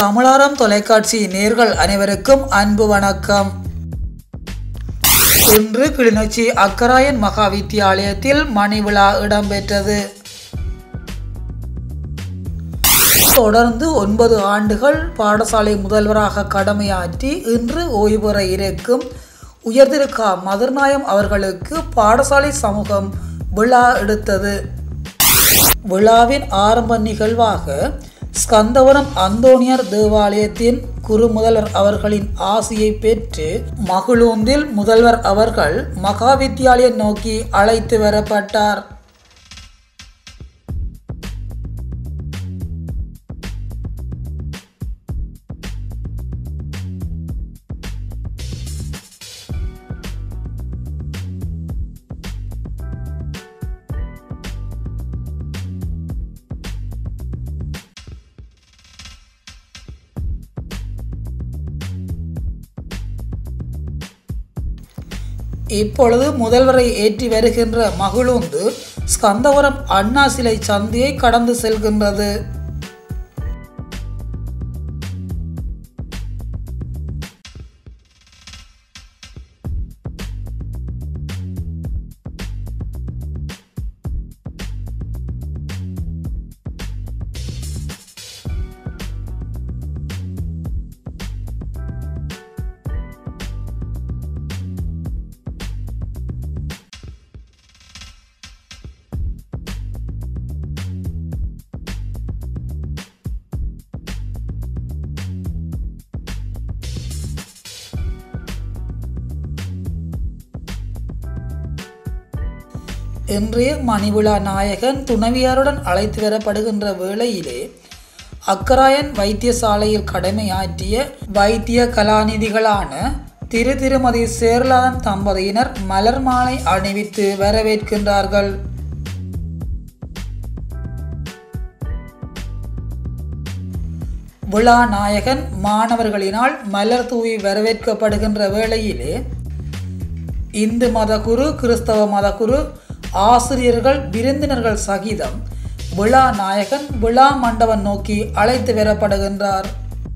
தமிழாரம் தொலைக்காட்சி நேர்கள் அனைவருக்கும் அன்பு வணக்கம் இன்று கிளிநொச்சி அக்கராயன் மகா வித்தியாலயத்தில் மணி விழா இடம்பெற்றது தொடர்ந்து ஒன்பது ஆண்டுகள் பாடசாலை முதல்வராக கடமையாற்றி இன்று ஓய்வு பெற இருக்கும் உயர்திருக்கா மதுர்நாயம் அவர்களுக்கு பாடசாலை சமூகம் விழா எடுத்தது விழாவின் ஆரம்ப நிகழ்வாக ஸ்கந்தவரம் அந்தோனியர் தேவாலயத்தின் குரு முதல்வர் அவர்களின் ஆசியை பெற்று மகிழுந்தில் முதல்வர் அவர்கள் மகா வித்தியாலயம் நோக்கி அழைத்து வரப்பட்டார் இப்பொழுது முதல்வரை ஏற்றி வருகின்ற மகிழுந்து ஸ்கந்தபுரம் அண்ணா சிலை சந்தியை கடந்து செல்கின்றது இன்றைய மணிவிழா நாயகன் துணைவியாருடன் அழைத்து வரப்படுகின்ற வேளையிலே அக்கராயன் வைத்தியசாலையில் கடமையாற்றிய வைத்திய கலாநிதிகளான திரு திருமதி சேர்லாதன் தம்பதியினர் மலர் மாலை அணிவித்து வரவேற்கின்றார்கள் விழா நாயகன் மாணவர்களினால் மலர் தூவி வரவேற்கப்படுகின்ற வேளையிலே இந்து மதகுரு கிறிஸ்தவ மதகுரு ஆசிரியர்கள் விருந்தினர்கள் சகிதம் விழா நாயகன் விழா மண்டபம் நோக்கி அழைத்து வரப்படுகின்றார்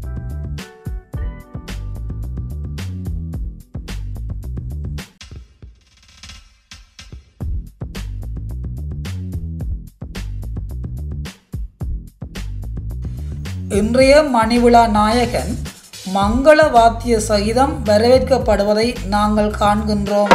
இன்றைய மணிவிழா நாயகன் மங்கள வாத்திய சகிதம் வரவேற்கப்படுவதை நாங்கள் காண்கின்றோம்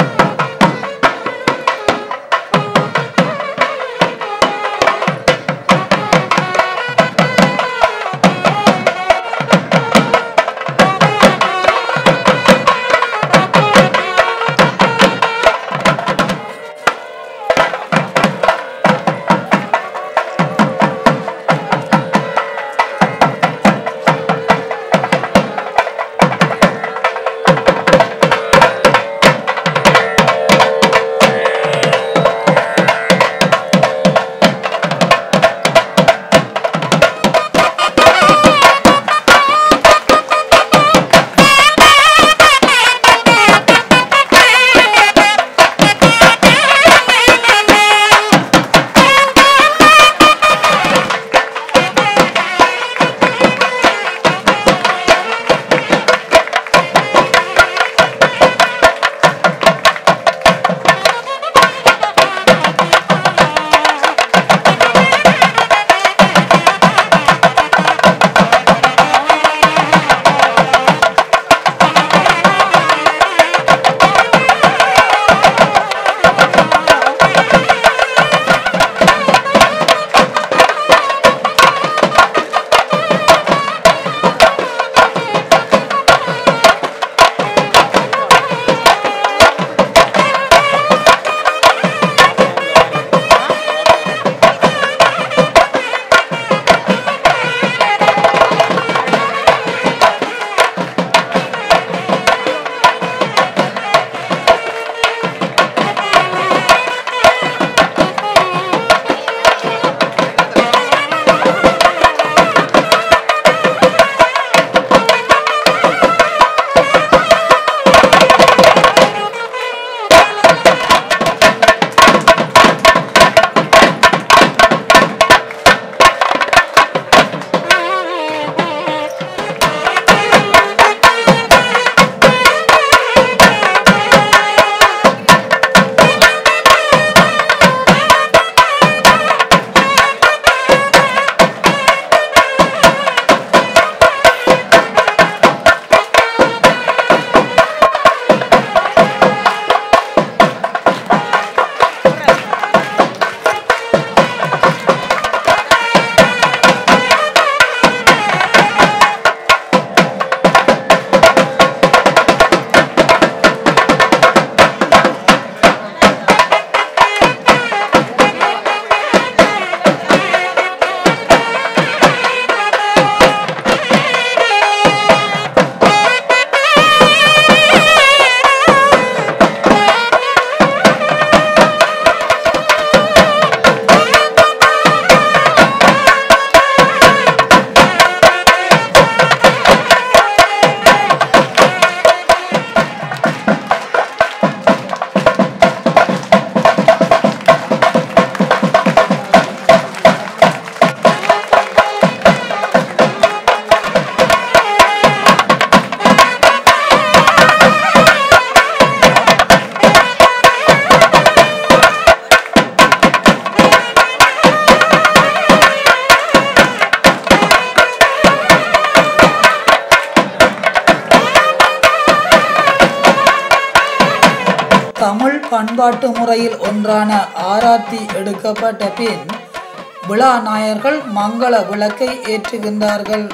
பண்பாட்டு முறையில் ஒன்றான ஆராத்தி எடுக்கப்பட்ட பின் விழா நாயர்கள் மங்கள விளக்கை ஏற்றுகின்றார்கள்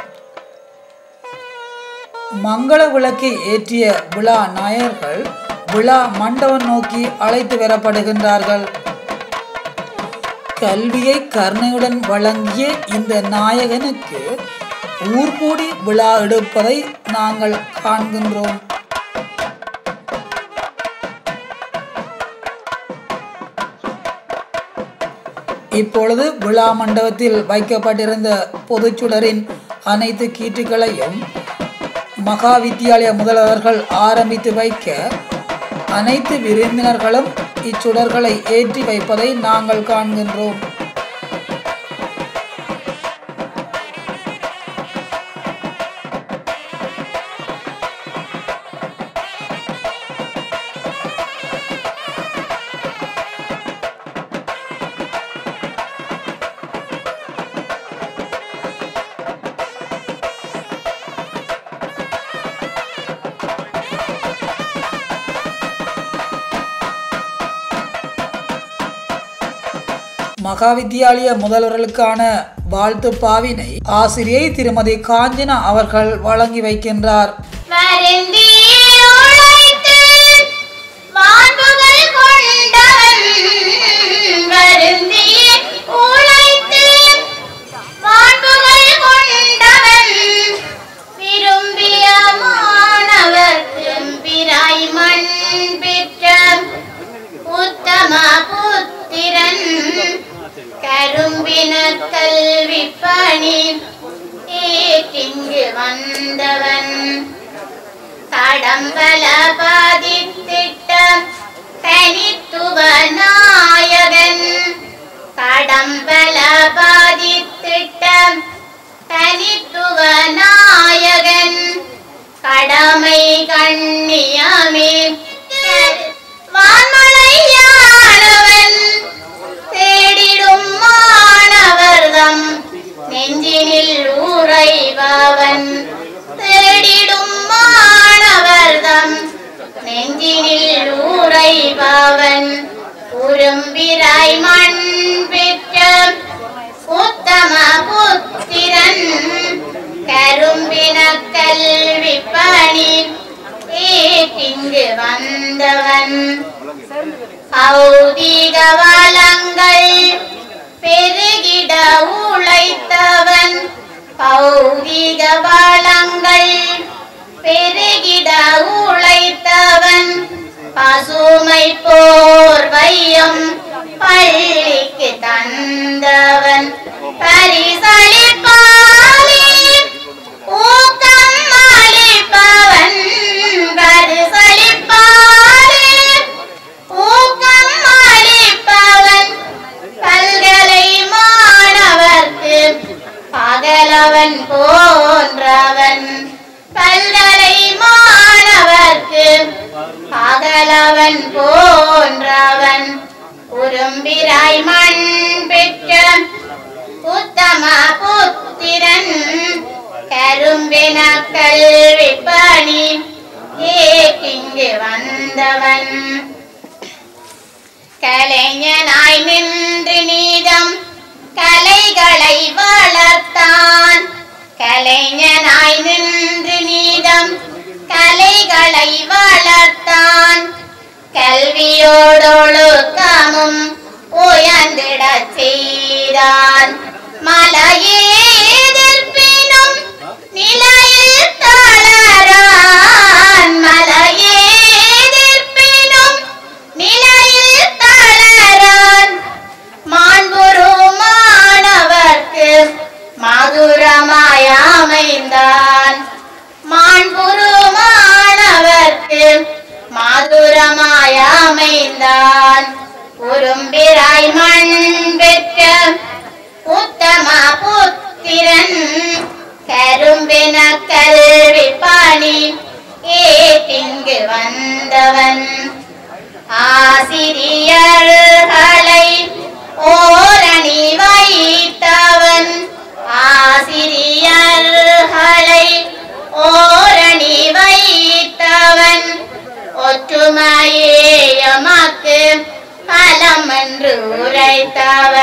மங்கள விளக்கை ஏற்றிய விழா நாயர்கள் விழா மண்டபம் நோக்கி அழைத்து வரப்படுகின்றார்கள் கல்வியை கருணையுடன் வழங்கிய இந்த நாயகனுக்கு ஊர் கூடி விழா எடுப்பதை நாங்கள் காண்கின்றோம் இப்பொழுது விழா மண்டபத்தில் வைக்கப்பட்டிருந்த பொதுச்சுடரின் அனைத்து கீற்றுகளையும் மகா வித்தியாலய முதல்வர்கள் ஆரம்பித்து வைக்க அனைத்து விருந்தினர்களும் இச்சுடர்களை ஏற்றி வைப்பதை நாங்கள் காண்கின்றோம் மகாவித்தியாலய முதல்வர்களுக்கான வாழ்த்து பாவினை ஆசிரியை திருமதி காஞ்சனா அவர்கள் வழங்கி வைக்கின்றார் வருந்தி உழைத்து மாண்புகள் கொண்டவன் வருந்தி உழைத்து மாண்புகள் கொண்டவன் விரும்பிய மாணவர்க்கும் பிராய் மண் பெற்ற உத்தம புத்திரன் கரும்பின கல்வி பணி ஏற்றிங்கு வந்தவன் கடம்பல பாதித்திட்ட தனித்துவ நாயகன் கடம்பல பாதித்திட்ட தனித்துவ நாயகன் கடமை கண்ணியமே வான்மலையானவன் தேடிடும் மாணவர்தம் நெஞ்சினில் ஊரைபவன் தேடிடும் மாணவர்தம் நெஞ்சினில் ஊரைபவன் உரும்பிராய் மண் பெற்ற உத்தம புத்திரன் கரும்பின கல்வி பணி ஏற்றிங்கு வந்தவன் பௌதிக வளங்கள் பெருகிட உழைத்தவன் பௌதிக வளங்கள் பெருகிட உழைத்தவன் பசுமை போர்வையும் பள்ளிக்கு தந்தவன் பரிசளிப்பாலே ஊக்கம் அளிப்பவன் பரிசளிப்பாலே ஊக்கம் அளிப்பவன் பல்கலை மாணவர்க்கு பகலவன் போன்றவன் பல்கலை மாணவர்க்கு பகலவன் போன்றவன் உரும்பிராய் மண் பெற்ற உத்தம புத்திரன் கரும்பின கல்வி பணி ஏற்றிங்கு வந்தவன் கலைஞனாய் நின்று நீதம் கலைகளை வளர்த்தான் கலைஞனாய் நின்று நீதம் கலைகளை வளர்த்தான் கல்வியோடொழுக்கமும் உயர்ந்திடச் செய்தான் மலையே எதிர்ப்பினும் நிலையில் தளரான் மலையே எதிர்ப்பினும் நிலையில் தளரான் மாண்புரு மாணவர்க்கு மதுரமாய் அமைந்தான் மாண்புரு மாணவர்க்கு மாதுரமாய் அமைந்தான் உரும்பிராய் மண் பெற்ற உத்தம புத்த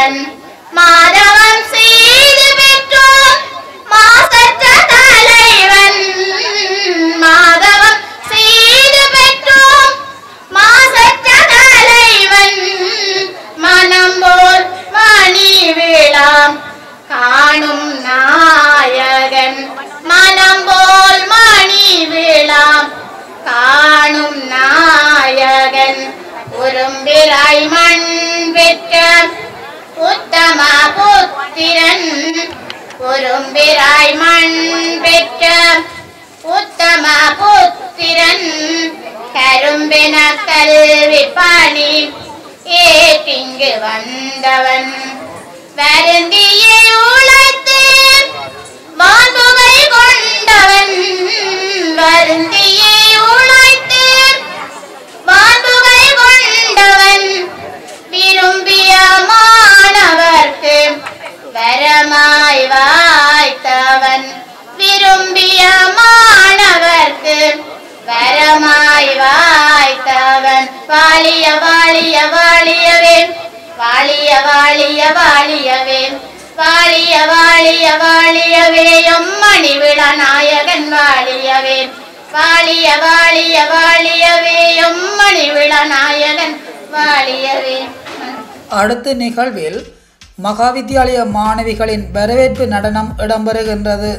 தலைவன் மாதவம் செய்து பெற்றோம் மாசற்ற தலைவன் மாதவம் செய்து பெற்றோம் மாசற்ற தலைவன் மனம் போல் மணி விழாம் காணும் நாயகன் மனம் போல் மணி விழாம் காணும் நாயகன் உரும்பிராய் மண் பெற்ற உத்தம புத்திரன் உரும்பிராய் மண் பெற்ற உத்தம புத்திரன் கரும்பென கல்வி பணி ஏற்றிங்கு வந்தவன் வருந்தியே உழைத்து வான்புகை கொண்டவன் வருந்தியே உழைத்து வான்புகை கொண்டவன் விரும்பிய மாணவர்க்கு வரமாய் வாய்த்தவன் விரும்பிய மாணவர்க்கு வரமாய் வாய்த்தவன் வாழிய வாழிய வாழியவே வாழிய வாழிய வாழியவே வாழிய வாழிய வாழியவே எம்மணி விழா நாயகன் வாழியவே வாழிய வாழிய வாழியவே எம்மணி விழா நாயகன் வாழியவே அடுத்த நிகழ்வில் மகாவித்யாலய மாணவிகளின் வரவேற்பு நடனம் இடம்பெறுகின்றது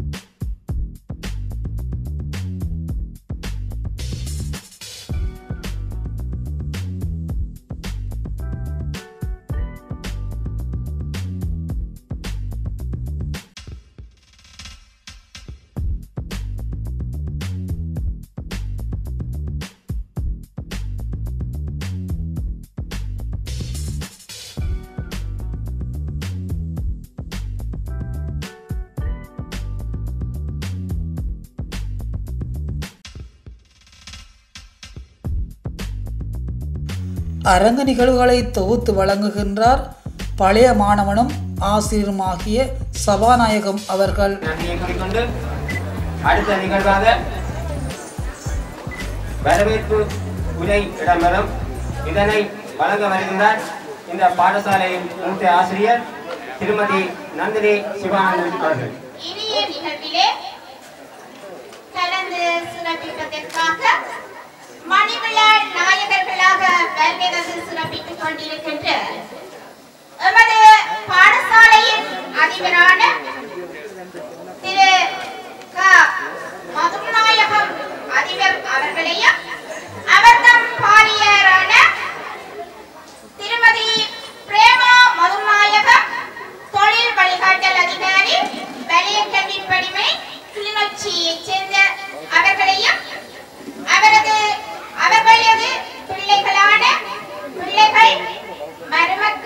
அரங்க நிகழ்வுகளை தொகுத்து வழங்குகின்றார் பழைய மாணவனும் ஆசிரியருமாகிய சபாநாயகம் அவர்கள் நன்றியை கூறிக்கொண்டு அடுத்த நிகழ்வாக வரவேற்பு உரை இடம்பெறும் இதனை வழங்க வருகின்றார் இந்த பாடசாலையின் மூத்த ஆசிரியர் திருமதி நந்தினி சிவானந்தன் அவர்கள் இனிய நிகழ்விலே கலந்து சிறப்பிப்பதற்காக மணிவிழா நாயகர்களாக வருகை தந்து சிறப்பித்துக் கொண்டிருக்கின்ற எமது பாடசாலையின் அதிபரான திரு க மதுநாயகம் அதிபர் அவர்களையும் அவர்தம் பாலியரான திருமதி பிரேமா மதுநாயகம் தொழில் வழிகாட்டல் அதிகாரி வலிய கல்வி படிமை கிளிநொச்சியைச் சேர்ந்த அவர்களையும் அவரது அவர்களது பிள்ளைகளான பிள்ளைகள் மருமக்கள்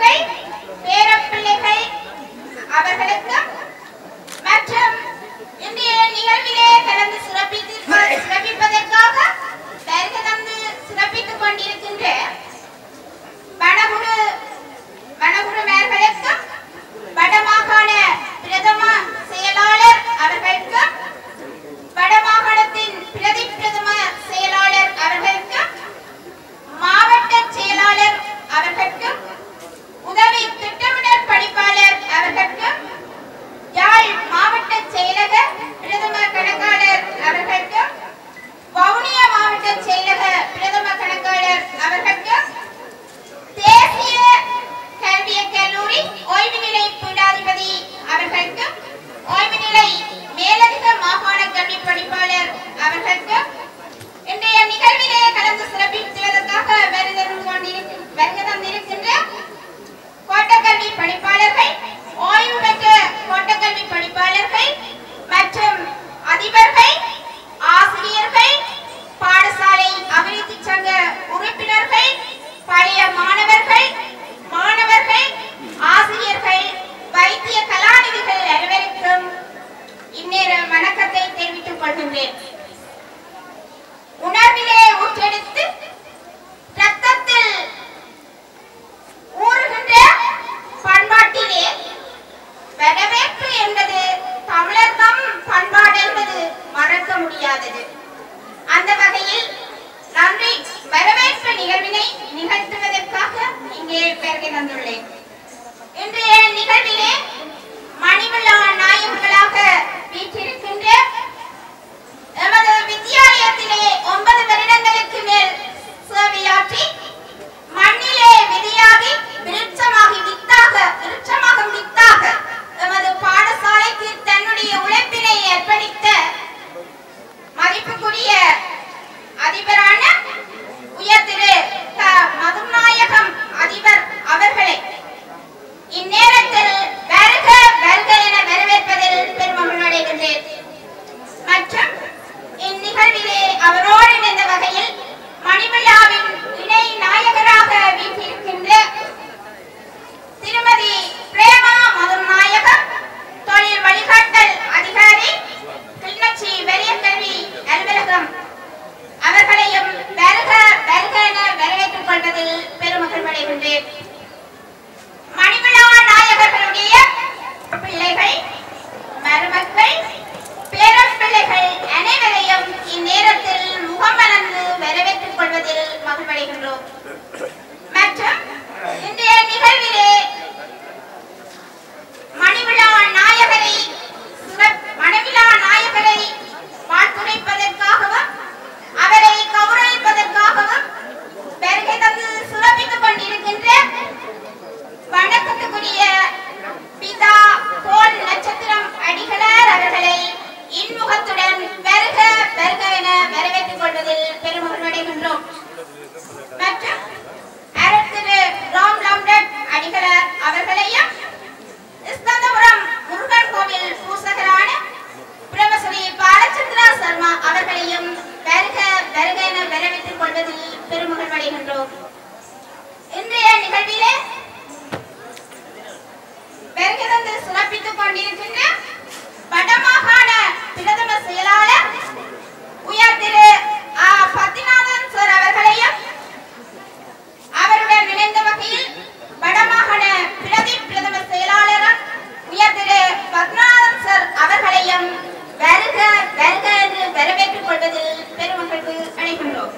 கலந்து சிறப்பித்துக் கொண்டிருக்கின்ற வடமாகாண பிரதம செயலாளர் உயர் திரு ஆ. பத்திநாதன் சார் அவர்களையும் அவருடன் இணைந்த வகையில் வடமாகாண பிரதி பிரதம செயலாளர் உயர் திரு பத்மநாதன் சார் அவர்களையும் வருக வருக என்று வரவேற்றுக் கொள்வதில் பெருமகிழ்வு அடைகின்றோம்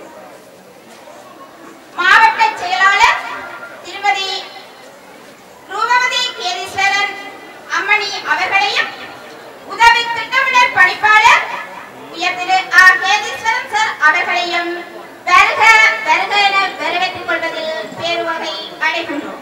மாவட்ட செயலாளர் திருமதி ரூபவதி கேதீஸ்வரன் அம்மணி அவர்களையும் உதவி திட்டமிடல் பணிப்பாளர் உயர் திரு ஆ. கேதீஸ்வரன் சார் அவர்களையும் வருக வருக என வரவேற்றுக் கொள்வதில் பேருவகை அடைகின்றோம்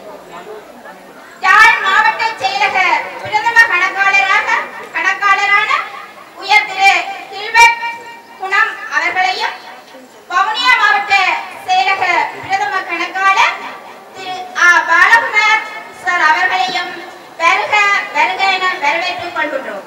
யாழ் மாவட்ட செயலக பிரதம கணக்காளராக கணக்காளரான உயர் திரு கில்பர்ட் குணம் அவர்களையும் வவுனியா மாவட்ட செயலக பிரதம கணக்காளர் திரு ஆ பாலகுமார் சார் அவர்களையும் வருக வருக என வரவேற்றுக் கொள்கின்றோம்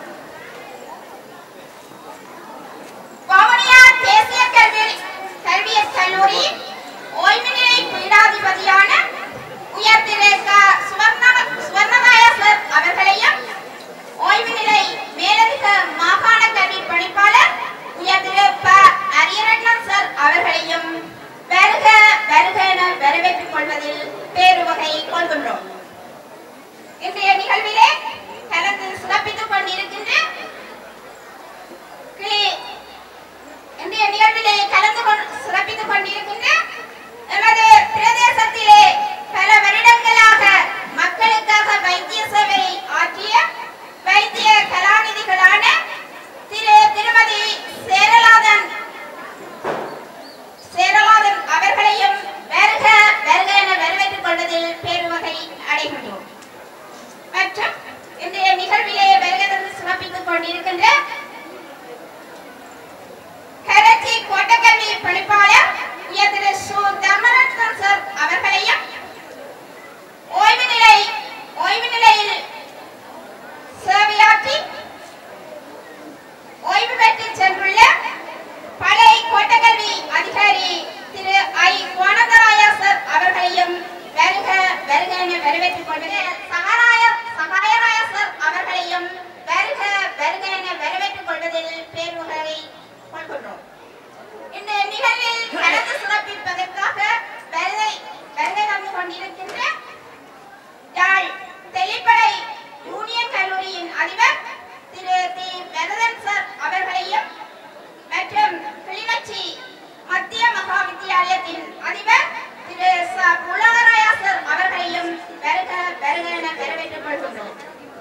வவுனியா தேசிய கல்வி கல்வியற் கல்லூரி ஓய்வு நிலை பீடாதிபதியான உயர் திரு க. சுவர்ண- சுவர்ணதாய சார் அவர்களையும் ஓய்வு நிலை மேலதிக மாகாண கல்வி பணிப்பாளர் உயர் திரு ப. அரியரட்னம் சார் அவர்களையும் வருக வருக என வரவேற்றுக் கொள்வதில் பேருவகை கொள்கின்றோம் இன்றைய நிகழ்விலே கலந்து சிறப்பித்துக் கொண்டிருக்கின்ற கிளி இன்றைய நிகழ்விலே கலந்து கொண்டு சிறப்பித்துக் கொண்டிருக்கின்ற எமது பிரதேசத்திலே பல வருடங்களாக மக்களுக்காக வைத்திய சேவை ஆற்றிய வைத்திய கலாநிதிகளான திரு திருமதி சேரலாதன் சேரலாதன் அவர்களையும் வருக வருக என வரவேற்றுக் கொள்வதில் பேருவகை அடைகின்றோம் மற்றும் இன்றைய நிகழ்விலே வருகை தந்து சிறப்பித்துக் கொண்டிருக்கின்ற கரச்சி கோட்டக்கல்வி பணிப்பாளர் உயர் திரு சு தர்மரத்னம் சார் அவர்களையும் ஓய்வு நிலை ஓய்வு நிலையில் சேவையாற்றி ஓய்வு பெற்று சென்றுள்ள பழைய கோட்டக்கல்வி அதிகாரி திரு ஐ கோணந்தராயா சார் அவர்களையும் வருக வருக என வரவேற்றுக் கொள்வது சகாராய சகாயராயா சார் அவர்களையும் வருக வருக என வரவேற்றுக் கொள்வதில் பேருவகை கொள்கின்றோம் இந்த நிகழ்வில் கலந்து சிறப்பிப்பதற்காக வருகை வருகை தந்து கொண்டிருக்கின்ற யாழ் தெளிப்படை யூனியன் கல்லூரியின் அதிபர் திரு தி வரதன் சார் அவர்களையும் மற்றும் கிளிநொச்சி மத்திய மகா வித்தியாலயத்தின் அதிபர் திரு ச புலகராயா சார் அவர்களையும் வருக வருக என வரவேற்றுக் கொள்கின்றோம்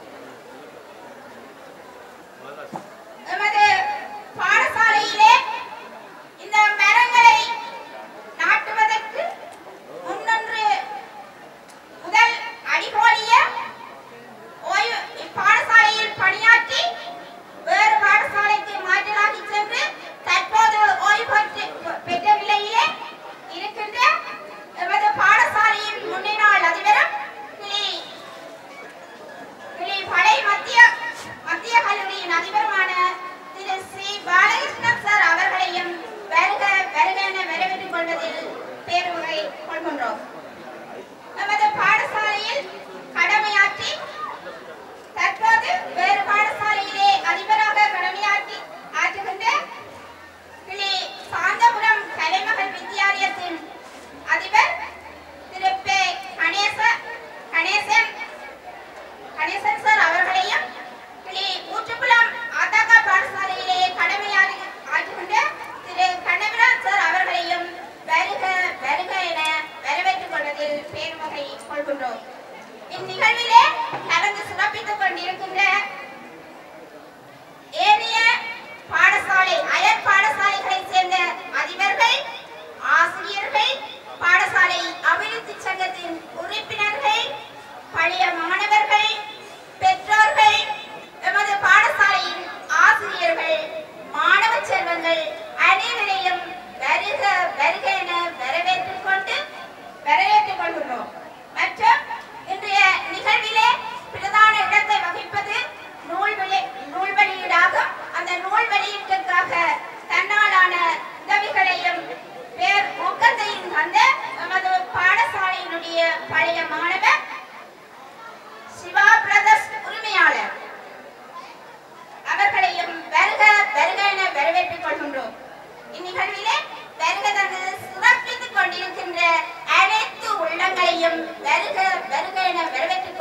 எமது பாடசாலையிலே இந்த மரங்களை நாட்டுவதற்கு முன்னொன்று முதல் அடிகோலிய ஓய்வு இப்பாடசாலையில் பணியாற்றி வேறு பாடசாலைக்கு மாற்றலாகி சென்று தற்போது ஓய்வு பெற்று- பெற்ற நிலையிலே இருக்கின்ற எமது பாடசாலையின் முன்னாள் அதிபரும் கிளி கிளி படை மத்திய மத்திய கல்லூரியின் அதிபருமான திரு சி பாலகிருஷ்ணன் சார் அவர்களையும் வருக வருக என வரவேற்றுக் கொள்வதில் பேருவகை கொள்கின்றோம் நமது பாடசாலையில் கடமையாற்றி தற்போது வேறு பாடசாலையிலே அதிபராக கடமையாற்றி ஆற்றுகின்ற கிளி சாந்தபுரம் கலைமகள் வித்தியாலயத்தின் அதிபர் திரு பே கணேச கணேசன் கணேசன் சார் அவர்களையும் கிளி ஊற்றுக்குளம் ஆதாகா பாடசாலையிலே கடமையாற்றி ஆற்றுகின்ற திரு கண்ணபிரான் சார் அவர்களையும் வருக வருக என வரவேற்றுக் கொள்வதில் பேர்வகை கொள்கின்றோம் இந்நிகழ்விலே கலந்து சிறப்பித்துக் கொண்டிருக்கின்ற ஏனைய பாடசாலை அயற் பாடசாலைகளைச் சேர்ந்த அதிபர்கள் ஆசிரியர்கள் பாடசாலை அபிவிருத்தி சங்கத்தின் உறுப்பினர்கள் பழைய மாணவர்கள் பெற்றோர்கள் எமது பாடசாலையின் ஆசிரியர்கள் மாணவ செல்வங்கள் அனைவரையும் வருக வருக என வரவேற்றுக் கொண்டு வரவேற்றுக் கொள்கின்றோம் மற்றும் இன்றைய நிகழ்விலே பிரதான இடத்தை வகிப்பது நூல் வெளி நூல் வெளியீடாகும் அந்த நூல் வெளியீட்டுக்காக தன்னாலான உதவிகளையும் பேர் ஊக்கத்தையும் தந்த நமது பாடசாலையினுடைய பழைய மாணவர்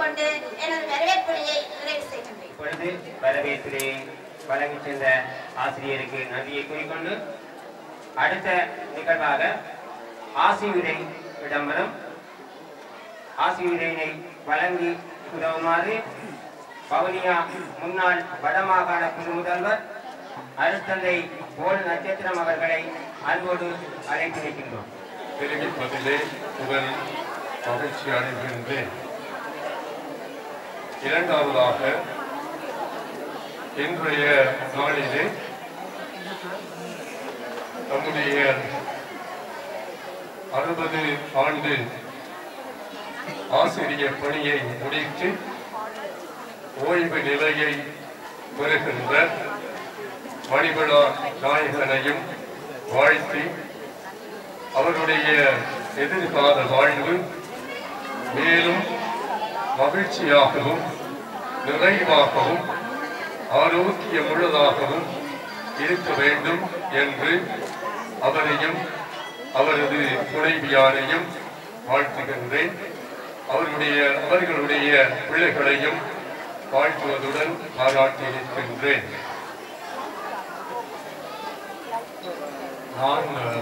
கூறிக்கொண்டு எனது வரவேற்புரையை நிறைவு செய்கின்றேன் இப்பொழுது வரவேற்பிலே வழங்கிச் சென்ற ஆசிரியருக்கு நன்றியை கூறிக்கொண்டு அடுத்த நிகழ்வாக ஆசியுரை இடம்பெறும் ஆசியுரையினை வழங்கி உதவுமாறு வவுனியா முன்னாள் வடமாகாண குழு முதல்வர் அருட்தந்தை போல் நட்சத்திரம் அவர்களை அன்போடு அழைத்து வைக்கின்றோம் தெரிவிப்பதிலே முதல் மகிழ்ச்சி அடைகின்றேன் இரண்டாவதாக இன்றைய நாளிலே நம்முடைய அறுபது ஆண்டு ஆசிரியர் பணியை முடித்து ஓய்வு நிலையை பெறுகின்ற மணிவிழா நாயகனையும் வாழ்த்தி அவருடைய எதிர்கால வாழ்வு மேலும் மகிழ்ச்சியாகவும் நிறைவாகவும் ஆரோக்கியமுள்ளதாகவும் இருக்க வேண்டும் என்று அவரையும் அவரது துணைவியாரையும் வாழ்த்துகின்றேன் அவர்களுடைய அவர்களுடைய பிள்ளைகளையும் வாழ்த்துவதுடன் பாராட்டியிருக்கின்றேன் நான் அஹ்,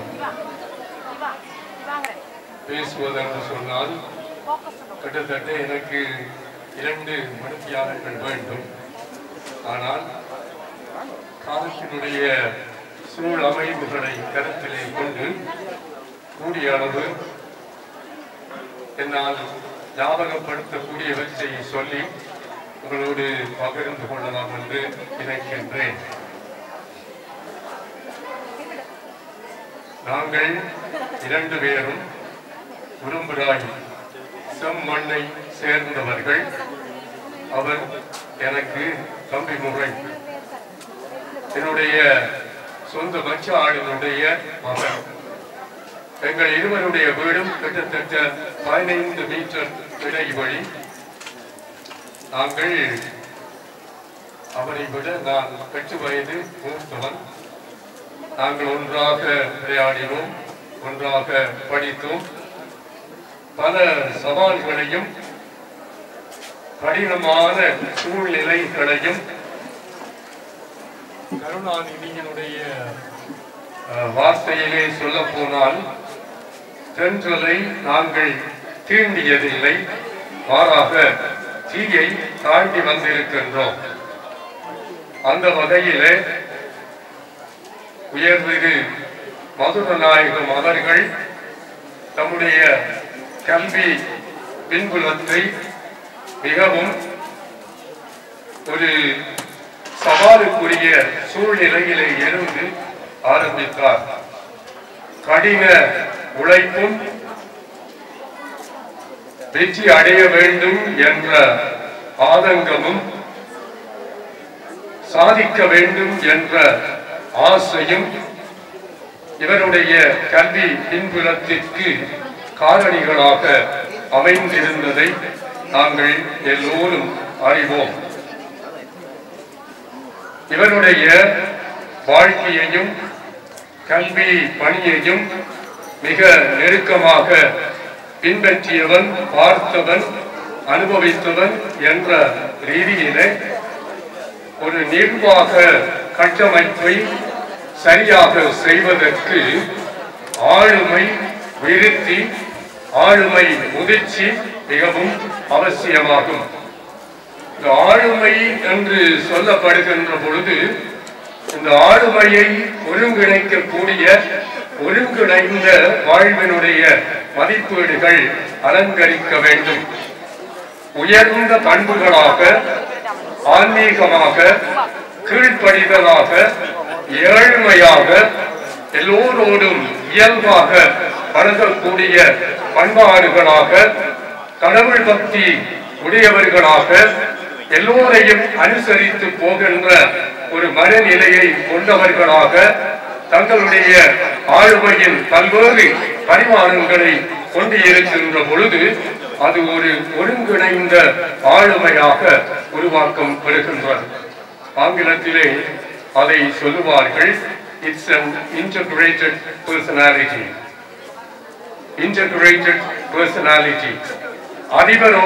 பேசுவதென்று சொன்னால் கிட்டத்தட்ட எனக்கு இரண்டு மணித்தியாளர்கள் வேண்டும் ஆனால் காலத்தினுடைய சூழ் அமைப்புகளை கருத்திலே கொண்டு கூடிய அளவு என்னால் ஞாபகப்படுத்தக்கூடியவற்றை சொல்லி உங்களோடு பகிர்ந்து கொள்ளலாம் என்று நினைக்கின்றேன் நாங்கள் இரண்டு பேரும் உரும்புராய் செம்மண்ணை சேர்ந்தவர்கள் அவர் எனக்கு தம்பி முறை என்னுடைய சொந்த மச்சாளினுடைய மகன் எங்கள் இருவருடைய வீடும் கிட்டத்தட்ட பதினைந்து மீட்டர் இடைவெளி நாங்கள் அவரை விட நான் எட்டு வயது மூத்தவன் நாங்கள் ஒன்றாக விளையாடினோம் ஒன்றாக படித்தோம் பல சவால்களையும் கடினமான சூழ்நிலைகளையும் கருணாநிதியினுடைய அஹ், வார்த்தையிலே சொல்ல போனால் தென்றலை நாங்கள் தீண்டியதில்லை மாறாக தீயை தாண்டி வந்திருக்கின்றோம் அந்த வகையிலே உயர்திரு மதுரநாயகம் அவர்கள் தம்முடைய கல்வி பின்புலத்தை மிகவும் ஒரு சவாலுக்குரிய சூழ்நிலையிலே இருந்து ஆரம்பித்தார் கடின உழைப்பும் வெற்றி அடைய வேண்டும் என்ற ஆதங்கமும் சாதிக்க வேண்டும் என்ற ஆசையும் இவருடைய கல்வி பின்புலத்திற்கு காரணிகளாக அமைந்திருந்ததை நாங்கள் எல்லோரும் அறிவோம் இவருடைய வாழ்க்கையையும் கல்வி பணியையும் மிக நெருக்கமாக பின்பற்றியவன் பார்த்தவன் அனுபவித்தவன் என்ற ரீதியிலே ஒரு நிர்வாக கட்டமைப்பை சரியாக செய்வதற்கு ஆளுமை விருத்தி ஆளுமை முதிர்ச்சி மிகவும் அவசியமாகும் இந்த ஆளுமை என்று சொல்லப்படுகின்ற பொழுது இந்த ஆளுமையை ஒருங்கிணைக்கக்கூடிய ஒருங்கிணைந்த வாழ்வினுடைய மதிப்பீடுகள் அலங்கரிக்க வேண்டும் உயர்ந்த பண்புகளாக ஆன்மீகமாக கீழ்ப்படிதலாக ஏழ்மையாக எல்லோரோடும் இயல்பாக பழகக்கூடிய பண்பாடுகளாக கடவுள் பக்தி உடையவர்களாக எல்லோரையும் அனுசரித்து போகின்ற ஒரு மனநிலையை கொண்டவர்களாக தங்களுடைய ஆளுமையின் பல்வேறு பரிமாணங்களை கொண்டு இருக்கின்ற பொழுது அது ஒரு ஒருங்கிணைந்த ஆளுமையாக உருவாக்கம் பெறுகின்றது ஆங்கிலத்திலே அதை சொல்லுவார்கள் it's an integrated personality integrated personality அதிபரோ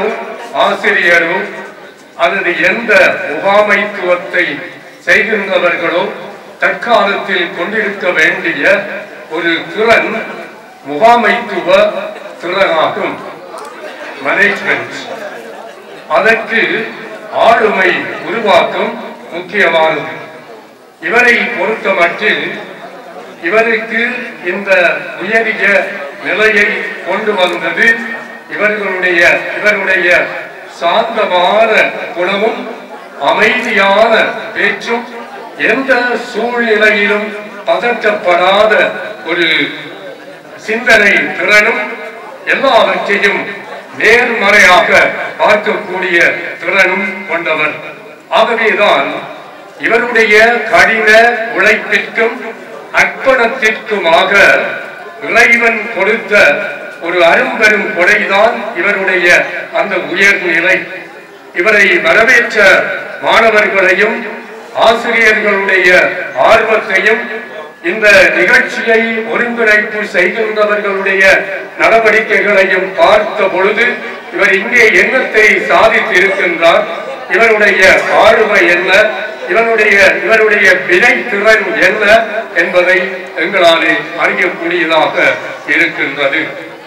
ஆசிரியரோ அல்லது எந்த முகாமைத்துவத்தை செய்கின்றவர்களோ தற்காலத்தில் கொண்டிருக்க வேண்டிய ஒரு திறன் முகாமைத்துவ திறனாகும் மேனேஜ்மெண்ட் அதற்கு ஆளுமை உருவாக்கம் முக்கியமானது இவரை பொறுத்தமட்டில் இவருக்கு இந்த உயரிய நிலையை கொண்டு வந்தது இவர்களுடைய இவருடைய சாந்தமான குணமும் அமைதியான பேச்சும் எந்த சூழ்நிலையிலும் பதற்றப்படாத ஒரு சிந்தனை திறனும் எல்லாவற்றையும் நேர்மறையாக பார்க்கக்கூடிய திறனும் கொண்டவர் ஆகவேதான் இவருடைய கடின உழைப்பிற்கும் அர்ப்பணத்திற்குமாக இறைவன் கொடுத்த ஒரு அரும்பெரும் கொடைதான் இவருடைய அந்த உயர்நிலை இவரை வரவேற்ற மாணவர்களையும் ஆசிரியர்களுடைய ஆர்வத்தையும் இந்த நிகழ்ச்சியை ஒருங்கிணைப்பு செய்கின்றவர்களுடைய நடவடிக்கைகளையும் பார்த்த பொழுது இவர் இங்கே எண்ணத்தை சாதித்து இருக்கின்றார் இவருடைய ஆளுமை என்ன இவருடைய இவருடைய வினை திறன் என்ன என்பதை எங்களாலே அறியக்கூடியதாக இருக்கின்றது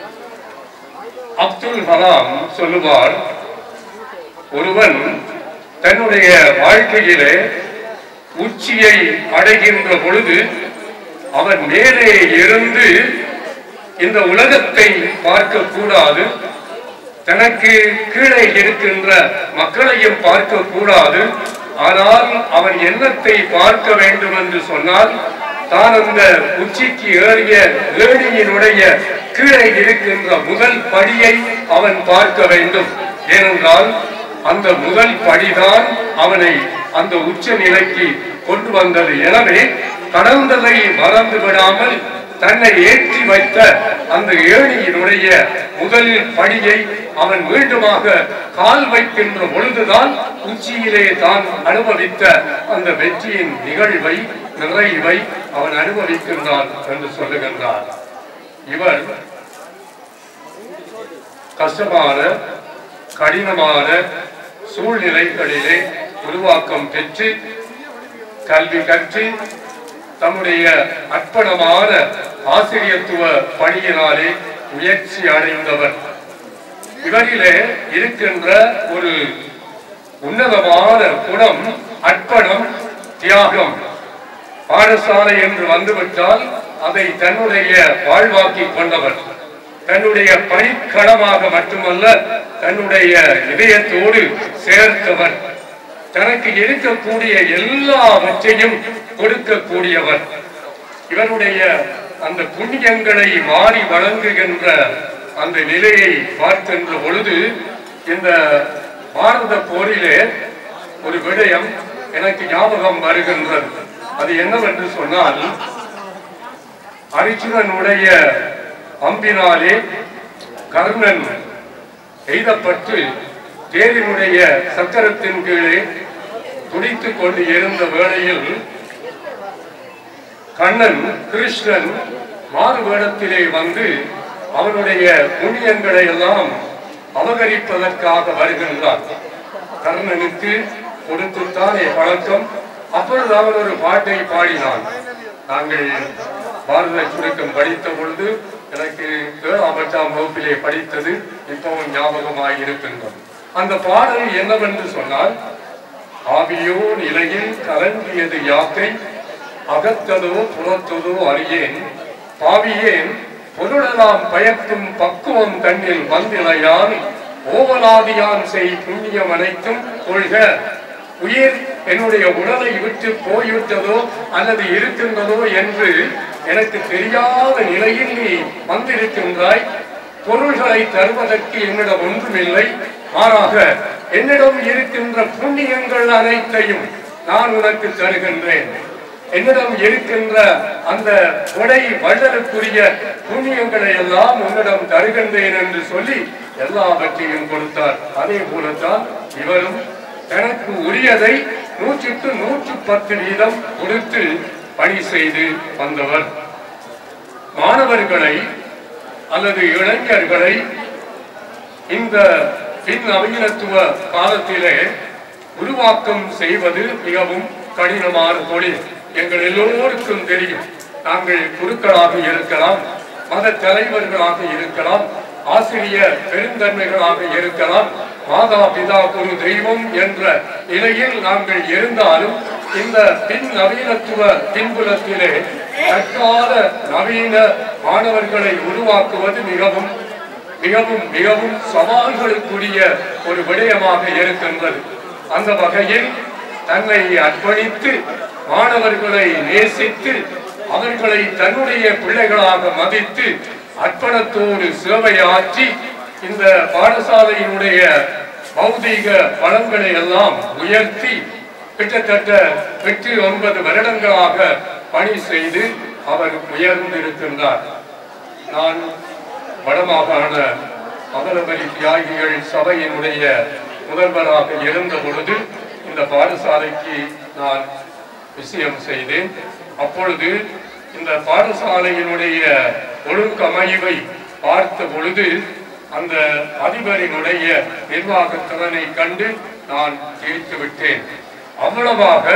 அப்துல் கலாம் சொல்லுவார் ஒருவன் தன்னுடைய வாழ்க்கையிலே உச்சியை அடைகின்ற பொழுது அவன் மேலே இருந்து இந்த உலகத்தை பார்க்க கூடாது தனக்கு கீழே இருக்கின்ற மக்களையும் பார்க்க கூடாது ஆனால் அவன் எண்ணத்தை பார்க்க வேண்டும் என்று சொன்னால் தான் அந்த உச்சிக்கு ஏறிய ஏணியினுடைய கீழே இருக்கின்ற முதல் படியை அவன் பார்க்க வேண்டும் ஏனென்றால் அந்த முதல் படிதான் அவனை அந்த உச்ச நிலைக்கு கொண்டு வந்தது எனவே கடந்ததை மறந்து விடாமல் தன்னை ஏற்றி வைத்த அந்த ஏணியினுடைய முதல் படியை அவன் மீண்டுமாக கால் வைக்கின்ற பொழுதுதான் உச்சியிலே தான் அனுபவித்த அந்த வெற்றியின் நிகழ்வை நிறைவை அவன் அனுபவிக்கின்றான் என்று சொல்லுகின்றார் இவர் கஷ்டமான கடினமான சூழ்நிலைகளிலே உருவாக்கம் பெற்று கல்வி கற்று தம்முடைய அர்ப்பணமான ஆசிரியத்துவ பணியினாலே முயற்சி அடைந்தவர் இவரிலே இருக்கின்ற ஒரு உன்னதமான குணம் அர்ப்பணம் தியாகம் பாடசாலை என்று வந்துவிட்டால் அதை தன்னுடைய வாழ்வாக்கிக் கொண்டவர் தன்னுடைய பணிக்களமாக மட்டுமல்ல தன்னுடைய இதயத்தோடு சேர்த்தவர் தனக்கு இருக்கக்கூடிய எல்லாவற்றையும் கொடுக்கக்கூடியவர் இவருடைய அந்த புண்ணியங்களை மாறி வழங்குகின்ற அந்த நிலையை பார்க்கின்ற பொழுது இந்த பாரத போரிலே ஒரு விடயம் எனக்கு ஞாபகம் வருகின்றது அது என்னவென்று சொன்னால் அரிச்சுனனுடைய அம்பினாலே கர்ணன் எய்தப்பட்டு தேரினுடைய சக்கரத்தின் கீழே துடித்துக் கொண்டு இருந்த வேளையில் கண்ணன் கிருஷ்ணன் மாறு வேடத்திலே வந்து அவனுடைய புண்ணியங்களை எல்லாம் அபகரிப்பதற்காக வருகின்றான் கர்ணனுக்கு கொடுத்துத்தானே பழக்கம் அப்பொழுது அவன் ஒரு பாட்டை பாடினான் நாங்கள் பாரத சுருக்கம் படித்த பொழுது எனக்கு ஏழாம் எட்டாம் வகுப்பிலே படித்தது இப்பவும் ஞாபகமாய் இருக்கின்றது அந்த பாடல் என்னவென்று சொன்னால் ஆவியோ நிலையில் கலங்கியது யாக்கை அகத்ததோ புறத்ததோ அறியேன் பாவியேன் பொருளெல்லாம் பயக்கும் பக்குவம் தன்னில் வந்திலையான் ஓவலாதியான் செய் புண்ணியம் அனைத்தும் கொள்க உயிர் என்னுடைய உடலை விட்டு போய்விட்டதோ அல்லது இருக்கின்றதோ என்று எனக்கு தெரியாத நிலையில் நீ வந்திருக்கின்றாய் பொருள்களை தருவதற்கு என்னிடம் ஒன்றுமில்லை மாறாக என்னிடம் இருக்கின்ற புண்ணியங்கள் அனைத்தையும் நான் உனக்கு தருகின்றேன் என்னிடம் இருக்கின்ற அந்த கொடை வள்ளலுக்குரிய புண்ணியங்களை எல்லாம் உன்னிடம் தருகின்றேன் என்று சொல்லி எல்லாவற்றையும் கொடுத்தார் அதே போலத்தான் இவரும் தனக்கு உரியதை நூற்றுக்கு நூற்று பத்து வீதம் கொடுத்து பணி செய்து வந்தவர் மாணவர்களை அல்லது இளைஞர்களை இந்த பின் நவீனத்துவ காலத்திலே உருவாக்கம் செய்வது மிகவும் கடினமான தொழில் எங்கள் எல்லோருக்கும் தெரியும் நாங்கள் குருக்களாக இருக்கலாம் மத தலைவர்களாக இருக்கலாம் ஆசிரிய பெருந்தன்மைகளாக இருக்கலாம் மாதா பிதா குரு தெய்வம் என்ற நிலையில் நாங்கள் இருந்தாலும் இந்த பின் நவீனத்துவ பின்புலத்திலே தற்கால நவீன மாணவர்களை உருவாக்குவது மிகவும் மிகவும் மிகவும் சவால்களுக்குரிய ஒரு விடயமாக இருக்கின்றது அந்த வகையில் தன்னை அர்ப்பணித்து மாணவர்களை நேசித்து அவர்களை தன்னுடைய பிள்ளைகளாக மதித்து அர்ப்பணத்தோடு சேவையாற்றி இந்த பாடசாலையினுடைய பௌதீக பலன்களை எல்லாம் உயர்த்தி கிட்டத்தட்ட எட்டு ஒன்பது வருடங்களாக பணி செய்து அவர் உயர்ந்திருக்கின்றார் நான் வடமாகாண அகலபரி தியாகிகள் சபையினுடைய முதல்வராக இருந்த பொழுது இந்த பாடசாலைக்கு நான் விஷயம் செய்தேன் அப்பொழுது இந்த பாடசாலையினுடைய ஒழுங்கமைவை பார்த்த பொழுது அந்த அதிபரினுடைய நிர்வாக திறனை கண்டு நான் தீர்த்து விட்டேன் அவ்வளவாக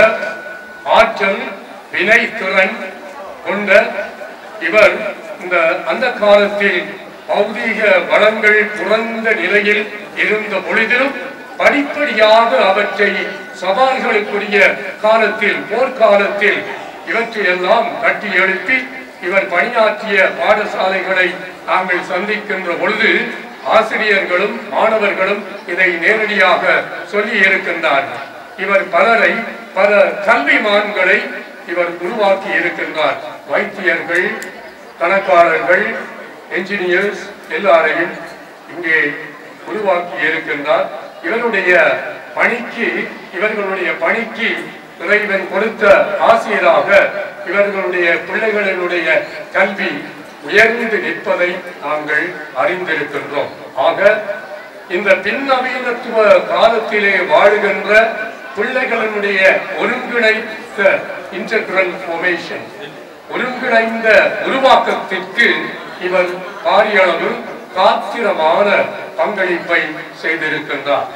ஆற்றல் வினைத்திறன் கொண்ட இவர் இந்த அந்த காலத்தில் பௌதீக வளங்கள் குறைந்த நிலையில் இருந்த பொழுதிலும் படிப்படியாக அவற்றை சவால்களுக்குரிய காலத்தில் போர்க்காலத்தில் இவற்றையெல்லாம் கட்டி எழுப்பி இவர் பணியாற்றிய பாடசாலைகளை நாங்கள் சந்திக்கின்ற பொழுது ஆசிரியர்களும் மாணவர்களும் இதை நேரடியாக சொல்லி இருக்கின்றார்கள் இவர் பலரை பல கல்விமான்களை இவர் உருவாக்கி இருக்கின்றார் வைத்தியர்கள் கணக்காளர்கள் என்ஜினியர்ஸ் எல்லாரையும் இங்கே உருவாக்கி இருக்கின்றார் இவருடைய பணிக்கு இவர்களுடைய பணிக்கு இறைவன் கொடுத்த ஆசிரியராக இவர்களுடைய பிள்ளைகளினுடைய கல்வி உயர்ந்து நிற்பதை நாங்கள் அறிந்திருக்கின்றோம் ஆக இந்த பின்னவீனத்துவ காலத்திலே வாழுகின்ற பிள்ளைகளினுடைய ஒருங்கிணைத்த இன்டெக்ரல் formation ஒருங்கிணைந்த உருவாக்கத்திற்கு இவர் பாரியளவு காத்திரமான பங்களிப்பை செய்திருக்கின்றார்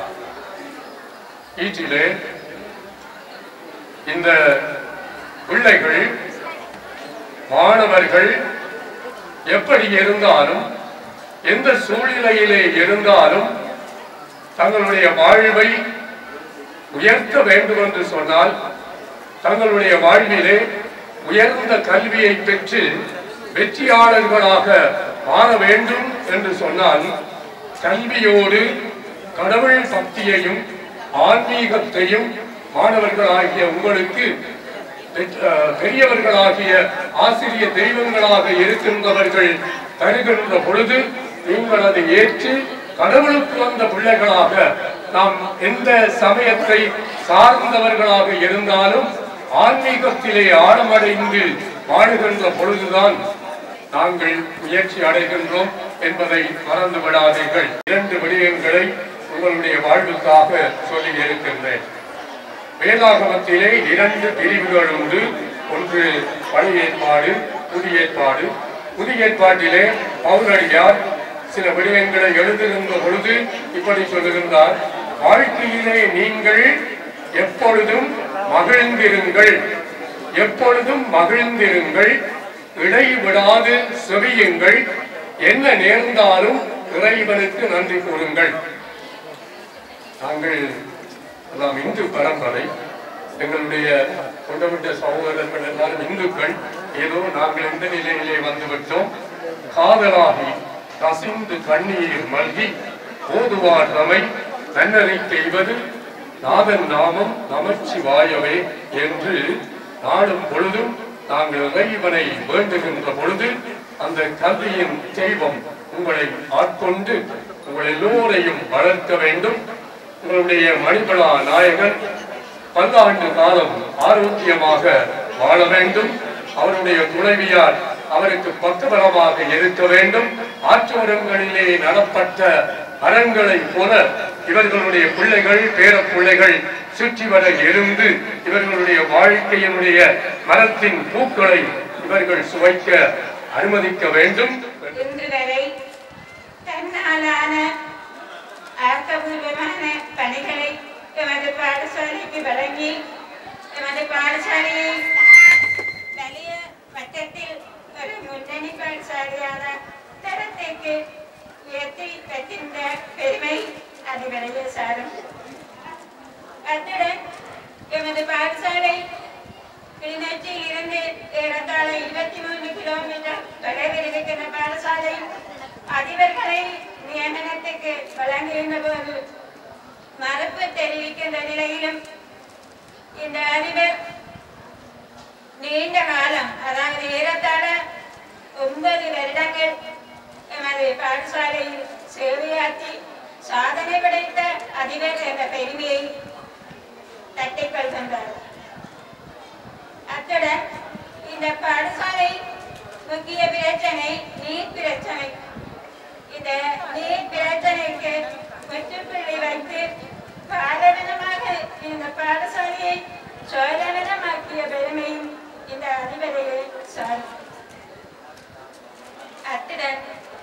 ஈட்டிலே இந்த பிள்ளைகள் மாணவர்கள் எப்படி இருந்தாலும் எந்த சூழ்நிலையிலே இருந்தாலும் தங்களுடைய வாழ்வை உயர்த்த வேண்டும் என்று சொன்னால் தங்களுடைய வாழ்விலே உயர்ந்த கல்வியை பெற்று வெற்றியாளர்களாக மாற வேண்டும் என்று சொன்னால் கல்வியோடு கடவுள் பக்தியையும் ஆன்மீகத்தையும் மாணவர்களாகிய உங்களுக்கு பெற்ற- அஹ், பெரியவர்களாகிய ஆசிரிய தெய்வங்களாக இருக்கின்றவர்கள் தருகின்ற பொழுது நீங்கள் அதை ஏற்று கடவுளுக்கு வந்த பிள்ளைகளாக நாம் எந்த சமயத்தை சார்ந்தவர்களாக இருந்தாலும் ஆன்மீகத்திலே ஆழமடைந்து வாழுகின்ற பொழுதுதான் நாங்கள் முயற்சி அடைகின்றோம் என்பதை மறந்து விடாதீர்கள் இரண்டு விடயங்களை உங்களுடைய வாழ்வுக்காக சொல்லி இருக்கின்றேன் வேதாகமத்திலே இரண்டு பிரிவுகள் உண்டு ஒன்று பழைய ஏற்பாடு புதிய ஏற்பாடு புதிய ஏற்பாட்டிலே பவுலடியார் சில விடயங்களை எழுதுகின்ற பொழுது இப்படி சொல்லுகின்றார் வாழ்க்கையிலே நீங்கள் எப்பொழுதும் மகிழ்ந்திருங்கள் எப்பொழுதும் மகிழ்ந்திருங்கள் இடைவிடாது செவியுங்கள் என்ன நேர்ந்தாலும் இறைவனுக்கு நன்றி கூறுங்கள் நாங்கள் எல்லாம் இந்து பரம்பரை எங்களுடைய கொண்டவிட்ட சகோதரர்கள் எல்லாரும் இந்துக்கள் ஏதோ நாங்கள் இந்த நிலையிலே வந்துவிட்டோம் காதலாகி கசிந்து கண்ணீர் மல்கி ஓதுவார் தமை நன்னரை செய்வது நாதன் நாமம் நமச்சிவாயவே என்று நாடும் பொழுதும் நாங்கள் இறைவனை வேண்டுகின்ற பொழுது அந்த கல்வியின் தெய்வம் உங்களை ஆட்கொண்டு உங்கள் எல்லோரையும் வளர்க்க வேண்டும் உங்களுடைய மணிபலா நாயகன் பல்லாண்டு காலம் ஆரோக்கியமாக வாழ வேண்டும் அவருடைய துணைவியார் அவருக்கு பக்கபலமாக இருக்க வேண்டும் ஆற்றோரங்களிலே நடப்பட்ட அறங்களை போல இவர்களுடைய பிள்ளைகள் பேர பிள்ளைகள் சுற்றி வர இருந்து இவர்களுடைய வாழ்க்கையினுடைய மரத்தின் பூக்களை இவர்கள் சுவைக்க அனுமதிக்க வேண்டும் இன்று வரை தன்னாலான ஆக்கபூர்வமான பணிகளை எமது பாடசாலைக்கு வழங்கி எமது பாடசாலையை വലിയ മറ്റത്തിൽ ഒരു മുന്നണി പാഠശാലയാണ് തരത്തേക്ക് ഉയർത്തി വെക്കുന്ന പെരുമൈ അതിവലിയ സാരം அத்துடன் எமது பாடசாலை கிளிநொச்சியில் இருந்து ஏறத்தாழ இருபத்தி மூணு கிலோமீட்டர் தொலைவில் இருக்கிற பாடசாலை அதிபர்களை நியமனத்துக்கு வழங்குகின்ற போது மறுப்பு தெரிவிக்கின்ற நிலையிலும் இந்த அதிபர் நீண்ட காலம் அதாவது ஏறத்தாழ ஒன்பது வருடங்கள் எமது பாடசாலையில் சேவையாற்றி சாதனை படைத்த அதிபர் என்ற பெருமையை தட்டிக் கொள்கின்றார் அத்துடன் இந்த பாடசாலை முக்கிய பிரச்சனை நீர் பிரச்சனை இந்த நீர் பிரச்சனைக்கு முற்றுப்புள்ளி வைத்து பாலவனமாக இந்த பாடசாலையை சோழவனமாக்கிய பெருமையும் இந்த அதிபரையை சார் அத்துடன்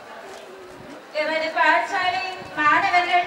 எமது பாடசாலையின் மாணவர்கள்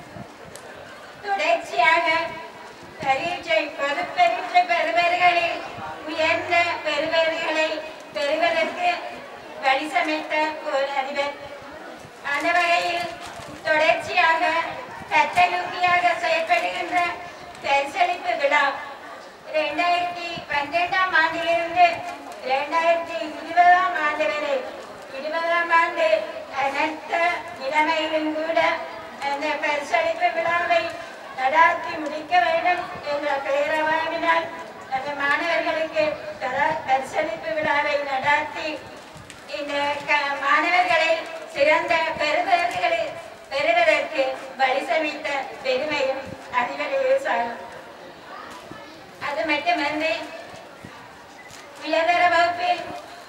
தொடர்ச்சியாக பரீட்சை பொது பரீட்சை பெறுவர்களில் உயர்ந்த பெறுவர்களை பெறுவதற்கு வழி சமைத்த ஒரு அதிபர் அந்த வகையில் தொடர்ச்சியாக கத்தலுக்கியாக செயல்படுகின்ற பரிசளிப்பு விழா இரண்டாயிரத்தி பன்னிரெண்டாம் ஆண்டிலிருந்து இரண்டாயிரத்தி இருபதாம் ஆண்டு வரை இருபதாம் ஆண்டு அனைத்த நிலைமையிலும் கூட அந்த பரிசளிப்பு விழாவை நடாத்தி முடிக்க வேண்டும் என்ற பேரவாவினால் அந்த மாணவர்களுக்கு தர- பரிசளிப்பு விழாவை நடாத்தி இந்த க- மாணவர்களை சிறந்த பெறுவர்களை பெறுவதற்கு வழிசமைத்த பெருமையும் அதிபரையே சாரும் அது மட்டுமன்றி உயர்தர வகுப்பில்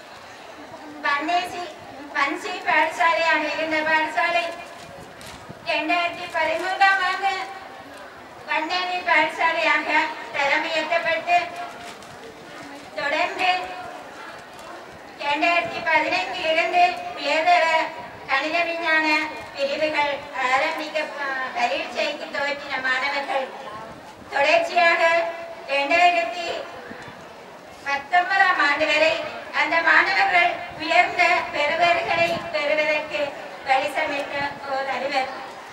பன்னேசி பன்சி பாடசாலையாக இருந்த பாடசாலை இரண்டாயிரத்தி பதிமூன்றாம் ஆண்டு வண்ணேரி பாடசாலையாக தரமுயர்த்தப்பட்டு தொடர்ந்து இரண்டாயிரத்தி பதினைந்தில் இருந்து உயர்தர கணித விஞ்ஞான பிரிவுகள் ஆரம்பிக்க ப- பரீட்சைக்கு தோற்றின மாணவர்கள் தொடர்ச்சியாக இரண்டாயிரத்தி பத்தொன்பதாம் ஆண்டு வரை அந்த மாணவர்கள் உயர்ந்த பெறுவர்களை பெறுவதற்கு வழிசமைத்த ஓர் அறிவர்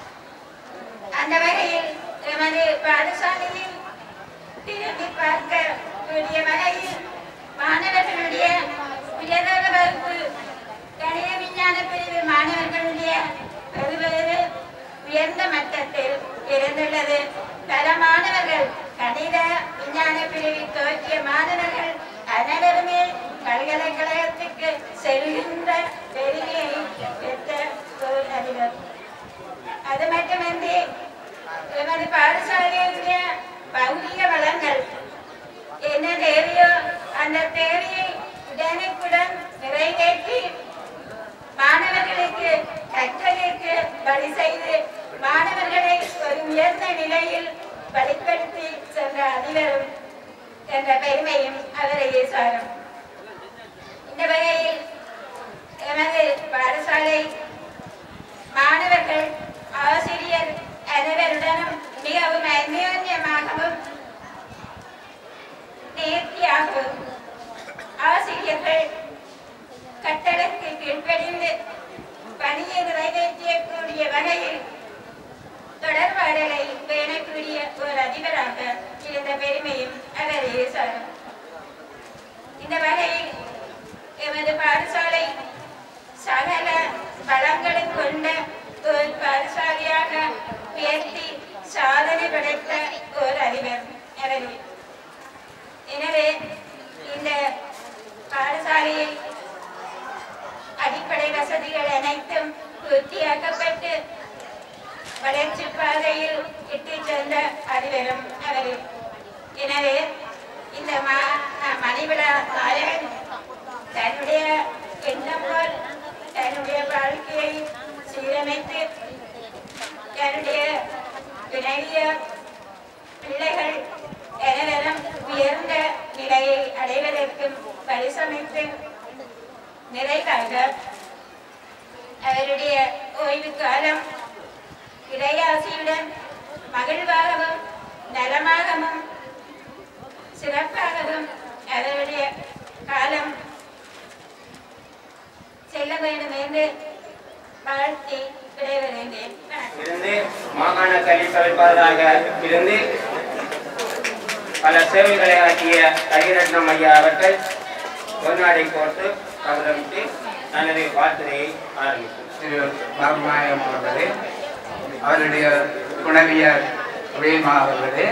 அந்த வகையில் எமது பாடசாலையில் திரும்பி பார்க்க கூடிய வகையில் மாணவர்களுடைய உயர்தர வகுப்பு கணித விஞ்ஞான பிரிவு மாணவர்களுடைய பெறுவது உயர்ந்த மட்டத்தில் இருந்துள்ளது பல மாணவர்கள் கணித விஞ்ஞான பிரிவில் தோற்றிய மாணவர்கள் அனைவருமே பல்கலைக்கழகத்துக்கு செல்கின்ற பெருமையை பெற்ற ஒரு அறிவர் அது மட்டுமின்றி எமது பாடசாலையிலுடைய பௌதிக வளங்கள் என்ன தேவையோ அந்த தேவையை உடனுக்குடன் நிறைவேற்றி மாணவர்களுக்கு கற்றலிற்கு வழி செய்து மாணவர்களை ஒரு உயர்ந்த நிலையில் வழிப்படுத்தி சென்ற அதிபரும் என்ற பெருமையும் அவரையே சாரும் இந்த வகையில் எமது பாடசாலை மாணவர்கள் ஆசிரியர் அனைவருடனும் மிகவும் அந்யோன்யமாகவும் நேர்த்தியாகவும் ஆசிரியர்கள் கட்டளக்கு கீழ்ப்படிந்து பணியை நிறைவேற்றக்கூடிய வகையில் தொடர்பாடலை பேணக்கூடிய ஒரு அதிபராக இருந்த பெருமையும் அவரே சாரும் இந்த வகையில் எமது பாடசாலை சகல வளங்களும் கொண்ட ஒரு பாடசாலையாக உயர்த்தி சாதனை படைத்த ஒரு அறிவர் அவரே எனவே இந்த பாடசாலையை அடிப்படை வசதிகள் அனைத்தும் பூர்த்தியாக்கப்பட்டு வளர்ச்சி பாதையில் இட்டு சென்ற அறிவரும் அவரே எனவே இந்த மா- மணிவிழா நாயகன் தன்னுடைய எண்ணம் போல் தன்னுடைய வாழ்க்கையை சீரமைத்து தன்னுடைய வினவிய பிள்ளைகள் எனவரும் உயர்ந்த நிலையை அடைவதற்கும் பரிசமைத்து நிறைவாக அவருடைய ஓய்வு காலம் இடையாசி மகிழ்வாகவும் நலமாகவும் சிறப்பாகவும் அவருடைய காலம் செல்ல வேண்டும் என்று வாழ்த்தி விடைபெறுகின்றேன் வணக்கம். இருந்து மாகாண கல்வி சபைப்பாளராக இருந்து பல சேவைகளை ஆற்றிய கலிரட்னம் ஐயா அவர்கள் பொன்னாடை கோர்த்து கௌரவித்து தனது வாழ்த்துறையை ஆரம்பித்தார் திரு மர்மாயம் அவர்களே அவருடைய துணைவியர் வேமா அவர்களே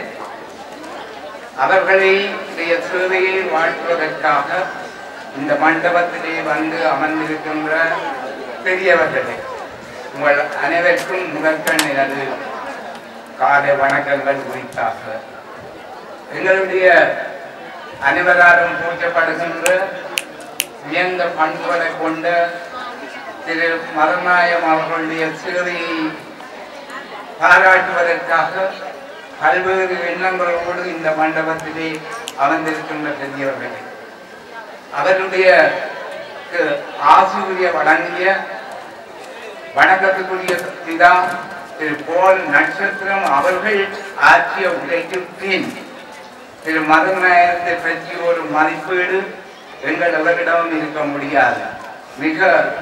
அவர்களுடைய சேவையை வாழ்த்துவதற்காக இந்த மண்டபத்திலே வந்து அமர்ந்திருக்கின்ற பெரியவர்களே உங்கள் அனைவருக்கும் முதற்கண் எனது காலை வணக்கங்கள் குறித்தாக எங்களுடைய அனைவராலும் பூஜப்படுகின்ற உயர்ந்த பண்புகளை கொண்ட திரு மரநாயம் அவர்களுடைய சேவையை பாராட்டுவதற்காக பல்வேறு எண்ணங்களோடு இந்த மண்டபத்திலே அமர்ந்திருக்கின்ற பெரியவர்களே அவருடைய க்கு ஆசிரிய வழங்கிய வணக்கத்துக்குரிய பிதா திரு போல் நட்சத்திரம் அவர்கள் ஆற்றிய உரைக்கு பின் திரு மதநாயகத்தை பற்றி ஒரு மதிப்பீடு எங்கள் எவரிடமும் இருக்க முடியாது மிக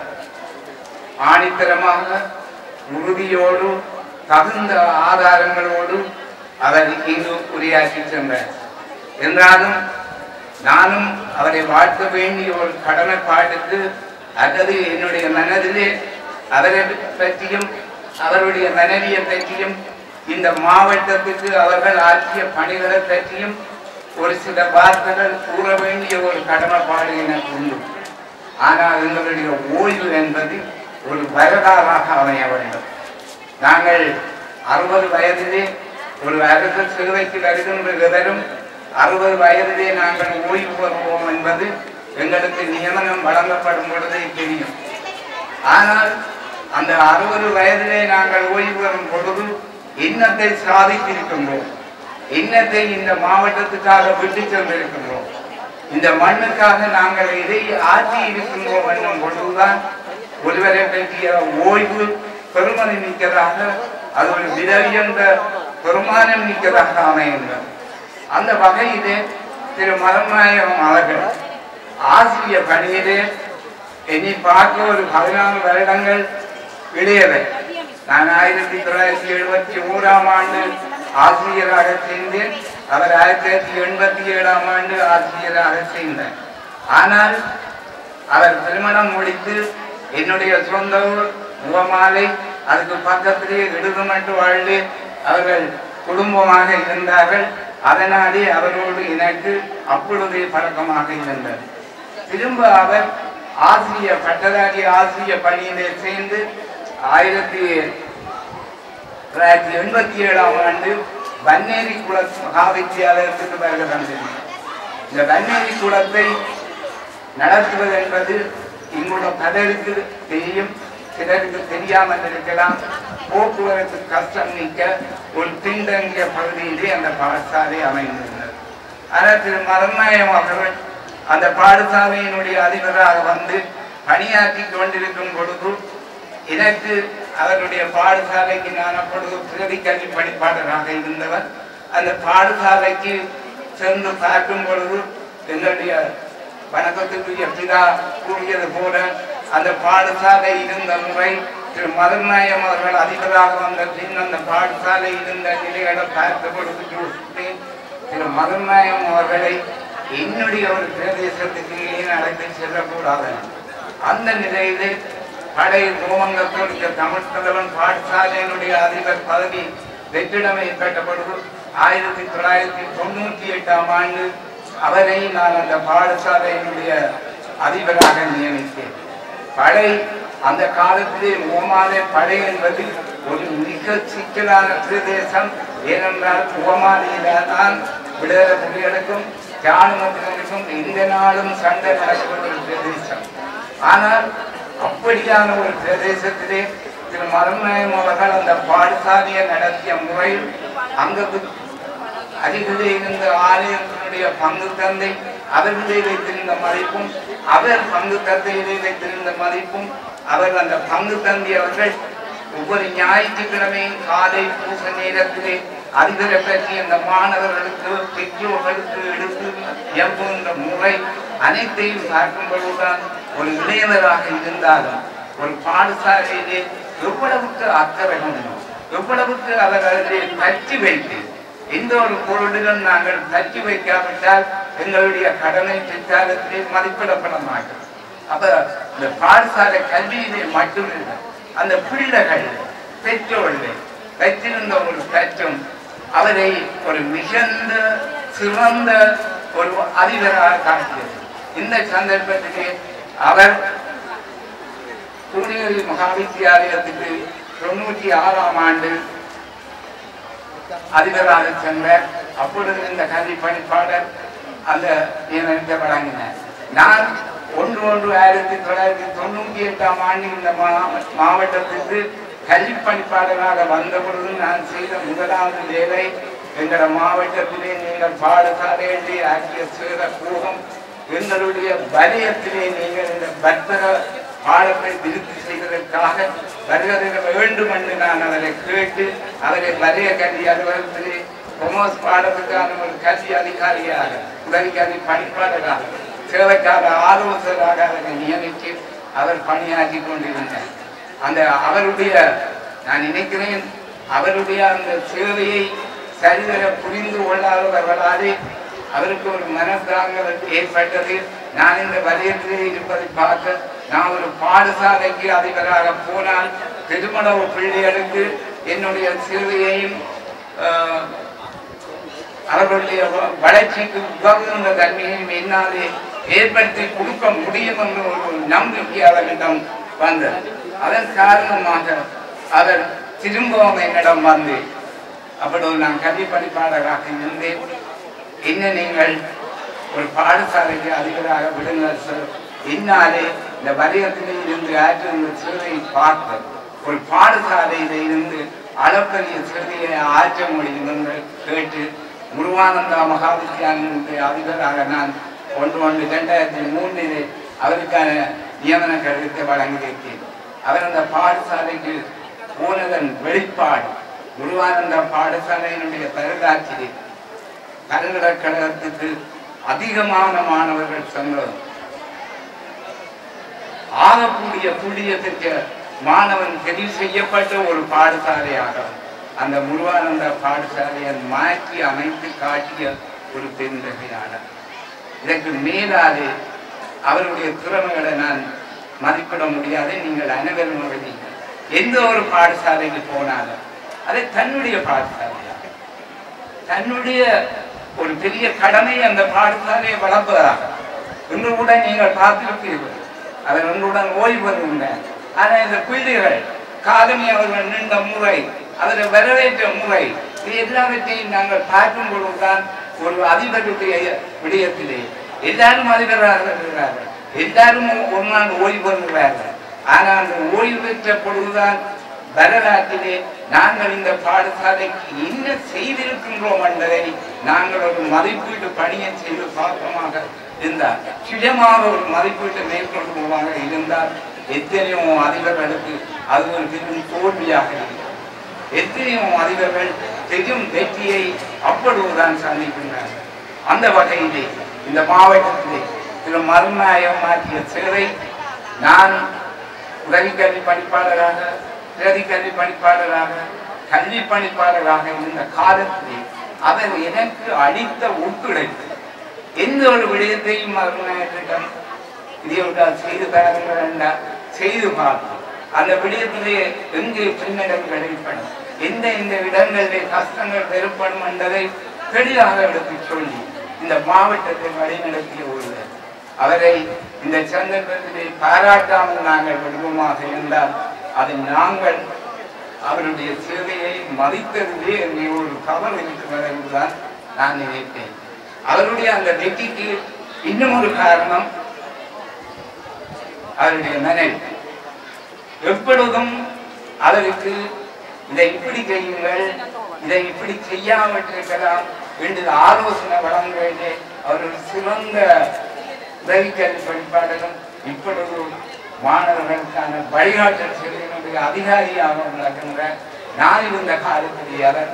ஆணித்தரமாக உறுதியோடு தகுந்த ஆதாரங்களோடு அவர் இங்கு உரையாற்றி சென்றார் என்றாலும் நானும் அவரை வாழ்த்த வேண்டிய ஒரு கடமைப்பாட்டுக்கு அல்லது என்னுடைய மனதிலே அவரை பற்றியும் அவருடைய மனைவியை பற்றியும் இந்த மாவட்டத்துக்கு அவர்கள் ஆற்றிய பணிகளை பற்றியும் ஒரு சில வார்த்தைகள் கூற வேண்டிய ஒரு கடமைப்பாடு எனக்கு உண்டு ஆனால் எங்களுடைய ஓய்வு என்பது ஒரு வரலாறாக அமைய வேண்டும் நாங்கள் அறுபது வயதிலே ஒரு அரசு சேவைக்கு வருகின்ற எவரும் அறுபது வயதிலே நாங்கள் ஓய்வு பெறுவோம் என்பது எங்களுக்கு நியமனம் வழங்கப்படும் பொழுதே தெரியும் ஆனால் அந்த அறுபது வயதிலே நாங்கள் ஓய்வு பெறும் பொழுது இன்னத்தை சாதித்திருக்கின்றோம் இன்னத்தை இந்த மாவட்டத்துக்காக விட்டு சென்றிருக்கின்றோம் இந்த மண்ணுக்காக நாங்கள் எதை ஆற்றி இருக்கின்றோம் என்னும் பொழுதுதான் ஒருவரை பற்றிய ஓய்வு பெருமதி மிக்கதாக அது ஒரு விதவி என்ற பெருமானம் மிக்கதாக அமைகின்றது அந்த வகையிலே திரு மரநாயகம் அவர்கள் ஆசிரிய பணியிலே என்னை பார்க்க ஒரு பதினாறு வருடங்கள் இடையவர் நான் ஆயிரத்தி தொள்ளாயிரத்தி எழுபத்தி மூன்றாம் ஆண்டு ஆசிரியராக சேர்ந்தேன் அவர் ஆயிரத்தி தொள்ளாயிரத்தி எண்பத்தி ஏழாம் ஆண்டு ஆசிரியராக சேர்ந்தார் ஆனால் அவர் திருமணம் முடித்து என்னுடைய சொந்த ஊர் முகமாலை அதுக்கு பக்கத்திலே இடுதுமட்டு வாழ்ந்து அவர்கள் குடும்பமாக இருந்தார்கள் அதனாலே அவரோடு எனக்கு அப்பொழுதே பழக்கமாக இருந்தது திரும்ப அவர் ஆசிரிய பட்டதாரி ஆசிரிய பணியிலே சேர்ந்து ஆயிரத்தி தொள்ளாயிரத்தி எண்பத்தி ஏழாம் ஆண்டு வன்னேரி குல மகாவித்தியாலயத்துக்கு வருகை தந்திருந்தார் இந்த வன்னேரி குலத்தை நடத்துவது என்பது இங்குள்ள பலருக்கு தெரியும் சிலருக்கு தெரியாமல் இருக்கலாம் போக்குவரத்து கஷ்டம் நீக்க ஒரு பின்தங்கிய பகுதியிலே அந்த பாடசாலை அமைந்திருந்தது ஆனால் திரு மரநாயம் அவர்கள் அந்த பாடசாலையினுடைய அதிபராக வந்து பணியாற்றி கொண்டிருக்கும் பொழுது எனக்கு அவருடைய பாடசாலைக்கு நான் அப்பொழுது பிரதி கல்வி பணிப்பாளராக இருந்தவர் அந்த பாடசாலைக்கு சென்று பார்க்கும் பொழுது எங்களுடைய வணக்கத்துக்குரிய பிதா கூறியது போல அந்த பாடசாலை இருந்த முறை திரு மதநாயம் அவர்கள் அதிபராக வந்த பின் அந்த பாடசாலை இருந்த நிலைகளை பார்த்த பொழுது யோசித்தேன் திரு மதநாயம் அவர்களை என்னுடைய ஒரு பிரதேசத்துக்கு ஏன் அழைத்து செல்லக்கூடாது அந்த நிலையிலே பழைய கோமங்கத்தோடு தமிழ் தலைவன் பாடசாலையினுடைய அதிபர் பதவி வெற்றிடமைக்கப்பட்ட பொழுது ஆயிரத்தி தொள்ளாயிரத்தி தொண்ணூற்றி எட்டாம் ஆண்டு அவரை நான் அந்த பாடசாலையினுடைய அதிபராக நியமித்தேன் படை அந்த காலத்திலே ஓமாலே படை என்பது ஒரு மிக சிக்கலான பிரதேசம் ஏனென்றால் ஓமாலியில தான் விடுதலை புலிகளுக்கும் தியானமத்தினருக்கும் இந்த நாளும் சண்டை நடக்கிற ஒரு பிரதேசம் ஆனால் அப்படியான ஒரு பிரதேசத்திலே திரு மரநாயம் அவர்கள் அந்த பாடசாலையை நடத்திய முறையில் அங்கு அருகிலே இருந்த ஆலயத்தினுடைய பங்கு தந்தை அவர்களே வைத்திருந்த மதிப்பும் அவர் பங்கு தந்தையிலே வைத்திருந்த மதிப்பும் அவர் அந்த பங்கு தந்தை அவர்கள் ஒவ்வொரு ஞாயிற்றுக்கிழமையும் காலை பூச நேரத்திலே அதிபரை பற்றி அந்த மாணவர்களுக்கு பெற்றோர்களுக்கு எடுத்து இயம்புகின்ற முறை அனைத்தையும் பார்க்கும் பொழுதுதான் ஒரு இளைஞராக இருந்தாலும் ஒரு பாடசாலையிலே எவ்வளவுக்கு அக்கறை கொண்டோம் எவ்வளவுக்கு அவர்களை பற்றி வைத்து எந்த ஒரு பொருளிலும் நாங்கள் தட்டி வைக்காவிட்டால் எங்களுடைய கடனை பிற்காலத்திலே மதிப்பிடப்பட மாட்டோம் அப்ப இந்த பாடசாலை கல்வியிலே மட்டுமில்லை அந்த பிள்ளைகள் பெற்றோர்கள் வைத்திருந்த ஒரு தச்சம் அவரை ஒரு மிகுந்த சிறந்த ஒரு அதிபராக காட்டியது இந்த சந்தர்ப்பத்திலே அவர் பூனேரி மகாவித்தியாலயத்துக்கு தொண்ணூற்றி ஆறாம் ஆண்டு அதிபராக சென்றார் அப்பொழுது இந்த கல்வி பணிப்பாளர் அந்த நியமனத்தை வழங்கினார் நான் ஒன்று ஒன்று ஆயிரத்தி தொள்ளாயிரத்தி தொண்ணூற்றி எட்டாம் ஆண்டு இந்த மா- மாவட்டத்திற்கு கல்வி பணிப்பாளராக வந்த பொழுது நான் செய்த முதலாவது வேலை எங்கள மாவட்டத்திலே நீங்கள் பாடசாலையிலே ஆக்கிய சேர கூகம் எங்களுடைய வலயத்திலே நீங்கள் இந்த பக்தர பாடத்தை திருத்தி செய்வதற்காக வருவதற்கு வேண்டும் என்று நான் அவரை கேட்டு அவரை வலய கல்வி அலுவலகத்திலே கொமர்ஸ் பாடத்துக்கான ஒரு கல்வி அதிகாரியாக உதவி கல்வி பணிப்பாளராக சேவைக்காக ஆலோசகராக அவரை நியமித்து அவர் பணியாற்றி கொண்டிருந்தார் அந்த அவருடைய நான் நினைக்கிறேன் அவருடைய அந்த சேவையை சரிவர புரிந்து கொள்ளாதவர்களாலே அவருக்கு ஒரு மனத்தாங்கள் ஏற்பட்டது நான் இந்த வலயத்திலே இருப்பதை பார்க்க நான் ஒரு பாடசாலைக்கு அதிபராக போனால் பெருமளவு பிள்ளைகளுக்கு என்னுடைய சேவையையும் ஆஹ், அவர்களுடைய வ- வளர்ச்சிக்கு உதவுகின்ற தன்மையையும் என்னாலே ஏற்படுத்தி கொடுக்க முடியும் என்ற ஒரு நம்பிக்கை அவரிடம் வந்தது அதன் காரணமாக அவர் திரும்பவும் என்னிடம் வந்து அப்பொழுது நான் கல்வி படிப்பாளராக இருந்தேன் என்ன நீங்கள் ஒரு பாடசாலைக்கு அதிபராக விடுங்கள் சார் என்னாலே இந்த வலயத்திலே இருந்து ஆற்றுகின்ற சேவையை பார்த்து ஒரு பாடசாலையில இருந்து அளப்பரிய சேவையை ஆற்ற முடியும் என்று கேட்டு முருகானந்தா மகாவித்யாலயனுடைய அதிபராக நான் ஒன்று ஒன்று இரண்டாயிரத்தி மூன்றிலே அவருக்கான நியமன கடிதத்தை வழங்கியிருக்கேன் அவர் அந்த பாடசாலைக்கு போனதன் வெளிப்பாடு குருவானந்த பாடசாலையினுடைய வரலாற்றிலே பல்கலைக்கழகத்துக்கு அதிகமான மாணவர்கள் சென்றோம் ஆகக்கூடிய புண்ணியத்திற்கு மாணவன் தெரிவு செய்யப்பட்ட ஒரு பாடசாலையாக அந்த முருகானந்த பாடசாலையை மாற்றி அமைத்து காட்டிய ஒரு பெருந்தகையாளர் இதற்கு மேலாலே அவருடைய திறமைகளை நான் மதிப்பிட முடியாது நீங்கள் அனைவரும் அறிவீர்கள். எந்த ஒரு பாடசாலைக்கு போனாலும் அது தன்னுடைய பாடசாலையாக தன்னுடைய ஒரு பெரிய கடமை அந்த பாடசாலையை வளர்ப்பதாக இன்று கூட நீங்கள் பார்த்திருப்பீர்கள் அவர் ஒன்றுடன் ஓய்வு பெறுகின்றார் ஆனால் இந்த பிள்ளைகள் காலனி அவர்கள் நின்ற முறை அதில் வரவேற்ற முறை இது எல்லாவற்றையும் நாங்கள் பார்க்கும் பொழுதுதான் ஒரு அதிபருடைய விடயத்திலே எல்லாரும் அதிபராக இருக்கிறார்கள் எல்லாரும் ஒரு நாள் ஓய்வு பெறுகிறார்கள் ஆனால் அந்த ஓய்வு பெற்ற பொழுதுதான் வரலாற்றிலே நாங்கள் இந்த பாடசாலைக்கு என்ன செய்திருக்கின்றோம் என்பதை நாங்கள் ஒரு மதிப்பீட்டு பணியை செய்து பார்ப்போமாக இருந்தால் சுயமாக ஒரு மதிப்பீட்டை மேற்கொள்வோமாக இருந்தால் எத்தனையோ அதிபர்களுக்கு அது ஒரு பெரும் தோல்வியாக இருக்கும் எத்தனையோ அதிபர்கள் பெரும் வெற்றியை அப்பொழுதுதான் சந்திக்கின்றார்கள் அந்த வகையிலே இந்த மாவட்டத்திலே திரு மறுநாயகம் மாற்றிய சேவை நான் உதவி கல்வி பணிப்பாளராக பிரதி கல்வி பணிப்பாளராக கல்வி பணிப்பாளராக இருந்த காலத்திலே அவர் எனக்கு அளித்த ஒத்துழைப்பு எந்த ஒரு விடயத்தையும் மறுநாயகத்திடம் இதையொன்றால் செய்து தரங்கள் என்றால் செய்து பார்ப்போம் அந்த விடயத்திலே எங்கே பின்னடைவுகள் ஏற்படும் எந்த இந்த இடங்களிலே கஷ்டங்கள் ஏற்படும் என்பதை தெளிவாக எடுத்துச் சொல்லி இந்த மாவட்டத்தை வழிநடத்திய ஒருவர் அவரை இந்த சந்தர்ப்பத்திலே பாராட்டாமல் நாங்கள் விடுவோமாக இருந்தால் அது நாங்கள் அவருடைய சேவையை மதித்ததிலே என்னை ஒரு தவறு இருக்கிறது என்றுதான் நான் நினைத்தேன் அவருடைய அந்த வெற்றிக்கு இன்னும் ஒரு காரணம் அவருடைய மனைவி எப்பொழுதும் அவருக்கு இதை இப்படி செய்யுங்கள் இதை இப்படி செய்யாமட்டிருக்கலாம் என்று ஆலோசனை வழங்க வேண்டிய அவர் ஒரு சிறந்த உதவிக்கல்வி படிப்பாளரும் இப்பொழுது மாணவர்களுக்கான வழிகாட்டல் செல்வதனுடைய அதிகாரியாக விளக்குகின்ற நான் இருந்த காலத்தில் அவர்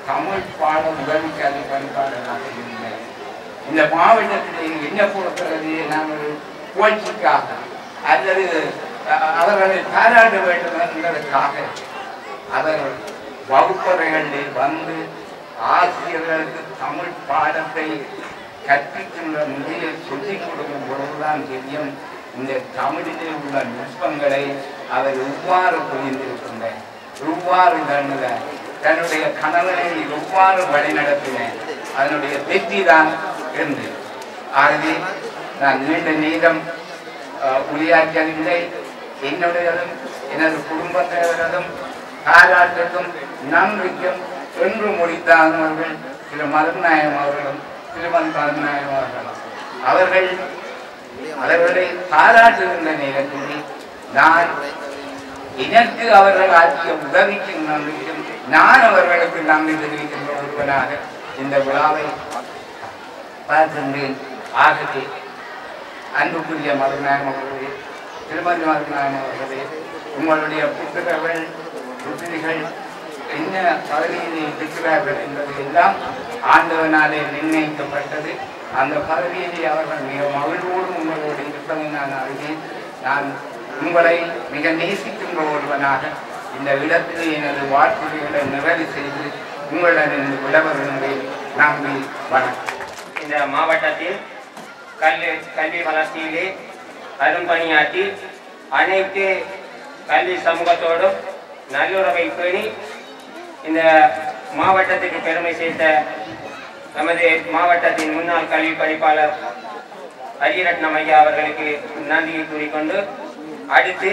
தமிழ் பாட உதவி கல்வி பண்பாளராக இருந்தேன் இந்த மாவட்டத்தில் என்ன பொறுக்கிறது நாங்கள் போய்ச்சிக்காக அல்லது அஹ், அவர்களை பாராட்ட வேண்டும் என்பதற்காக அவர் வகுப்பறைகளில் வந்து ஆசிரியர்களுக்கு தமிழ் பாடத்தை கற்பிக்கின்ற முறையை சொல்லிக் கொடுக்கும் பொழுதுதான் தெரியும் இந்த தமிழிலே உள்ள நுட்பங்களை அவர் எவ்வாறு புரிந்திருக்கின்றார் எவ்வாறு தன்னுடைய தன்னுடைய கணவனை எவ்வாறு வழிநடத்தினேன் அதனுடைய வெற்றி தான் என்று ஆகவே நான் நீண்ட நேரம் அஹ், உரையாற்றவில்லை என்னுடையதும் எனது குடும்பத்தினரதும் பாராட்டுக்கும் நம்பிக்கும் என்று முடித்தானவர்கள் திரு மருநாயகம் அவர்களும் திருமன் மருநாயகம் அவர்களும் அவர்கள் அவர்களை பாராட்டுகின்ற நேரத்தில் நான் எனக்கு அவர்கள் ஆற்றிய உதவிக்கும் நம்பிக்கும் நான் அவர்களுக்கு நன்றி தெரிவிக்கின்ற ஒருவனாக இந்த விழாவை பார்க்கின்றேன் ஆகவே அன்புக்குரிய மருநாயகம் அவர்களே திருமதி மருநாயகம் அவர்களே உங்களுடைய புத்தகங்கள் புத்திரிகள் என்ன பதவியிலே இருக்கிறார்கள் என்பது எல்லாம் ஆண்டவனாலே நிர்ணயிக்கப்பட்டது அந்த பதவியிலே அவர்கள் மிக மகிழ்வோடு உங்களோடு இருப்பதை நான் அறிவேன் நான் உங்களை மிக நேசிக்கின்ற ஒருவனாக இந்த இடத்திலே எனது வாழ்த்துறைகளை நிறைவு செய்து உங்களிடம் விடவருகின்றேன் நன்றி வணக்கம் இந்த மாவட்டத்தில் கல்வி கல்வி வளர்ச்சியிலே அரும்பணியாற்றி அனைத்து கல்வி சமூகத்தோடும் நல்லுறவை பேணி இந்த மாவட்டத்துக்கு பெருமை சேர்த்த நமது மாவட்டத்தின் முன்னாள் கல்வி பணிப்பாளர் ஹரிரட்னம் ஐயா அவர்களுக்கு நன்றியை கூறிக்கொண்டு அடுத்து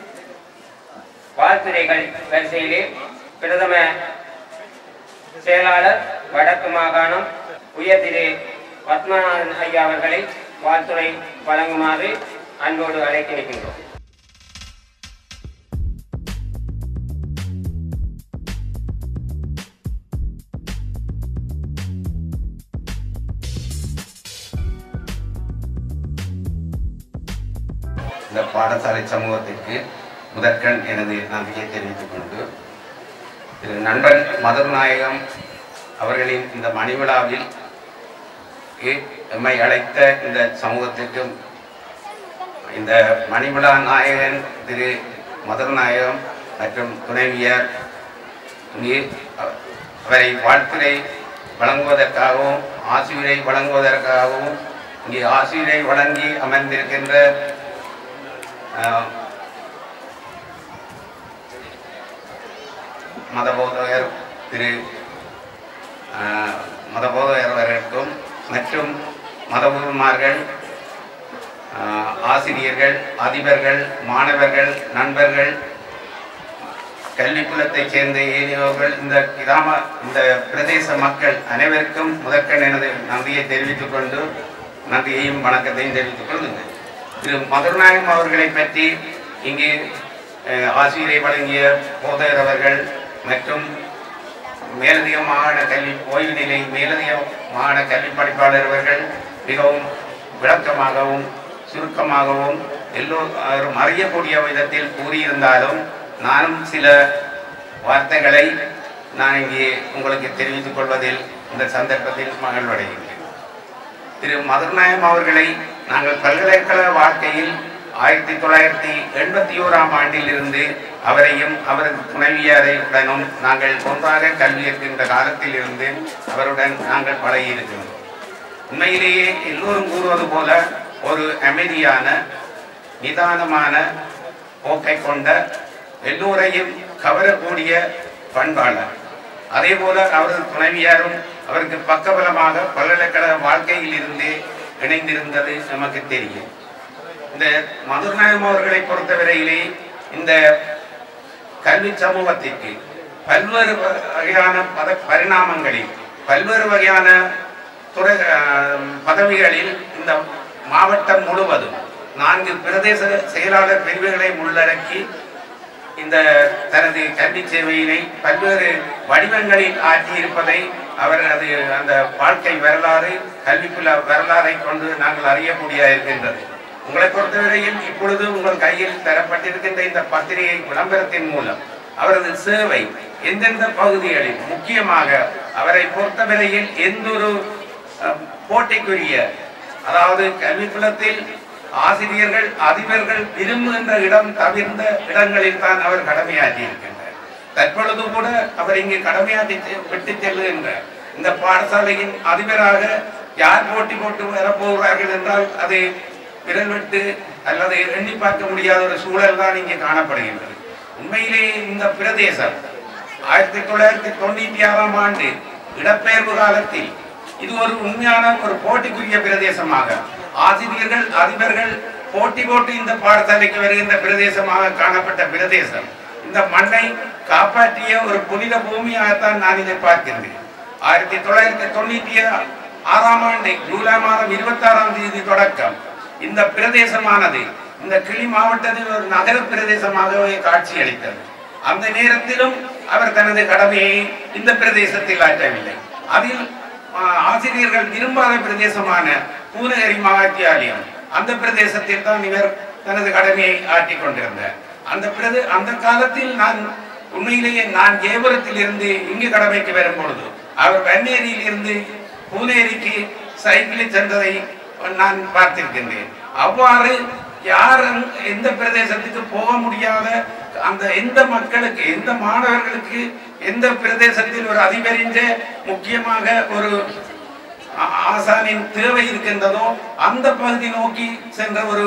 வாழ்த்துறைகள் வரிசையிலே பிரதம செயலாளர் வடக்கு மாகாணம் உயர் திரு பத்மநாதன் ஐயா அவர்களை வாழ்த்துறை வழங்குமாறு அன்போடு அழைத்து நிற்கின்றோம் இந்த பாடசாலை சமூகத்திற்கு முதற்கண் எனது நன்றியை தெரிவித்துக் கொண்டு திரு நண்பன் மதுர்நாயகம் அவர்களின் இந்த மணிவிழாவில் எ- எம்மை அழைத்த இந்த சமூகத்திற்கும் இந்த மணிவிழா நாயகன் திரு மதுர்நாயகம் மற்றும் துணைவியார் இங்கே அவ- அவரை வாழ்த்துரை வழங்குவதற்காகவும் ஆசிரியரை வழங்குவதற்காகவும் இங்கே ஆசிரியரை வழங்கி அமர்ந்திருக்கின்ற ஆஹ், மதபோதகர் திரு ஆஹ், மதபோதகர் அவர்களுக்கும் மற்றும் மதகுருமார்கள் ஆஹ், ஆசிரியர்கள் அதிபர்கள் மாணவர்கள் நண்பர்கள் கல்விக்குலத்தைச் சேர்ந்த ஏனையோர்கள் இந்த கிராம இந்த பிரதேச மக்கள் அனைவருக்கும் முதற்கண் எனது நன்றியை தெரிவித்துக் கொண்டு நன்றியையும் வணக்கத்தையும் தெரிவித்துக் கொள்ளுங்கள் திரு மதுரநாயகம் அவர்களை பற்றி இங்கு அஹ், ஆசிரியரை வழங்கிய போதகர் அவர்கள் மற்றும் மேலதிக மாகாண கல்வி ஓய்வு நிலை மேலதிக மாகாண கல்வி படிப்பாளர் அவர்கள் மிகவும் விளக்கமாகவும் சுருக்கமாகவும் எல்லோரும் அறியக்கூடிய விதத்தில் கூறியிருந்தாலும் நானும் சில வார்த்தைகளை நான் இங்கே உங்களுக்கு தெரிவித்துக் கொள்வதில் இந்த சந்தர்ப்பத்தில் மகிழ்வடைகின்றேன் திரு மதுர்நாயம் அவர்களை நாங்கள் பல்கலைக்கழக வாழ்க்கையில் ஆயிரத்தி தொள்ளாயிரத்தி எண்பத்தி ஓராம் ஆண்டில் இருந்து அவரையும் அவரது துணைவியாரையுடனும் நாங்கள் ஒன்றாக கல்வி இருக்கின்ற காலத்தில் இருந்து அவருடன் நாங்கள் பழகியிருக்கிறோம் உண்மையிலேயே எல்லோரும் கூறுவது போல ஒரு அமைதியான நிதானமான போக்கை கொண்ட எல்லோரையும் கவரக்கூடிய பண்பாளர் அதே போல அவரது துணைவியாரும் அவருக்கு பக்கபலமாக பல்கலைக்கழக வாழ்க்கையில் இருந்து இணைந்திருந்தது நமக்கு தெரியும் இந்த மதுர்நாயகம் அவர்களை பொறுத்தவரையிலே இந்த கல்வி சமூகத்திற்கு பல்வேறு வகையான பத பரிணாமங்களில் பல்வேறு வகையான துறை அஹ், பதவிகளில் இந்த மாவட்டம் முழுவதும் நான்கு பிரதேச செயலாளர் பிரிவுகளை உள்ளடக்கி இந்த தனது கல்வி சேவையினை பல்வேறு வடிவங்களில் ஆற்றியிருப்பதை அவர் அது அந்த வாழ்க்கை வரலாறு கல்விக்குள்ள வரலாறை கொண்டு நாங்கள் அறியக்கூடிய இருக்கின்றது உங்களை பொறுத்தவரையில் இப்பொழுது உங்கள் கையில் தரப்பட்டிருக்கின்ற இந்த பத்திரிகை விளம்பரத்தின் மூலம் அவரது சேவை எந்தெந்த பகுதிகளில் முக்கியமாக அவரை பொறுத்தவரையில் எந்த ஒரு அஹ், போட்டிக்குரிய அதாவது கல்விக்குளத்தில் ஆசிரியர்கள் அதிபர்கள் விரும்புகின்ற இடம் தவிர்ந்த இடங்களில் தான் அவர் கடமையாற்றி இருக்கின்றார் தற்பொழுது கூட அவர் இங்கு கடமையாற்றி செ- விட்டு செல்லுகின்றார் இந்த பாடசாலையின் அதிபராக யார் போட்டி போட்டு வரப்போகிறார்கள் என்றால் அதை விரல் விட்டு அல்லது எண்ணி பார்க்க முடியாத ஒரு சூழல் தான் இங்கே காணப்படுகின்றது உண்மையிலேயே இந்த பிரதேசம் ஆயிரத்தி தொள்ளாயிரத்தி தொண்ணூத்தி ஆறாம் ஆண்டு இடப்பெயர்வு காலத்தில் இது ஒரு உண்மையான ஒரு போட்டிக்குரிய பிரதேசமாக ஆசிரியர்கள் அதிபர்கள் போட்டி போட்டு இந்த பாடசாலைக்கு வருகின்ற பிரதேசமாக காணப்பட்ட பிரதேசம் இந்த மண்ணை காப்பாற்றிய ஒரு புனித பூமியாகத்தான் நான் இதை பார்க்கின்றேன் ஆயிரத்தி தொள்ளாயிரத்தி தொண்ணூத்தி ஆறாம் ஆண்டு ஜூலை மாதம் இருபத்தி ஆறாம் தேதி தொடக்கம் இந்த பிரதேசமானது இந்த கிளி மாவட்டத்தில் ஒரு நகர பிரதேசமாகவே காட்சியளித்தது அந்த நேரத்திலும் அவர் தனது கடமையை இந்த பிரதேசத்தில் ஆற்றவில்லை அதில் ஆ, ஆசிரியர்கள் விரும்பாத பிரதேசமான பூனகிரி மகாத்தியாலயம் அந்த பிரதேசத்தில் தான் இவர் தனது கடமையை ஆற்றிக் கொண்டிருந்தார் அந்த பிரதே அந்த காலத்தில் நான் உண்மையிலேயே நான் ஜெயபுரத்தில் இருந்து இங்கு கடமைக்கு வரும் பொழுது அவர் வன்னேரியில் இருந்து பூனேரிக்கு சைக்கிளில் சென்றதை நான் பார்த்திருக்கின்றேன் அவ்வாறு யாரும் எந்த பிரதேசத்துக்கு போக முடியாத அந்த எந்த மக்களுக்கு எந்த மாணவர்களுக்கு எந்த பிரதேசத்தில் ஒரு அதிபரின்ற முக்கியமாக ஒரு ஆ- ஆசானின் தேவை இருக்கின்றதோ அந்த பகுதி நோக்கி சென்ற ஒரு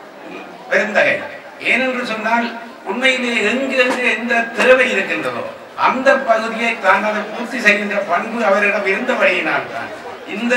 பெருந்தகை ஏனென்று சொன்னால் உண்மையிலே எங்கெங்கு எந்த தேவை இருக்கின்றதோ அந்த பகுதியை தான் அதை பூர்த்தி செய்கின்ற பண்பு அவரிடம் இருந்தபடியினால் தான் இந்த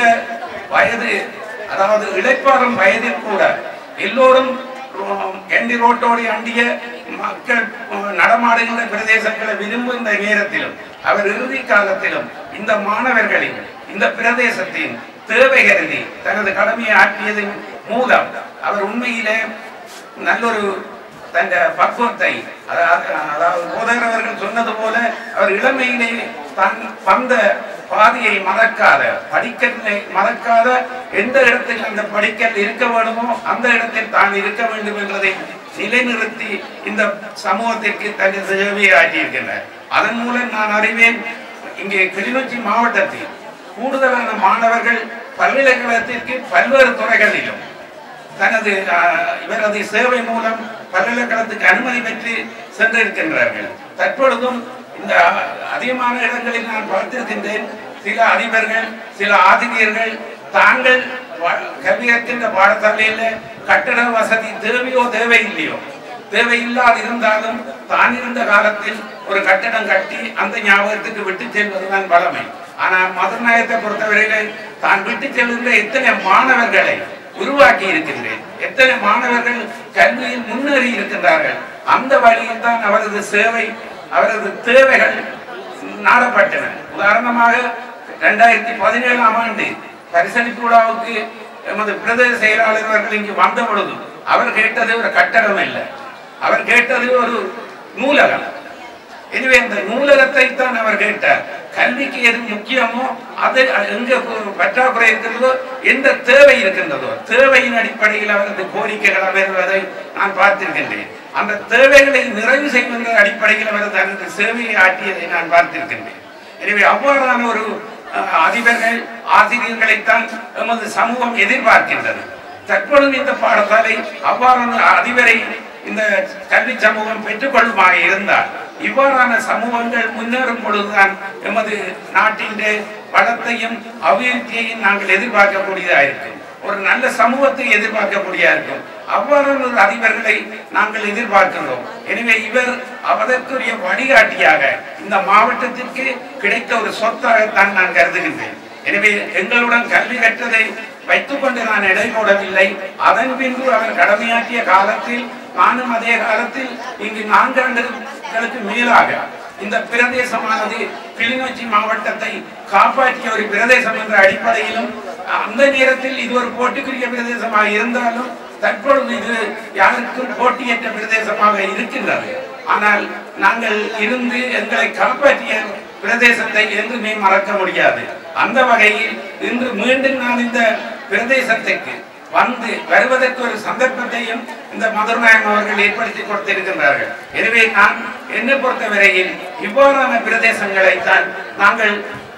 வயது அதாவது இளைப்பாறும் வயதில் கூட எல்லோரும் உம், கண்டி ரோட்டோடு அண்டிய மக்கள் உம், நடமாடுகின்ற பிரதேசங்களை விரும்புகின்ற நேரத்திலும் அவர் இறுதி காலத்திலும் இந்த மாணவர்களின் இந்த பிரதேசத்தின் தேவை கருதி தனது கடமையை ஆற்றியதன் மூலம் அவர் உண்மையிலே நல்லொரு தந்த பக்குவத்தை அதாவது அதாவது போதகர் அவர்கள் சொன்னது போல அவர் இளமையிலே தான் வந்த பாதையை மறக்காத படிக்கலை மறக்காத எந்த இடத்தில் அந்த படிக்கல் இருக்க வேண்டுமோ அந்த இடத்தில் தான் இருக்க வேண்டும் என்பதை நிலைநிறுத்தி இந்த சமூகத்திற்கு தனது சேவையை ஆற்றியிருக்கின்றார் அதன் மூலம் நான் அறிவேன் இங்கே கிளிநொச்சி மாவட்டத்தில் கூடுதலான மாணவர்கள் பல்கலைக்கழகத்திற்கு பல்வேறு துறைகளிலும் தனது ஆஹ், இவரது சேவை மூலம் பல்கலைக்கழகத்துக்கு அனுமதி பெற்று சென்றிருக்கின்றார்கள் தற்பொழுதும் இந்த அதிகமான இடங்களில் நான் பார்த்திருக்கின்றேன் சில அதிபர்கள் சில ஆசிரியர்கள் தாங்கள் வ- கல்வி கற்கின்ற பாடசாலையில கட்டட வசதி தேவையோ தேவையில்லையோ தேவையில்லாது இருந்தாலும் தான் இருந்த காலத்தில் ஒரு கட்டடம் கட்டி அந்த ஞாபகத்துக்கு விட்டு செல்வதுதான் பழமை ஆனா மதுரநாயகத்தை பொறுத்தவரையில தான் விட்டு செல்கின்ற எத்தனை மாணவர்களை உருவாக்கி இருக்கின்றேன் எத்தனை மாணவர்கள் கல்வியில் முன்னேறி இருக்கின்றார்கள் அந்த வழியில் தான் அவரது சேவை அவரது தேவைகள் நாடப்பட்டன உதாரணமாக இரண்டாயிரத்தி பதினேழாம் ஆண்டு பரிசளிப்பு விழாவுக்கு எமது பிரதேச செயலாளர் அவர்கள் இங்கு வந்த பொழுது அவர் கேட்டது ஒரு கட்டடம் இல்லை அவர் கேட்டது ஒரு நூலகம் எனவே அந்த நூலகத்தை தான் அவர் கேட்டார் கல்விக்கு எது முக்கியமோ அது எங்க கு- பற்றாக்குறை இருக்கிறதோ எந்த தேவை இருக்கின்றதோ தேவையின் அடிப்படையில் அவரது கோரிக்கைகள் அமைவதை நான் பார்த்திருக்கின்றேன் அந்த தேவைகளை நிறைவு செய்கின்ற அடிப்படையில் அவர் தனது சேவையை ஆற்றியதை நான் பார்த்திருக்கின்றேன் எனவே அவ்வாறான ஒரு அஹ், அதிபர்கள் ஆசிரியர்களைத்தான் எமது சமூகம் எதிர்பார்க்கின்றது தற்பொழுது இந்த பாடசாலை அவ்வாறான அதிபரை இந்த கல்வி சமூகம் பெற்றுக்கொள்ளுமாக இருந்தால் இவ்வாறான சமூகங்கள் முன்னேறும் பொழுதுதான் எமது நாட்டின் வளத்தையும் அபிவிருத்தியையும் நாங்கள் எதிர்பார்க்கக்கூடியதாக இருக்கும் ஒரு நல்ல சமூகத்தை எதிர்பார்க்கக்கூடியதா இருக்கும் அவ்வாறான ஒரு அதிபர்களை நாங்கள் எதிர்பார்க்கின்றோம் எனவே இவர் அவதற்குரிய வழிகாட்டியாக இந்த மாவட்டத்திற்கு கிடைத்த ஒரு சொத்தாகத்தான் நான் கருதுகின்றேன் எனவே எங்களுடன் கல்வி கற்றதை வைத்துக்கொண்டு நான் எடை போடவில்லை அதன் பின்பு அவர் கடமையாற்றிய காலத்தில் நானும் அதே காலத்தில் இங்கு நான்காண்டுகளுக்கு மேலாக இந்த பிரதேசமானது கிளிநொச்சி மாவட்டத்தை காப்பாற்றிய ஒரு பிரதேசம் என்ற அடிப்படையிலும் அந்த நேரத்தில் இது ஒரு போட்டிக்குரிய பிரதேசமாக இருந்தாலும் தற்பொழுது இது யாருக்கும் போட்டியற்ற பிரதேசமாக இருக்கின்றது ஆனால் நாங்கள் இருந்து எங்களை காப்பாற்றிய பிரதேசத்தை என்றுமே மறக்க முடியாது அந்த வகையில் இன்று மீண்டும் நான் இந்த பிரதேசத்துக்கு வந்து வருவதற்கு ஒரு சந்தர்ப்பத்தையும் இந்த மதுரநாயகம் அவர்கள் ஏற்படுத்தி கொடுத்திருக்கின்றார்கள் எனவே நான் என்னை பொறுத்தவரையில் இவ்வாறான பிரதேசங்களைத்தான் நாங்கள்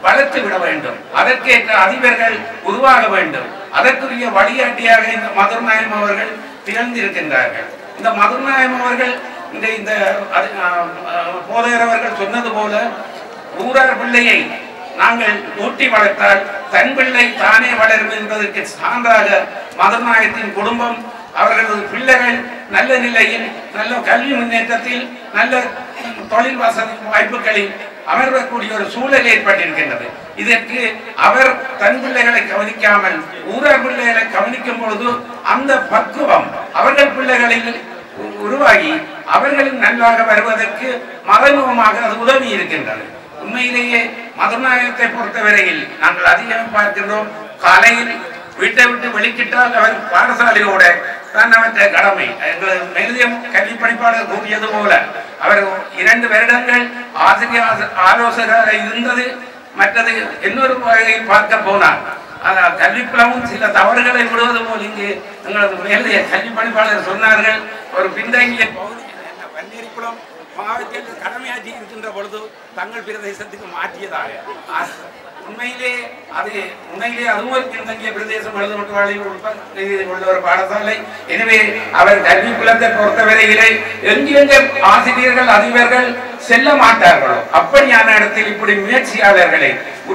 வளர்த்து விட வேண்டும் அதற்கேற்ற அதிபர்கள் உருவாக வேண்டும் அதற்குரிய வழிகாட்டியாக இந்த மதுர்நாயம் அவர்கள் திகழ்ந்திருக்கின்றார்கள் இந்த மதுர்நாயம் அவர்கள் இந்த இந்த அது- ஆஹ், ஆஹ், போதையர் அவர்கள் சொன்னது போல ஊரார் பிள்ளையை நாங்கள் ஊட்டி வளர்த்தால் தன் பிள்ளை தானே வளரும் என்பதற்கு சான்றாக மதுர்நாயகத்தின் குடும்பம் அவர்களது பிள்ளைகள் நல்ல நிலையில் நல்ல கல்வி முன்னேற்றத்தில் நல்ல தொழில் வசதி வாய்ப்புகளில் அமர்வக்கூடிய ஒரு சூழல் ஏற்பட்டிருக்கின்றது இதற்கு அவர் தன் பிள்ளைகளை கவனிக்காமல் ஊரர் பிள்ளைகளை கவனிக்கும் பொழுது அந்த பக்குவம் அவர்கள் பிள்ளைகளில் உ- உருவாகி அவர்களும் நன்றாக வருவதற்கு மறைமுகமாக அது உதவி இருக்கின்றது உண்மையிலேயே மதுநாயகத்தை பொறுத்தவரையில் நாங்கள் அதிகம் பார்க்கின்றோம் காலையில் வீட்டை விட்டு வெளிக்கிட்டால் அவர் பாடசாலையோட தான் அவற்றை கடமை எங்களது மெருதியம் கல்வி படிப்பாளர் கூறியது போல அவர் இரண்டு வருடங்கள் ஆசிரியர் ஆச- ஆலோசகராக இருந்தது மற்றது இன்னொரு வகையில் பார்க்க போனார் ஆனால் கல்விப்புலமும் சில தவறுகளை விடுவது போல் இங்கு எங்களது மேலதிக கல்வி பணிப்பாளர் சொன்னார்கள் ஒரு பின்தங்கிய பகுதி என்ற வன்னேரிக்குளம் மாவட்டத்தில் கடமையாற்றி இருக்கின்ற பொழுது தங்கள் பிரதேசத்துக்கு மாற்றியதாக ஆ- உண்மையிலே அது உண்மையிலே அதுவும் ஒரு பின்தங்கிய பிரதேசம் எழுதப்பட்டவாளில் உள்ள ஒரு பாடசாலை எனவே அவர் கல்வி புலத்தை பொறுத்தவரையிலே எங்கெங்க ஆசிரியர்கள் அதிபர்கள் செல்ல மாட்டார்களோ அப்படியான இடத்தில் இப்படி முயற்சியாளர்களை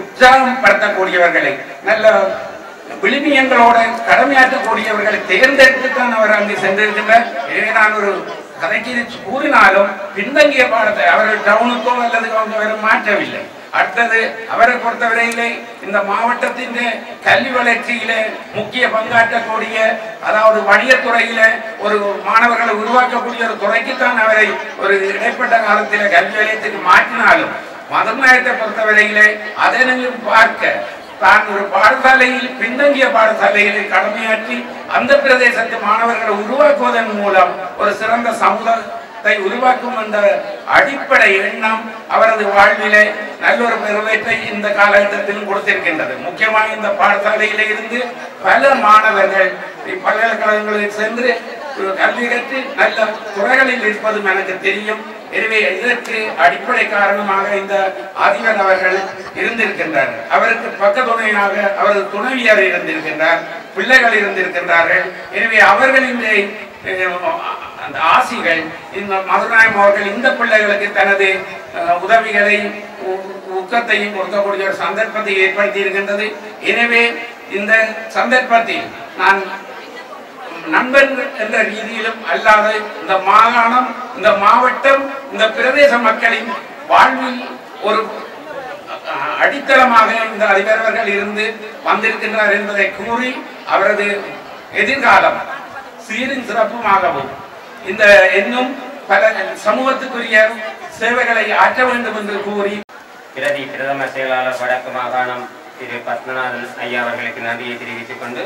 உற்சாகப்படுத்தக்கூடியவர்களை நல்ல விழுமியங்களோட கடமையாற்றக்கூடியவர்களை தேர்ந்தெடுத்து தான் அவர் அங்கு சென்றிருக்கின்றார் எனவே நான் ஒரு கதைக்கு இது கூறினாலும் பின்தங்கிய பாடத்தை அவர்கள் டவுனுக்கோ அல்லது அவங்க வேற மாற்றவில்லை அடுத்தது அவரை பொறுத்தவரையிலே இந்த மாவட்டத்தின் கல்வி வளர்ச்சியில முக்கிய பங்காற்றக்கூடிய அதாவது வணிகத்துறையில ஒரு மாணவர்களை உருவாக்கக்கூடிய ஒரு துறைக்குத்தான் அவரை ஒரு இடைப்பட்ட காலத்தில் கல்வி நிலையத்துக்கு மாற்றினாலும் மதநாயகத்தை பொறுத்தவரையிலே அதனையும் பார்க்க தான் ஒரு பாடசாலையில் பின்தங்கிய பாடசாலைகளை கடமையாற்றி அந்த பிரதேசத்து மாணவர்களை உருவாக்குவதன் மூலம் ஒரு சிறந்த சமுதாயத்தை உருவாக்கும் என்ற அடிப்படை எண்ணம் அவரது வாழ்விலே நல்ல ஒரு நிறைவேற்றை இந்த காலகட்டத்திலும் கொடுத்திருக்கின்றது முக்கியமாக இந்த பாடசாலையில இருந்து பல மாணவர்கள் பல்கலைக்கழகங்களில் சென்று ஒரு கல்வி கற்று நல்ல துறைகளில் இருப்பதும் எனக்கு தெரியும் எனவே இதற்கு அடிப்படை காரணமாக இந்த அதிபர் அவர்கள் இருந்திருக்கின்றார்கள் அவருக்கு பக்கத்துணையாக அவரது துணைவியார் இருந்திருக்கின்றார் பிள்ளைகள் இருந்திருக்கின்றார்கள் எனவே அவர்களின் அஹ், அந்த ஆசிகள் இந்த மதுராயம் அவர்கள் இந்த பிள்ளைகளுக்கு தனது அஹ், உதவிகளை ஊ- ஊக்கத்தையும் கொடுக்கக்கூடிய ஒரு சந்தர்ப்பத்தை ஏற்படுத்தி இருக்கின்றது எனவே இந்த சந்தர்ப்பத்தில் நான் நண்பன் என்ற ரீதியிலும் அல்லாத இந்த மாகாணம் இந்த மாவட்டம் இந்த பிரதேச மக்களின் வாழ்வில் ஒரு அஹ், அடித்தளமாக இந்த அதிபர்கள் இருந்து வந்திருக்கின்றார் என்பதை கூறி அவரது எதிர்காலம் சீரின் சிறப்புமாகவும் இந்த இன்னும் பல சமூகத்துக்குரிய சேவைகளை ஆற்ற வேண்டும் என்று கூறி பிரதி பிரதம செயலாளர் வடக்கு மாகாணம் திரு பத்மநாதன் ஐயா அவர்களுக்கு நன்றியை தெரிவித்துக் கொண்டு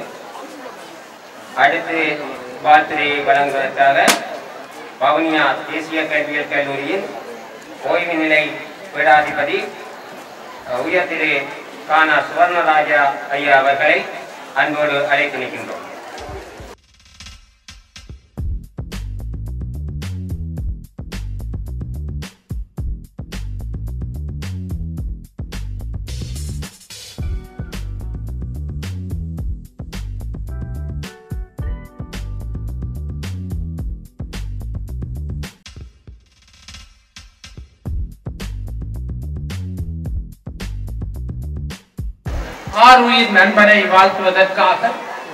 அடுத்து வாழ்த்துறையை வழங்குவதற்காக வவுனியா தேசிய கல்வியியல் கல்லூரியின் ஓய்வு நிலை பீடாதிபதி அஹ், உயர் திரு கானா சுவர்ணராஜா ஐயா அவர்களை அன்போடு அழைத்து நிற்கின்றோம் ஆறுயிர் நண்பனை வாழ்த்துவதற்காக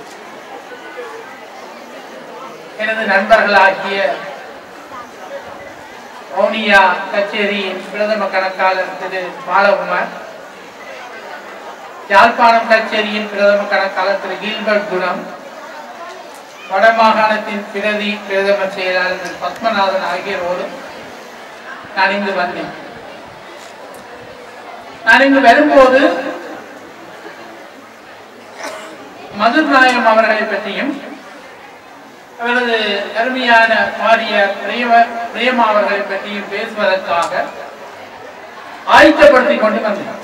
எனது நண்பர்களாகிய ஓனியா கச்சேரியின் பிரதம கணக்காளர் திரு பாலகுமார் யாழ்ப்பாணம் கச்சேரியின் பிரதம கணக்காளர் திரு கில்பர்ட் குணம் வடமாகாணத்தின் பிரதி பிரதம செயலாளர் திரு பத்மநாதன் ஆகியோரோடு நான் இங்கு வந்தேன் நான் இங்கு வரும்போது மதுர்நாயம் அவர்களை பற்றியும் அவரது அருமையான பாரிய பிரேம பிரேமா அவர்களை பற்றியும் பேசுவதற்காக ஆயத்தப்படுத்திக் கொண்டு வந்தேன்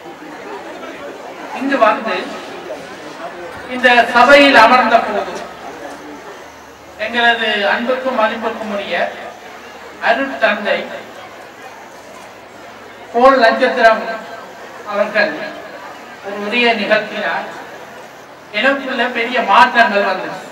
இங்கு வந்து இந்த சபையில் அமர்ந்த போது எங்களது அன்புக்கும் மதிப்புக்கும் உரிய அருட்தந்தை போல் நட்சத்திரம் அவர்கள் ஒரு உரையை நிகழ்த்தினார் எனக்குள்ள பெரிய மாற்றங்கள் வந்துச்சு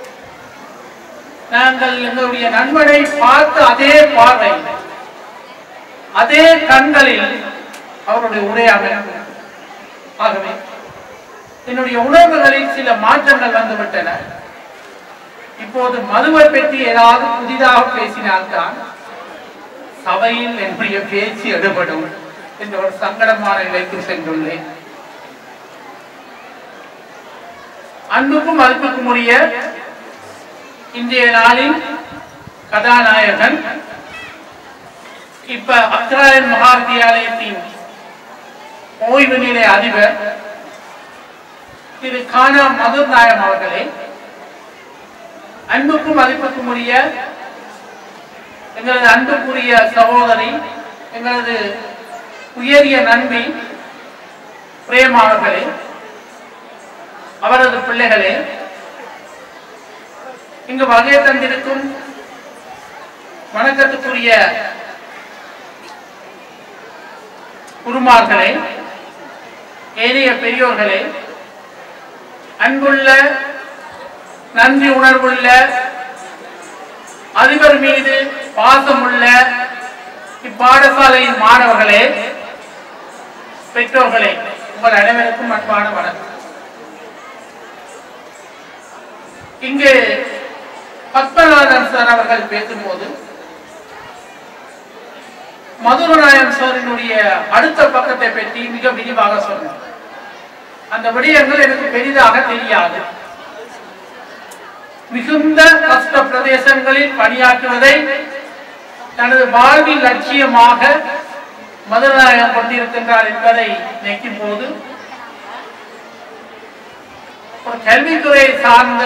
நாங்கள் எங்களுடைய நண்பனை பார்த்து அதே பார்வை அதே கண்களில் அவருடைய உரை அமைப்பு ஆகவே என்னுடைய உணர்வுகளில் சில மாற்றங்கள் வந்துவிட்டன இப்போது மதுவை பற்றி ஏதாவது புதிதாக பேசினால்தான் சபையில் என்னுடைய பேச்சு எடுபடும் என்ற ஒரு சங்கடமான நிலைக்கு சென்றுள்ளேன் அன்புக்கும் மதிப்புக்கும் உரிய இன்றைய நாளின் கதாநாயகன் இப்ப அக்ராயன் மகா வித்தியாலயத்தின் ஓய்வு நிலை அதிபர் திரு கானா மதுர் நாயம் அவர்களே அன்புக்கும் மதிப்புக்கும் உரிய எங்களது அன்புக்குரிய சகோதரி எங்களது உயரிய நண்பி பிரேமா அவர்களே அவரது பிள்ளைகளே இங்கு வகை தந்திருக்கும் வணக்கத்துக்குரிய குருமார்களே ஏனைய பெரியோர்களே அன்புள்ள நன்றி உணர்வுள்ள அதிபர் மீது பாசமுள்ள இப்பாடசாலையின் மாணவர்களே பெற்றோர்களே உங்கள் அனைவருக்கும் அன்பான வணக்கம் இங்கு பத்மநாதன் சார் அவர்கள் பேசும்போது மதுரநாயன் சாரினுடைய அடுத்த பக்கத்தை பற்றி மிக விரிவாக சொன்னார் அந்த விடயங்கள் எனக்கு பெரிதாக தெரியாது மிகுந்த கஷ்ட பிரதேசங்களில் பணியாற்றுவதை தனது வாழ்வின் லட்சியமாக மதுரநாயகம் கொண்டிருக்கின்றார் என்பதை நினைக்கும் போது ஒரு கல்வித்துறை சார்ந்த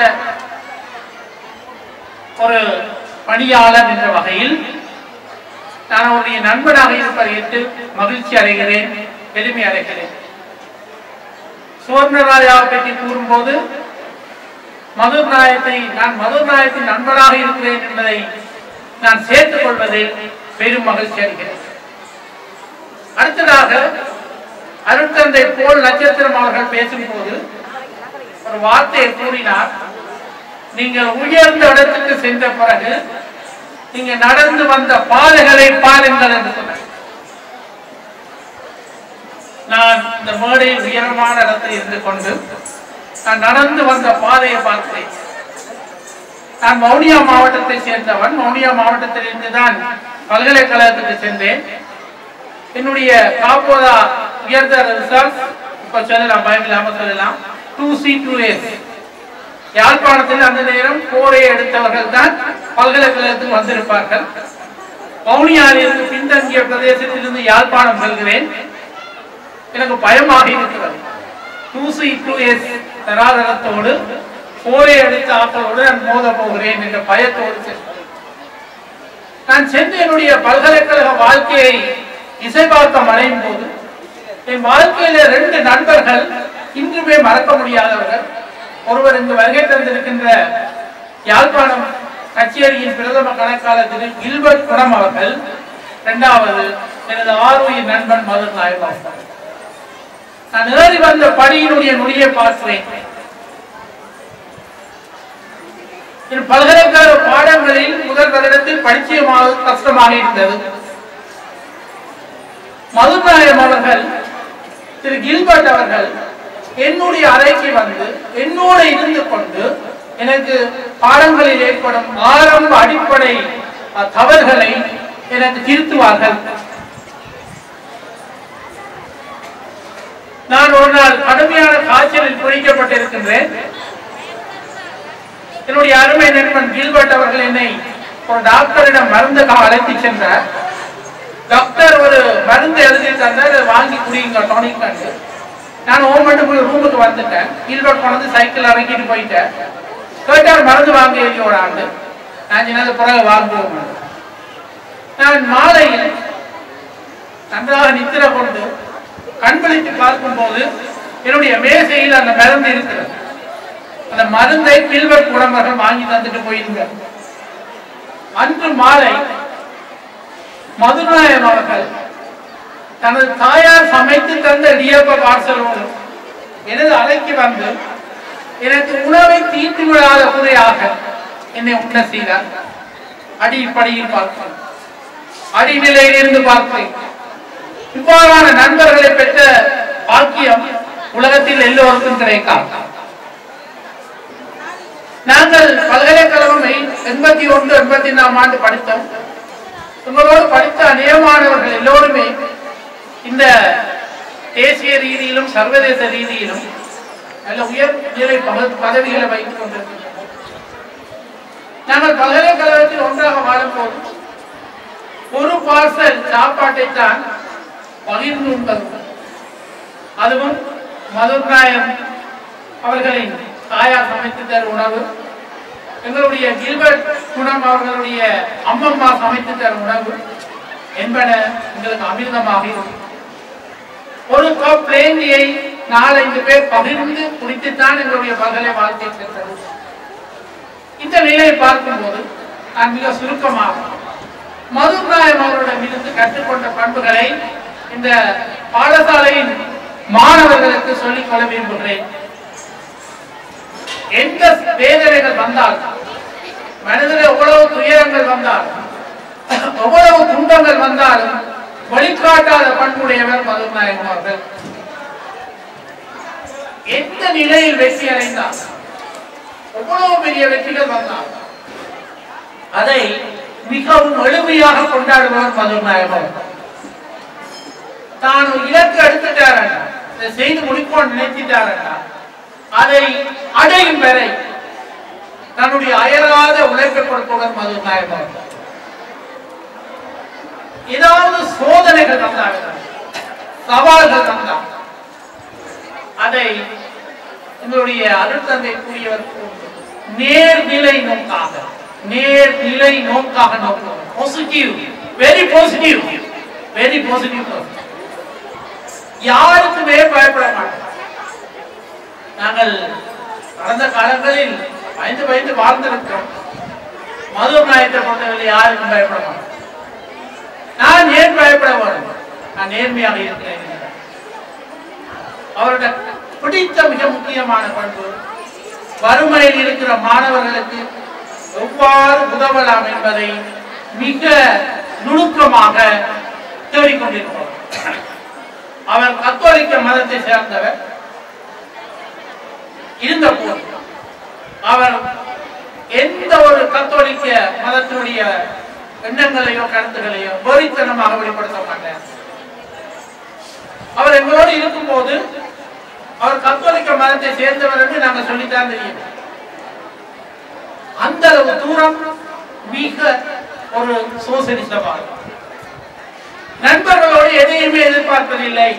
ஒரு பணியாளர் என்ற வகையில் நான் அவருடைய நண்பனாக இருப்பதை ஏற்று மகிழ்ச்சி அடைகிறேன் பெருமை அடைகிறேன் சுவர்ணராயாவை பற்றி கூறும்போது மதுர் நாயத்தை நான் மதுர் நாயத்தின் நண்பனாக இருக்கிறேன் என்பதை நான் சேர்த்துக் கொள்வதில் பெரும் மகிழ்ச்சி அடைகிறேன் அடுத்ததாக அருட்தந்தை போல் நட்சத்திரம் அவர்கள் பேசும்போது ஒரு வார்த்தையை கூறினார் நீங்கள் உயர்ந்த இடத்துக்கு சென்ற பிறகு நீங்க நடந்து வந்த பாதைகளை பாருங்கள் என்று சொன்னார் நான் இந்த மேடையில் உயரமான இடத்தில் இருந்து கொண்டு நான் நடந்து வந்த பாதையை பார்த்தேன் நான் மௌனியா மாவட்டத்தை சேர்ந்தவன் மௌனியா மாவட்டத்தில் இருந்துதான் பல்கலைக்கழகத்துக்கு சென்றேன் என்னுடைய காப்போதா உயர்ந்த ரிசல்ட் இப்ப சொல்லலாம் பயம் இல்லாம சொல்லலாம் டூ சி டூ எஸ் யாழ்ப்பாணத்தில் அந்த நேரம் போரை எடுத்தவர்கள் தான் பல்கலைக்கழகத்துக்கு வந்திருப்பார்கள் வவுனியாரிலிருந்து பின்தங்கிய பிரதேசத்திலிருந்து யாழ்ப்பாணம் செல்கிறேன் எனக்கு பயமாக இருக்கிறது டூ சி டூ எஸ் தராதரத்தோடு போரை அடித்த ஆக்களோடு நான் மோத போகிறேன் என்ற பயத்தோடு சென்றேன் நான் சென்று என்னுடைய பல்கலைக்கழக வாழ்க்கையை இசைபார்க்கம் அடையும் போது என் வாழ்க்கையில ரெண்டு நண்பர்கள் இன்றுமே மறக்க முடியாதவர்கள் ஒருவர் இங்கு வருகை தந்திருக்கின்ற யாழ்ப்பாணம் கச்சேரியின் பிரதம கணக்காளர் திரு கில்பர்ட் குணம் அவர்கள் இரண்டாவது எனது ஆர்வயின் நண்பன் மதுர் நாயகம் அவர்கள் நான் ஏறி வந்த படியினுடைய நொடியை பார்க்கிறேன் என் பல்கலைக்கழக பாடங்களில் முதல் வருடத்தில் பரிச்சயமாக கஷ்டமாக இருந்தது மதுநாயம் அவர்கள் திரு கில்பர்ட் அவர்கள் என்னுடைய அறைக்கு வந்து என்னோடு இருந்து கொண்டு எனக்கு பாடங்களில் ஏற்படும் ஆரம்ப அடிப்படை அஹ், தவறுகளை எனக்கு திருத்துவார்கள் நான் ஒரு நாள் கடுமையான காய்ச்சலில் பிடிக்கப்பட்டிருக்கின்றேன் என்னுடைய அருமை நண்பன் கில்பர்ட் அவர்கள் என்னை ஒரு டாக்டரிடம் மருந்துக்காக அழைத்து சென்றார் டாக்டர் ஒரு மருந்து எழுதி தந்தார் அதை வாங்கி குடிங்க டானிக் நான் ஓம் மட்டும் போய் ரூமுக்கு வந்துட்டேன் கில்பர்ட் கொண்டு சைக்கிள் இறக்கிட்டு போயிட்டேன் கேட்டார் மருந்து வாங்க எழுதி ஒரு ஆண்டு நான் சின்னது பிறகு வாங்குவோம் நான் மாலையில் நன்றாக நித்திர கொண்டு கண்பிடித்து பார்க்கும்போது என்னுடைய மேசையில் அந்த மருந்து இருக்கிறது அந்த மருந்தை கில்பர்ட் குடும்பங்கள் வாங்கி தந்துட்டு போயிருங்க அன்று மாலை மதுநாயகம் அவர்கள் தனது தாயார் சமைத்து தந்த இடியப்ப பார்சலோடு எனது அறைக்கு வந்து எனக்கு உணவை தீர்த்து விடாத குறையாக என்னை உண்ண செய்தார் அடிப்படையில் பார்ப்பேன் அடிநிலையில் இருந்து பார்ப்பேன் இவ்வாறான நண்பர்களை பெற்ற பாக்கியம் உலகத்தில் எல்லோருக்கும் கிடைக்காது நாங்கள் பல்கலைக்கழகம் எண்பத்தி ஒன்று எண்பத்தி நாலாம் ஆண்டு படித்தோம் உங்களோடு படித்த அநேகமானவர்கள் எல்லோருமே இந்த தேசிய ரீதியிலும் சர்வதேச ரீதியிலும் நல்ல உயர் நிலை பக- பதவிகளை வைத்துக் கொண்டிருக்கின்றனர் நாங்கள் பல்கலைக்கழகத்தில் ஒன்றாக வாழும்போது ஒரு பார்சல் சாப்பாட்டை தான் பகிர்ந்து உண்பது அதுவும் மதுர்நாயம் அவர்களின் தாயார் சமைத்து தரும் உணவு எங்களுடைய கில்பர்ட் குணம் அவர்களுடைய அம்மம்மா சமைத்து தரும் உணவு என்பன எங்களுக்கு அமிர்தமாக இருக்கும் ஒரு கப் பிளேண்டியை நாலஞ்சு பேர் பகிர்ந்து குடித்துத்தான் எங்களுடைய பகலை வாழ்க்கை சென்றது இந்த நிலையை பார்க்கும்போது நான் மிக சுருக்கமாக மதுராயம் அவர்களிடம் இருந்து கற்றுக்கொண்ட பண்புகளை இந்த பாடசாலையின் மாணவர்களுக்கு சொல்லிக் கொள்ள விரும்புகிறேன் எந்த வேதனைகள் வந்தால் மனதில் எவ்வளவு துயரங்கள் வந்தாலும் எவ்வளவு துன்பங்கள் வந்தாலும் வழிகாட்டாத பண்புடையவர் மதுநாயகம் அவர்கள் எந்த நிலையில் வெற்றி அடைந்தார் எவ்வளவு பெரிய வெற்றிகள் வந்தால் அதை மிகவும் எளிமையாக கொண்டாடுபவர் மதுநாயகம் அவர்கள் தான் ஒரு இலக்கு எடுத்துட்டாரா இதை செய்து முடிப்போம் நினைச்சிட்டாரா அதை அடையும் வரை தன்னுடைய அயராத உழைப்பை கொடுப்பவர் மதுநாயகம் அவர்கள் ஏதாவது சோதனைகள் வந்தார்கள் சவால்கள் வந்தால் அதை எங்களுடைய அருட்தந்தை கூறியவர் போன்று நேர்நிலை நோக்காக நேர்நிலை நோக்காக நோக்குவோம் positive very positive very positive யாருக்குமே பயப்பட மாட்டோம் நாங்கள் கடந்த காலங்களில் பயந்து பயந்து வாழ்ந்திருக்கிறோம் மது நாயத்தை பொறுத்தவரை யாருக்கும் பயப்பட மாட்டோம் நான் ஏன் பயப்பட வேண்டும் நான் நேர்மையாக இருக்கிறேன் என்கிறார். அவருடைய பிடித்த மிக முக்கியமான பண்பு வறுமையில் இருக்கிற மாணவர்களுக்கு எவ்வாறு உதவலாம் என்பதை மிக நுணுக்கமாக தேடிக்கொண்டிருக்கிறார் அவர் கத்தோலிக்க மதத்தை சேர்ந்தவர் இருந்த போது அவர் எந்த ஒரு கத்தோலிக்க மதத்தினுடைய எண்ணங்களையோ கருத்துகளையோ வெறித்தனமாக வெளிப்படுத்த மாட்டார் அவர் எங்களோடு இருக்கும்போது அவர் கத்தோலிக்க மதத்தை சேர்ந்தவர் என்று நாங்கள் சொல்லித்தான் தெரியும் அந்த அளவு தூரம் மிக ஒரு சோசலிசமாக நண்பர்களோடு எதையுமே எதிர்பார்ப்பதில்லை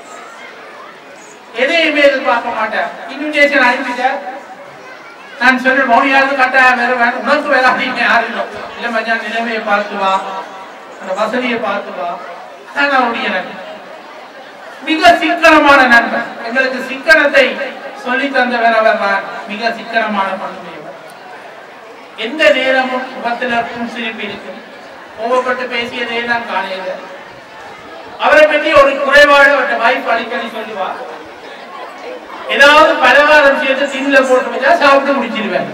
எதையுமே எதிர்பார்க்க மாட்டேன் இன்விடேஷன் அனுப்பிட்டார் நான் சொன்னேன் மௌனியாவது கட்டாயம் வேற வேணும் உனக்கு வேற அதிகம் யாரும் இல்லை இல்ல மச்சான் நிலைமையை பார்த்து வா அந்த வசதியை பார்த்து வா அதான் அவருடைய நண்பன் மிக சிக்கனமான நண்பன் எங்களுக்கு சிக்கனத்தை சொல்லி தந்தவர் அவர் தான் மிக சிக்கனமான பண்புடையவர் எந்த நேரமும் முகத்தினருக்கும் சிரிப்பு இருக்கும் கோவப்பட்டு பேசியதே தான் காணையில அவரை பற்றி ஒரு குறைபாடு அவருடைய வாய்ப்பு அடிக்கடி சொல்லுவா ஏதாவது பலகாரம் சேர்த்து தின்ல போட்டு வச்சா சாப்பிட்டு முடிச்சிருவேன்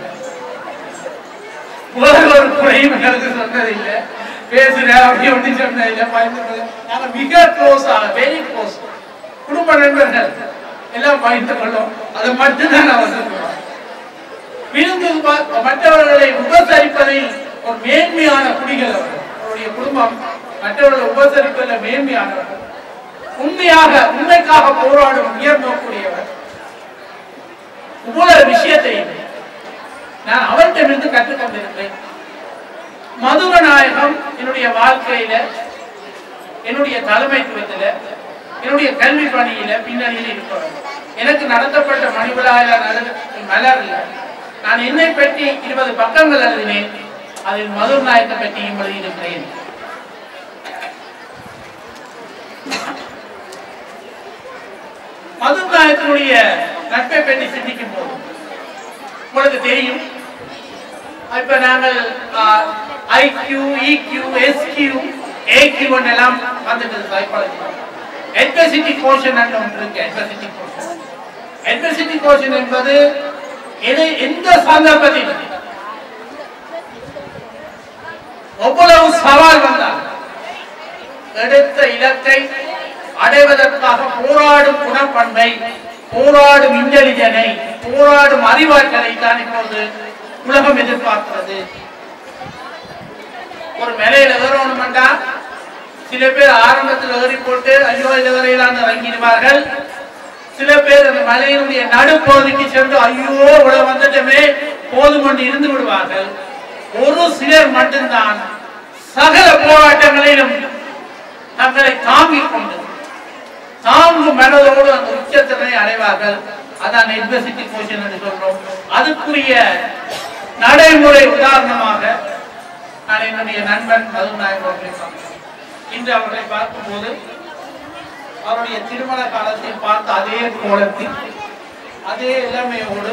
முதல்ல ஒரு குறையும் எங்களுக்கு சொன்னதில்லை பேசுறேன் அப்படி ஒன்று சொன்னதில்லை பயந்து நாங்க மிக க்ளோஸா வெரி க்ளோஸ் குடும்ப நண்பர்கள் எல்லாம் பயந்து கொள்ளும் அதை மட்டும்தான் நான் சொல்லுவேன் விருந்து ப- மற்றவர்களை உபசரிப்பதில் ஒரு மேன்மையான குடிகள் அவர்கள் அவருடைய குடும்பம் மற்றவர்களை உபசரிப்பதில் மேன்மையானவர்கள் உண்மையாக உண்மைக்காக போராடும் உயர் நோக்கூடியவர் இவ்வளவு விஷயத்தையும் நான் அவர்கிட்டமிருந்து கற்றுக்கொண்டிருக்கிறேன் மதுர நாயகம் என்னுடைய வாழ்க்கையில என்னுடைய தலைமைத்துவத்துல என்னுடைய கல்வி பணியில பின்னணியில் இருப்பவர் எனக்கு நடத்தப்பட்ட மணிவிழாவில மலர் இல்ல நான் என்னை பற்றி இருபது பக்கங்கள் எழுதினேன் அதில் மதுர் நாயத்தை பற்றியும் எழுதியிருக்கிறேன் மதுர் நாயத்தினுடைய நட்பை பற்றி சிந்திக்கும் போது உங்களுக்கு தெரியும் இப்ப நாங்கள் ஐக்யூ இக்யூ எஸ்கியூ ஏக்யூ எல்லாம் வந்துட்டு சைக்காலஜி adversity quotient என்று ஒன்று இருக்கு adversity quotient adversity quotient என்பது எது எந்த சந்தர்ப்பத்தில் எவ்வளவு சவால் வந்தால் எடுத்த இலக்கை அடைவதற்காக போராடும் குணப்பண்பை போராடும் இன்டெலிஜனை போராடும் அறிவாற்றலை தான் இப்போது உலகம் எதிர்பார்க்கிறது ஒரு மேலையில ஏறணும்டா சில பேர் ஆரம்பத்தில் ஏறி போட்டு ஐயோ இது வரையிலான்னு இறங்கிடுவார்கள் சில பேர் அந்த மலையினுடைய நடுப்பகுதிக்கு சென்று ஐயோ இவ்வளவு வந்துட்டமே போதும் கொண்டு இருந்து விடுவார்கள் ஒரு சிலர் மட்டும்தான் சகல போராட்டங்களிலும் தங்களை தாங்கிக் கொண்டு தாங்கும் மனதோடு அந்த உச்சத்தினை அடைவார்கள் அதான் எட்வசிட்டி கோஷன் என்று சொல்றோம் அதுக்குரிய நடைமுறை உதாரணமாக நான் என்னுடைய நண்பன் மதுநாயகம் அவர்களை பார்த்தேன் இன்று அவர்களை பார்க்கும்போது அவருடைய திருமண காலத்தில் பார்த்த அதே கோலத்தில் அதே இளமையோடு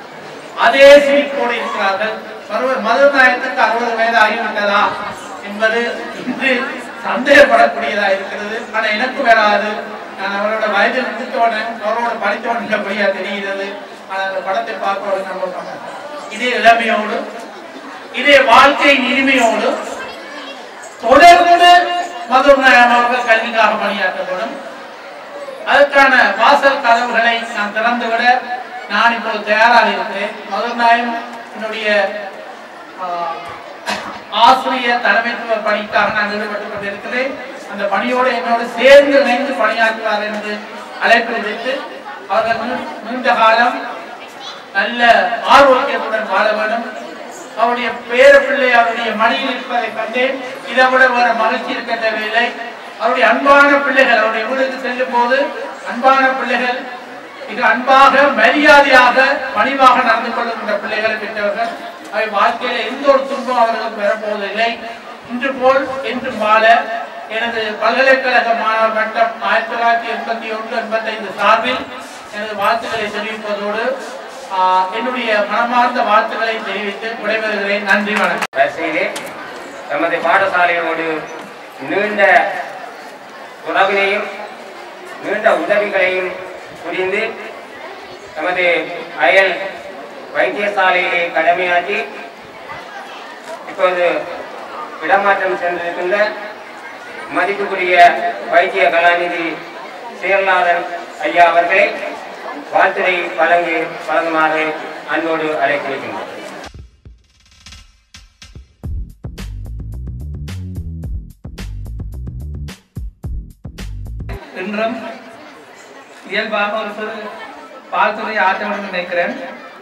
அதே சிரிப்போடு இருக்கிறார்கள் மறு- மதுநாயகத்துக்கு அறுபது வயது ஆகிவிட்டதா என்பது இன்று சந்தேகப்படக்கூடியதா இருக்கிறது ஆனா எனக்கு வராது நான் அவரோட வயதில் முடித்தோடனே அவரோட படித்தோடனே தெரிகிறது ஆனால் அந்த படத்தை பார்க்க நம்ம இதே இளமையோடு இதே வாழ்க்கையின் இனிமையோடு தொடர்ந்து மதுநாயகம் அவர்கள் கல்விக்காக பணியாற்றப்படும் அதற்கான வாசல் கதவுகளை நான் திறந்துவிட நான் இப்போது தயாராக இருக்கிறேன் மதுநாயகம் என்னுடைய ஆஹ், ஆசிரியர் தலைமைத்துவ பணிக்காக நான் ஈடுபட்டுக் கொண்டிருக்கிறேன் அந்த பணியோடு என்னோடு சேர்ந்து இணைந்து பணியாற்றுவார் என்று அழைப்பு விடுத்து அவர்கள் நீ- நீண்ட காலம் நல்ல ஆரோக்கியத்துடன் வாழ வேண்டும் அவருடைய பேர பிள்ளை அவருடைய மடியில் இருப்பதை கண்டேன் இதை விட வேற மகிழ்ச்சி இருக்க தேவையில்லை அவருடைய அன்பான பிள்ளைகள் அவருடைய வீடுக்கு செல்லும் போது அன்பான பிள்ளைகள் மிக அன்பாக மரியாதையாக பணிவாக நடந்து கொள்ளுகின்ற பிள்ளைகளை பெற்றவர்கள் அவை வாழ்க்கையில எந்த ஒரு துன்பம் அவர்களுக்கு வரப்போவதில்லை இன்று போல் என்றும் வாழ எனது பல்கலைக்கழக மாணவர் மட்டம் ஆயிரத்தி தொள்ளாயிரத்தி எண்பத்தி ஒன்று எண்பத்தைந்து சார்பில் எனது வாழ்த்துக்களை தெரிவிப்பதோடு ஆஹ், என்னுடைய மனமார்ந்த வாழ்த்துக்களை தெரிவித்து விடைபெறுகிறேன் நன்றி வணக்கம் வரிசையிலே நமது பாடசாலையோடு நீண்ட உறவினையும் நீண்ட உதவிகளையும் புரிந்து நமது அயல் வைத்தியசாலையிலே கடமையாற்றி இப்போது இடமாற்றம் சென்றிருக்கின்ற மதிப்புக்குரிய வைத்திய கலாநிதி செயலாளர் ஐயா அவர்களை வாழ்த்துரை வழங்கி வழங்குமாறு அன்போடு அழைக்கின்றோம் இன்றும் இயல்பாக ஒரு சிறு வாழ்த்துறை ஆற்ற வேண்டும் நினைக்கிறேன்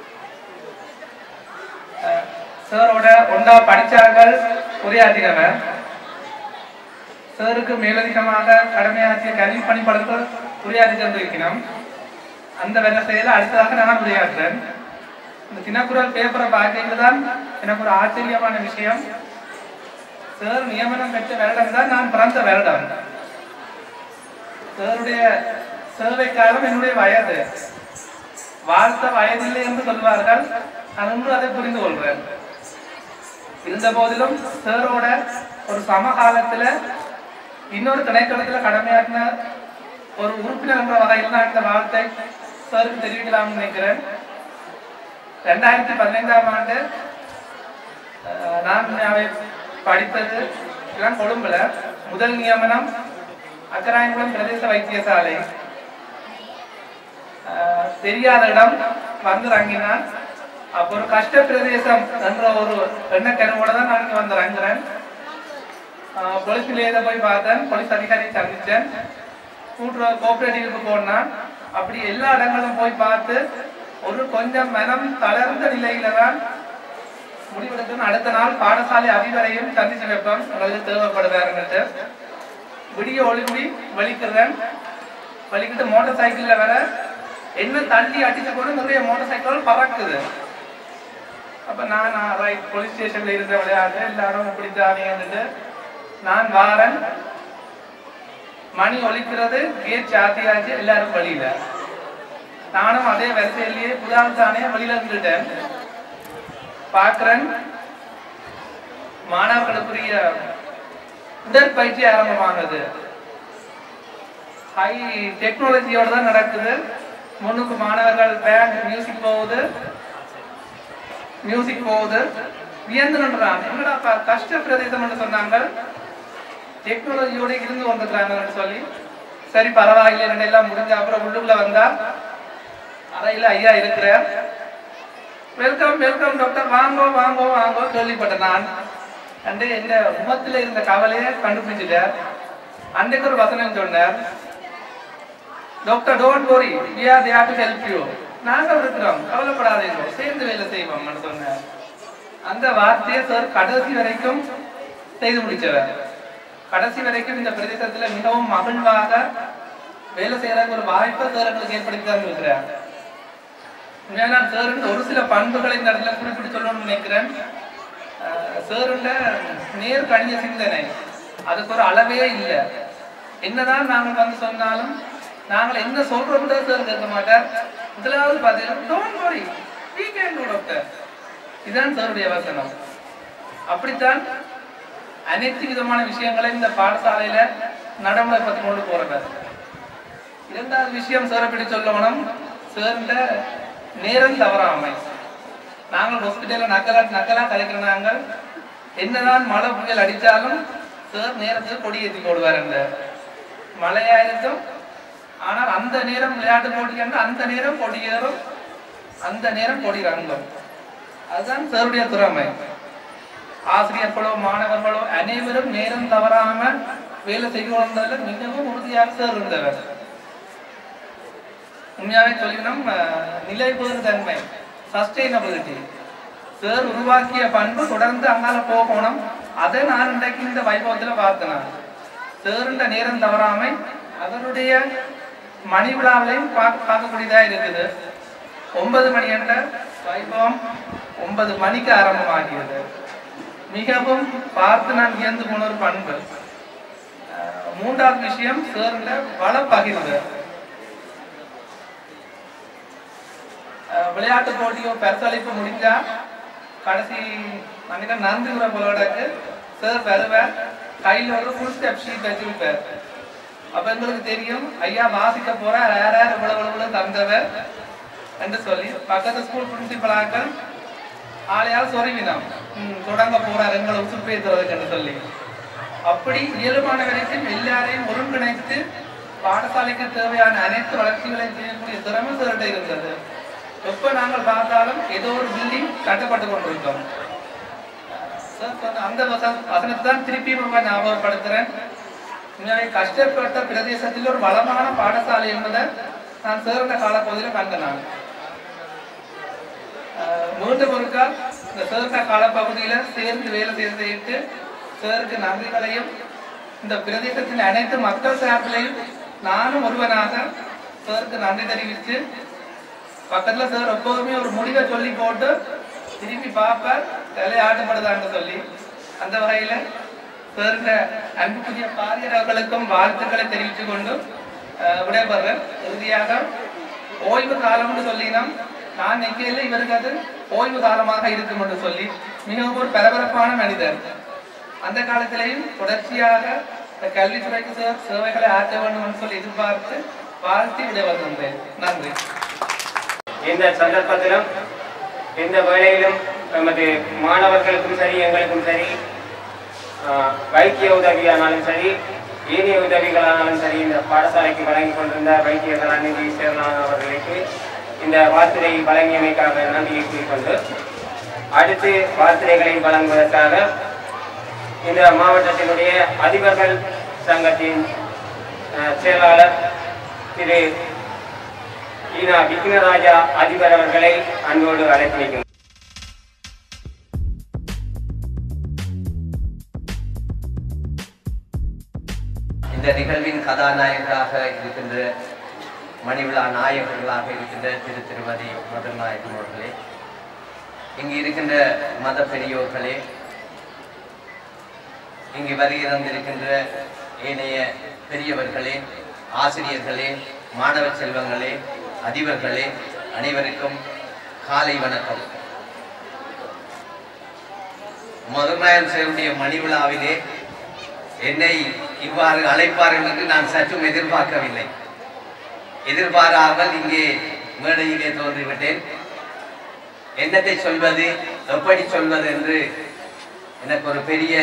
அஹ், சாரோட ஒன்றா படித்தார்கள் உரையாற்றினவர் சாருக்கு மேலதிகமாக கடமையாற்றிய கல்வி பணிப்பாளர்கள் உரையாற்றி தந்திருக்கிறோம் அந்த வரிசையில் அடுத்ததாக நான் உரையாற்றுறேன் இந்த தினக்குரல் பேப்பரை பார்க்கையில் தான் எனக்கு ஒரு ஆச்சரியமான விஷயம் சார் நியமனம் பெற்ற வருடம் தான் நான் பிறந்த வருடம் சாருடைய சேவை காலம் என்னுடைய வயது வாழ்த்த வயதில்லை என்று சொல்வார்கள் நான் இன்று அதை புரிந்து கொள்கிறேன் இருந்த போதிலும் சாரோட ஒரு சமகாலத்துல இன்னொரு திணைக்களத்துல கடமையாற்றின ஒரு உறுப்பினர் என்ற வகையில் நான் இந்த வாழ்த்தை சாருக்கு தெரிவிக்கலாம்னு நினைக்கிறேன் ரெண்டாயிரத்தி பதினைந்தாம் ஆண்டு அஹ், நான் அவை படித்தது எல்லாம் கொழும்புல முதல் நியமனம் அக்கராயங்குளம் பிரதேச வைத்தியசாலை ஆஹ் தெரியாத இடம் வந்து இறங்கினான் அப்போ ஒரு கஷ்ட பிரதேசம் என்ற ஒரு எண்ணக்கனவோட தான் நான் இங்க வந்து இறங்குறேன் ஆஹ் போலீஸ் நிலையத்தை போய் பார்த்தேன் போலீஸ் அதிகாரியை சந்திச்சேன் கூட்டுறவு கோஆபரேட்டிவ்க்கு போனான் அப்படி எல்லா இடங்களும் போய் பார்த்து ஒரு கொஞ்சம் மனம் தளர்ந்த நிலையில தான் முடிவெடுக்கணும் அடுத்த நாள் பாடசாலை அதிபரையும் சந்திச்சு வைப்போம் உங்களுக்கு தேவைப்படுவாருன்னுட்டு விடிய ஒளிமுடி வலிக்கிறேன் வலிக்கிட்டு மோட்டார் சைக்கிள்ல வர என்ன தள்ளி அடிச்ச கூட நிறைய மோட்டார் சைக்கிள் பறக்குது அப்ப நான் ரைட் போலீஸ் ஸ்டேஷன்ல இருந்த விளையாடு எல்லாரும் இப்படித்தானேன்னுட்டு நான் வாரன் மணி ஒலிக்கிறது கேட் சாத்தியாச்சு எல்லாரும் வழியில நானும் அதே வரிசையிலேயே புதாந்தானே வெளியில இருந்துட்டேன் பார்க்கிறேன் மாணவர்களுக்குரிய உடற்பயிற்சி ஆரம்பமானது ஹை டெக்னாலஜியோட தான் நடக்குது முன்னுக்கு மாணவர்கள் பேண்ட் மியூசிக் போகுது மியூசிக் போகுது வியந்துன்றாங்க என்னடா அப்ப கஷ்ட பிரதேசம்னு சொன்னாங்க டெக்னாலஜியோட இருந்து கொண்டிருக்கிறாங்கன்னு சொல்லி சரி பரவாயில்லை ரெண்டு எல்லாம் முடிஞ்ச அப்புறம் உள்ளுக்குள்ள வந்தா அறையில ஐயா இருக்கிறார் வெல்கம் வெல்கம் டாக்டர் வாங்கோ வாங்கோ வாங்கோ கேள்விப்பட்டேன் நான் அண்டு எங்க முகத்துல இருந்த கவலையை கண்டுபிடிச்சிட்டார் அன்றைக்கு ஒரு வசனம் சொன்னார் doctor don't worry we are there to help you நாங்க இருக்கிறோம் கவலைப்படாதீங்க சேர்ந்து வேலை செய்வோம்னு சொன்னார் அந்த வார்த்தையை சார் கடைசி வரைக்கும் செய்து முடிச்சவர் கடைசி வரைக்கும் இந்த பிரதேசத்துல மிகவும் மகிழ்வாக வேலை செய்யறதுக்கு ஒரு வாய்ப்பை சார் எங்களுக்கு ஏற்படுத்தி தான் இருக்கிறார் உண்மையா நான் சார் ஒரு சில பண்புகளை இந்த இடத்துல குறிப்பிட்டு சொல்லணும்னு நினைக்கிறேன் சாருண்ட நேர் கணித சிந்தனை அதுக்கு ஒரு அளவே இல்லை என்னதான் நாங்கள் வந்து சொன்னாலும் நாங்கள் என்ன சொல்றோம் கூட சார் கேட்க மாட்டார் முதலாவது பார்த்தீங்கன்னா don't worry we can do doctor இதுதான் சாருடைய வசனம் அப்படித்தான் அனைத்து விதமான விஷயங்களையும் இந்த பாடசாலையில நடைமுறைப்படுத்தி கொண்டு போறவர் இரண்டாவது விஷயம் சார் எப்படி சொல்லணும் சார்ந்த நேரம் தவறாமை நாங்கள் ஹாஸ்பிட்டல்ல நக்கலா நக்கலா கலைக்கிற நாங்கள் என்னதான் மழை புயல் அடித்தாலும் சார் நேரத்துக்கு கொடி ஏற்றி போடுவார் அந்த மழையா இருக்கும் ஆனால் அந்த நேரம் விளையாட்டு போட்டிகள் அந்த நேரம் கொடியேறும் அந்த நேரம் கொடி ரங்கம் அதுதான் சாருடைய திறமை ஆசிரியர்களோ மாணவர்களோ அனைவரும் நேரம் தவறாம வேலை செய்யணுன்றதுல மிகவும் உறுதியாக சார் இருந்தவர் உண்மையாவே சொல்லிக்கணும் நிலைபெறு தன்மை சஸ்டைனபிலிட்டி சார் உருவாக்கிய பண்பு தொடர்ந்து அங்கால போகணும் அதை நான் இன்றைக்கு இந்த வைபவத்துல பார்த்தேன் சாருண்ட நேரம் தவறாமை அவருடைய மணி விழாவிலையும் பார்க்க பார்க்கக்கூடியதா இருக்குது ஒன்பது மணி என்ற வைபவம் ஒன்பது மணிக்கு ஆரம்பமாகிறது மிகவும் பார்த்து நான் வியந்து போன ஒரு பண்பு அஹ் மூன்றாவது விஷயம் சேர்ந்த வள பகிர்வு அஹ் விளையாட்டு போட்டியோ பரிசளிப்பு முடிஞ்சா கடைசி அன்னைக்கு நன்றி உரை போலோடக்கு சார் வருவார் கையில் ஒரு ஃபுல் ஸ்டெப் ஷீட் வச்சிருப்பார் அப்ப எங்களுக்கு தெரியும் ஐயா வாசிக்க போற யார் யார் இவ்வளவு இவ்வளவு தந்தவர் என்று சொல்லி பக்கத்து ஸ்கூல் பிரின்சிபலாக்கள் ஆளையால் சொருவினோம் ம், தொடங்க போறார் எங்களை உசுப்பேத்துறதுக்கு என்று சொல்லி அப்படி இயல்பான வரைக்கும் எல்லாரையும் ஒருங்கிணைத்து பாடசாலைக்கு தேவையான அனைத்து வளர்ச்சிகளையும் செய்யக்கூடிய திறமை சிறட்ட இருந்தது எப்ப நாங்கள் பார்த்தாலும் ஏதோ ஒரு பில்டிங் கட்டப்பட்டு கொண்டிருக்கோம் சார் சொன்ன அந்த வசன- வசனத்தை தான் திருப்பி ரொம்ப ஞாபகப்படுத்துறேன் உண்மையாவே கஷ்டப்பட்ட பிரதேசத்தில் ஒரு வளமான பாடசாலை என்பதை நான் சேர்ந்த காலப்பகுதியில் கண்டேன் நான் அஹ் மீண்டும் ஒருக்கா இந்த சேர்ந்த காலப்பகுதியில சேர்ந்து வேலை செய்து சேருக்கு நன்றிகளையும் இந்த பிரதேசத்தின் அனைத்து மக்கள் சார்பிலையும் நானும் ஒருவனாக சேருக்கு நன்றி தெரிவித்து பக்கத்துல சார் எப்போதுமே ஒரு முடிவை சொல்லி போட்டு திரும்பி பார்ப்பார் தலை ஆட்டப்படுதான்னு சொல்லி அந்த வகையில சார்ந்த அன்புக்குரிய பாரியர் அவர்களுக்கும் வாழ்த்துக்களை தெரிவித்துக் கொண்டு அஹ், விடைபெறேன் இறுதியாக ஓய்வு காலம்னு சொல்லினோம் நான் நினைக்கையில் இவருக்கு அது ஓய்வு காலமாக இருக்கும் என்று சொல்லி மிகவும் ஒரு பரபரப்பான மனிதர் அந்த காலத்திலேயும் தொடர்ச்சியாக இந்த கல்வித்துறைக்கு சே- சேவைகளை ஆற்ற வேண்டும் என்று சொல்லி எதிர்பார்த்து வாழ்த்தி விடைபெறுகின்றேன் நன்றி இந்த சந்தர்ப்பத்திலும் இந்த வேளையிலும் நமது மாணவர்களுக்கும் சரி எங்களுக்கும் சரி ஆஹ், வைத்திய உதவியானாலும் சரி ஏனைய உதவிகளானாலும் சரி இந்த பாடசாலைக்கு வழங்கி கொண்டிருந்த வைத்திய கலாநிதி சேர்லான் அவர்களுக்கு இந்த வார்த்தையை வழங்கியமைக்காக நன்றியை கூறிக்கொண்டு அடுத்து வார்த்தைகளை வழங்குவதற்காக இந்த மாவட்டத்தினுடைய அதிபர்கள் சங்கத்தின் ஆஹ், செயலாளர் திரு ஈனா விக்னராஜா அதிபர் அவர்களை அன்போடு அழைத்து வைக்கின்றோம் இந்த நிகழ்வின் கதாநாயகராக இருக்கின்ற மணிவிழா நாயகர்களாக இருக்கின்ற திரு திருமதி மதன் நாயகம் அவர்களே இங்கு இருக்கின்ற மத பெரியோர்களே இங்கு வருகை தந்திருக்கின்ற ஏனைய பெரியவர்களே ஆசிரியர்களே மாணவ செல்வங்களே அதிபர்களே அனைவருக்கும் காலை வணக்கம் மதுநாயன் சேருடைய மணி விழாவிலே என்னை இவ்வாறு அழைப்பார்கள் என்று நான் சற்றும் எதிர்பார்க்கவில்லை எதிர்பாராமல் இங்கே மேடையிலே தோன்றிவிட்டேன் என்னத்தை சொல்வது எப்படி சொல்வது என்று எனக்கு ஒரு பெரிய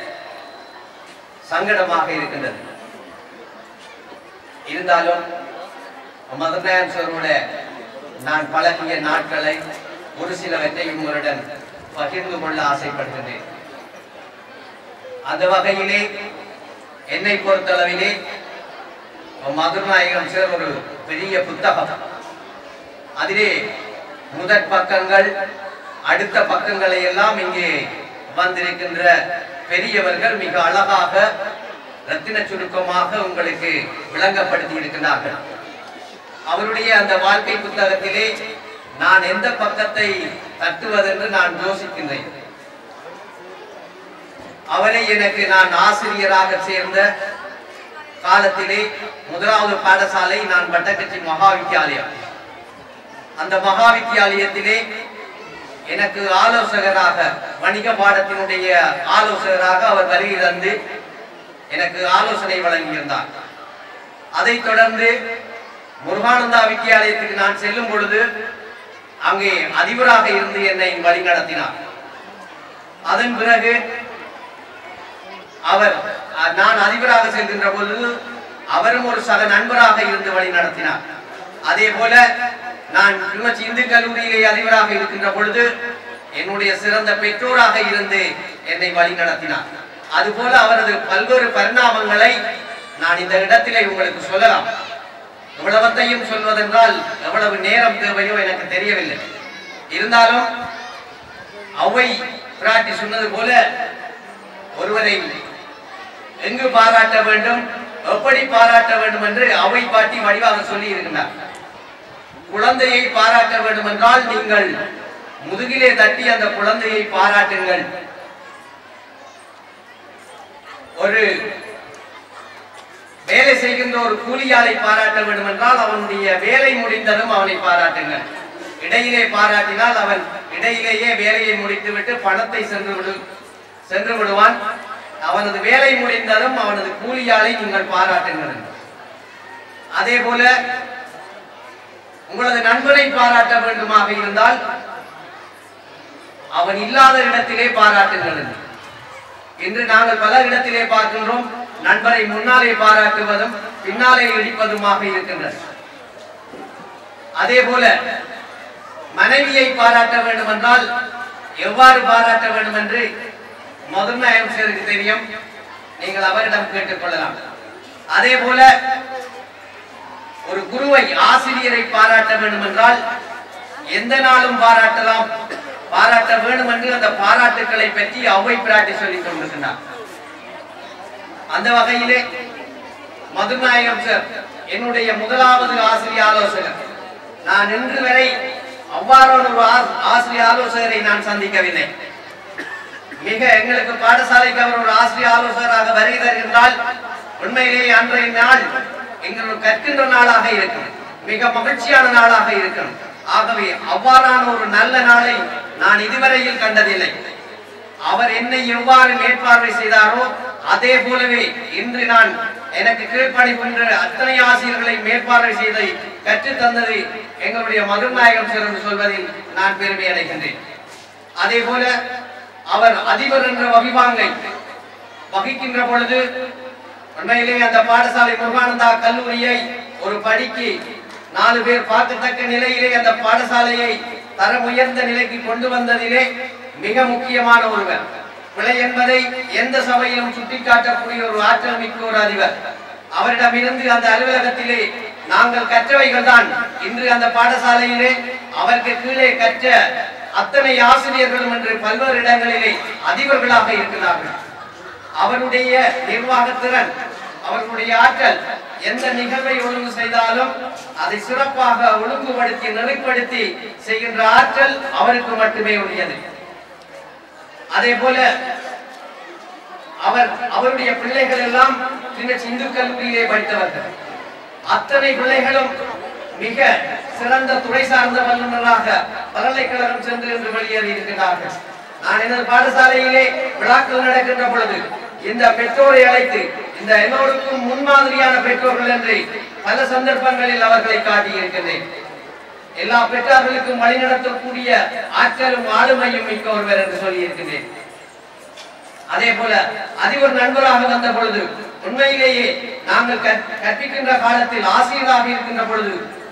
சங்கடமாக இருக்கின்றது இருந்தாலும் மதநாயன் சாரோட நான் பழகிய நாட்களை ஒரு சிலவற்றை உங்களுடன் பகிர்ந்து கொள்ள ஆசைப்படுகின்றேன் அந்த வகையிலே என்னை பொறுத்தளவிலே மதுரநாயகம் சார் ஒரு பெரிய புத்தகம் அதிலே முதற் பக்கங்கள் அடுத்த பக்கங்களை எல்லாம் இங்கே வந்திருக்கின்ற பெரியவர்கள் மிக அழகாக ரத்தின சுருக்கமாக உங்களுக்கு விளங்கப்படுத்தி இருக்கின்றார்கள் அவருடைய அந்த வாழ்க்கை புத்தகத்திலே நான் எந்த பக்கத்தை தட்டுவதென்று நான் யோசிக்கின்றேன் அவரை எனக்கு நான் ஆசிரியராக சேர்ந்த காலத்திலே முதலாவது பாடசாலை நான் வட்டக்கச்சி மகா வித்தியாலயம் அந்த மகா வித்தியாலயத்திலே எனக்கு ஆலோசகராக வணிக பாடத்தினுடைய ஆலோசகராக அவர் வருகை தந்து எனக்கு ஆலோசனை வழங்கியிருந்தார் அதைத் தொடர்ந்து முருகானந்தா வித்தியாலயத்துக்கு நான் செல்லும் பொழுது அங்கே அதிபராக இருந்து என்னை வழிநடத்தினார் அதன் பிறகு அவர் அஹ், நான் அதிபராக செல்கின்ற பொழுது அவரும் ஒரு சக நண்பராக இருந்து வழி நடத்தினார் அதே போல நான் கிளிநொச்சி இந்து கல்லூரியிலே அதிபராக இருக்கின்ற பொழுது என்னுடைய சிறந்த பெற்றோராக இருந்து என்னை வழி நடத்தினார் அதுபோல அவரது பல்வேறு பரிணாமங்களை நான் இந்த இடத்திலே உங்களுக்கு சொல்லலாம் இவ்வளவத்தையும் சொல்வதென்றால் எவ்வளவு நேரம் தேவையோ எனக்கு தெரியவில்லை இருந்தாலும் அவை பிராட்டி சொன்னது போல ஒருவரை எங்கு பாராட்ட வேண்டும் எப்படி பாராட்ட வேண்டும் என்று அவை பாட்டி வடிவாக சொல்லி இருக்கின்றார் குழந்தையை பாராட்ட வேண்டும் என்றால் நீங்கள் முதுகிலே தட்டி அந்த குழந்தையை பாராட்டுங்கள் ஒரு வேலை செய்கின்ற ஒரு கூலியாளை பாராட்ட வேண்டும் என்றால் அவனுடைய வேலை முடிந்ததும் அவனை பாராட்டுங்கள் இடையிலே பாராட்டினால் அவன் இடையிலேயே வேலையை முடித்துவிட்டு பணத்தை சென்று விடு சென்று விடுவான் அவனது வேலை முடிந்ததும் அவனது கூலியாளை நீங்கள் பாராட்டுங்கள் அதே போல உங்களது நண்பனை பாராட்ட வேண்டுமாக இருந்தால் அவன் இல்லாத இடத்திலே பாராட்டுங்கள் இன்று நாங்கள் பல இடத்திலே பார்க்கின்றோம் நண்பரை முன்னாலே பாராட்டுவதும் பின்னாலே இடிப்பதுமாக இருக்கின்றது அதே போல மனைவியை பாராட்ட வேண்டும் என்றால் எவ்வாறு பாராட்ட வேண்டும் என்று முதன்மை அமைச்சருக்கு தெரியும் நீங்கள் அவரிடம் கேட்டுக் கொள்ளலாம் அதே போல ஒரு குருவை ஆசிரியரை பாராட்ட வேண்டும் என்றால் எந்த நாளும் பாராட்டலாம் பாராட்ட வேண்டும் என்று அந்த பாராட்டுக்களை பற்றி அவை பிராட்டி சொல்லிக் கொண்டிருக்கிறார் அந்த வகையிலே மதுநாயகம் சார் என்னுடைய முதலாவது ஆசிரியர் ஆலோசகர் நான் இன்று வரை அவ்வாறான ஒரு ஆ- ஆசிரியர் ஆலோசகரை நான் சந்திக்கவில்லை மிக எங்களுக்கு பாடசாலைக்கு அவர் ஒரு ஆசிரியர் ஆலோசகராக வருகை தருகின்றால் உண்மையிலேயே அன்றைய நாள் எங்களுக்கு கற்கின்ற நாளாக இருக்கும் மிக மகிழ்ச்சியான நாளாக இருக்கும் ஆகவே அவ்வாறான ஒரு நல்ல நாளை நான் இதுவரையில் கண்டதில்லை அவர் என்னை எவ்வாறு மேற்பார்வை செய்தாரோ அதே போலவே இன்று நான் எனக்கு கீழ்ப்பணிகின்ற அத்தனை ஆசிரியர்களை மேற்பார்வை செய்தை கற்றுத் தந்தது எங்களுடைய மதுநாயகம் சார் என்று சொல்வதில் நான் பெருமை அடைகின்றேன் அதே போல அவர் அதிபர் என்ற வகிவாங்கை வகிக்கின்ற பொழுது உண்மையிலே அந்த பாடசாலை முருகானந்தா கல்லூரியை ஒரு படிக்கு நாலு பேர் பார்க்கத்தக்க நிலையிலே அந்த பாடசாலையை தரம் உயர்ந்த நிலைக்கு கொண்டு வந்ததிலே மிக முக்கியமான ஒருவர் பிழை என்பதை எந்த சபையிலும் சுட்டிக்காட்டக்கூடிய ஒரு ஆற்றல் மிக்க ஒரு அதிபர் அவரிடமிருந்து அந்த அலுவலகத்திலே நாங்கள் கற்றவைகள் தான் இன்று அந்த பாடசாலையிலே அவருக்கு கீழே கற்ற அத்தனை ஆசிரியர்களும் என்று பல்வேறு இடங்களிலே அதிபர்களாக இருக்கிறார்கள் அவருடைய நிர்வாகத்திறன் அவர்களுடைய ஆற்றல் எந்த நிகழ்வை ஒழுங்கு செய்தாலும் அதை சிறப்பாக ஒழுங்குபடுத்தி நெறிப்படுத்தி செய்கின்ற ஆற்றல் அவருக்கு மட்டுமே உரியது அதே போல அவர் அவருடைய பிள்ளைகள் எல்லாம் கிண்ணச்சி இந்து கல்லூரியிலே படித்தவர்கள் அத்தனை பிள்ளைகளும் மிக சிறந்த துறை சார்ந்த வல்லுநராக பல்கலைக்கழகம் சென்று என்று வெளியேறி இருக்கிறார்கள் நான் எனது பாடசாலையிலே விழாக்கள் நடக்கின்ற பொழுது இந்த பெற்றோரை அழைத்து இந்த எல்லோருக்கும் முன்மாதிரியான பெற்றோர்கள் என்று பல சந்தர்ப்பங்களில் அவர்களை காட்டியிருக்கின்றேன் எல்லா பெற்றார்களுக்கும் வழிநடத்தக்கூடிய ஆற்றலும் ஆளுமையும் மிக்க ஒருவர் என்று சொல்லியிருக்கின்றேன் அதே போல அதிபர் நண்பராக வந்த பொழுது உண்மையிலேயே நாங்கள் கற்- கற்பிக்கின்ற காலத்தில் ஆசிரியராக இருக்கின்ற பொழுது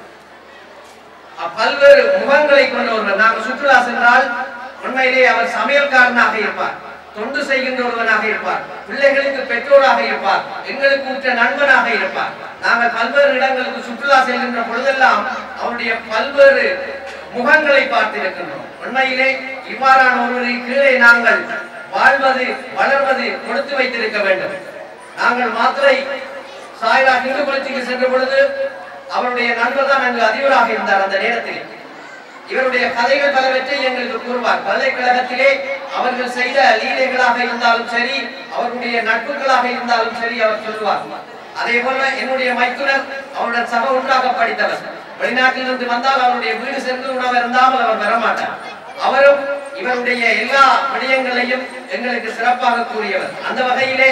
அ- பல்வேறு முகங்களை கொண்ட ஒருவர் நாங்கள் சுற்றுலா சென்றால் உண்மையிலேயே அவர் சமையல்காரனாக இருப்பார் தொண்டு செய்கின்ற ஒருவனாக இருப்பார் பிள்ளைகளுக்கு பெற்றோராக இருப்பார் எங்களுக்கு உற்ற நண்பனாக இருப்பார் நாங்கள் பல்வேறு இடங்களுக்கு சுற்றுலா செல்கின்ற பொழுதெல்லாம் அவருடைய பல்வேறு முகங்களை பார்த்திருக்கின்றோம் உண்மையிலே இவ்வாறான ஒருவரின் கீழே நாங்கள் வாழ்வது வளர்வது கொடுத்து வைத்திருக்க வேண்டும் நாங்கள் மாத்திரை சாய்ரா இந்து குளத்திற்கு சென்ற பொழுது அவருடைய நண்பர் தான் அங்கு அதிபராக இருந்தார் அந்த நேரத்தில் இவருடைய கதைகள் பலவற்றை எங்களுக்கு கூறுவார் பல்கலைக்கழகத்திலே அவர்கள் செய்த லீலைகளாக இருந்தாலும் சரி அவருடைய நட்புகளாக இருந்தாலும் சரி அவர் சொல்லுவார் அதே போல என்னுடைய மைத்துனர் அவருடன் சக ஒன்றாக படித்தவர் வெளிநாட்டிலிருந்து வந்தால் அவருடைய வீடு சென்று உணவு இருந்தாமல் அவர் வரமாட்டார் அவரும் இவருடைய எல்லா விடயங்களையும் எங்களுக்கு சிறப்பாக கூறியவர் அந்த வகையிலே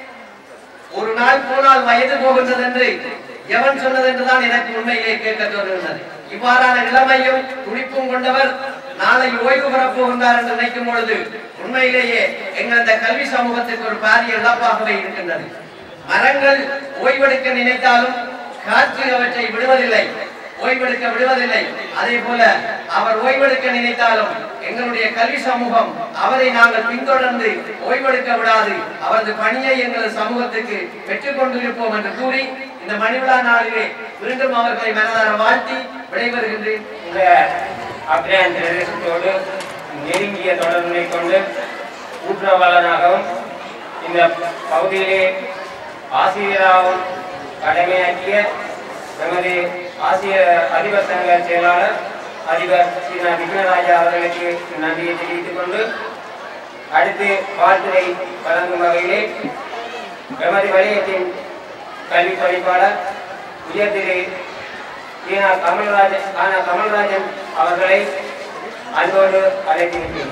ஒரு நாள் போனால் வயது போகின்றது என்று எவன் சொன்னது என்றுதான் எனக்கு உண்மையிலே கேட்க தோன்றுகின்றது இவ்வாறான இளமையும் துடிப்பும் கொண்டவர் நாளை ஓய்வு பெறப் போகின்றார் என்று நினைக்கும் பொழுது உண்மையிலேயே எங்கள் இந்த கல்வி சமூகத்துக்கு ஒரு பாரிய இழப்பாகவே இருக்கின்றது மரங்கள் ஓய்வெடுக்க நினைத்தாலும் காற்று அவற்றை விடுவதில்லை ஓய்வெடுக்க விடுவதில்லை அதே போல அவர் ஓய்வெடுக்க நினைத்தாலும் எங்களுடைய கல்வி சமூகம் அவரை நாங்கள் பின்தொடர்ந்து ஓய்வெடுக்க விடாது அவரது பணியை எங்கள் சமூகத்துக்கு பெற்றுக் கொண்டிருப்போம் என்று கூறி இந்த மணிவிழா நாளிலே மீண்டும் அவர்களை மனதார வாழ்த்தி விடைபெறுகின்றேன் இந்த அப்ரேன் பிரதேசத்தோடு நெருங்கிய தொடர்பினை கொண்டு கூட்டுறவாளனாகவும் இந்த பகுதியிலே ஆசிரியராகவும் கடமையாற்றிய நமது ஆசிரியர் அதிபர் சங்க செயலாளர் அதிபர் ஸ்ரீனா விக்னராஜா அவர்களுக்கு நன்றியை தெரிவித்துக் கொண்டு அடுத்து வாழ்த்துறை வழங்கும் வகையிலே எமது வலயத்தின் கல்வி பணிப்பாளர் உயர் திரு ஈனா கமல்ராஜன் ஆனா கமல்ராஜன் அவர்களை அன்போடு அழைத்திருக்கிறோம்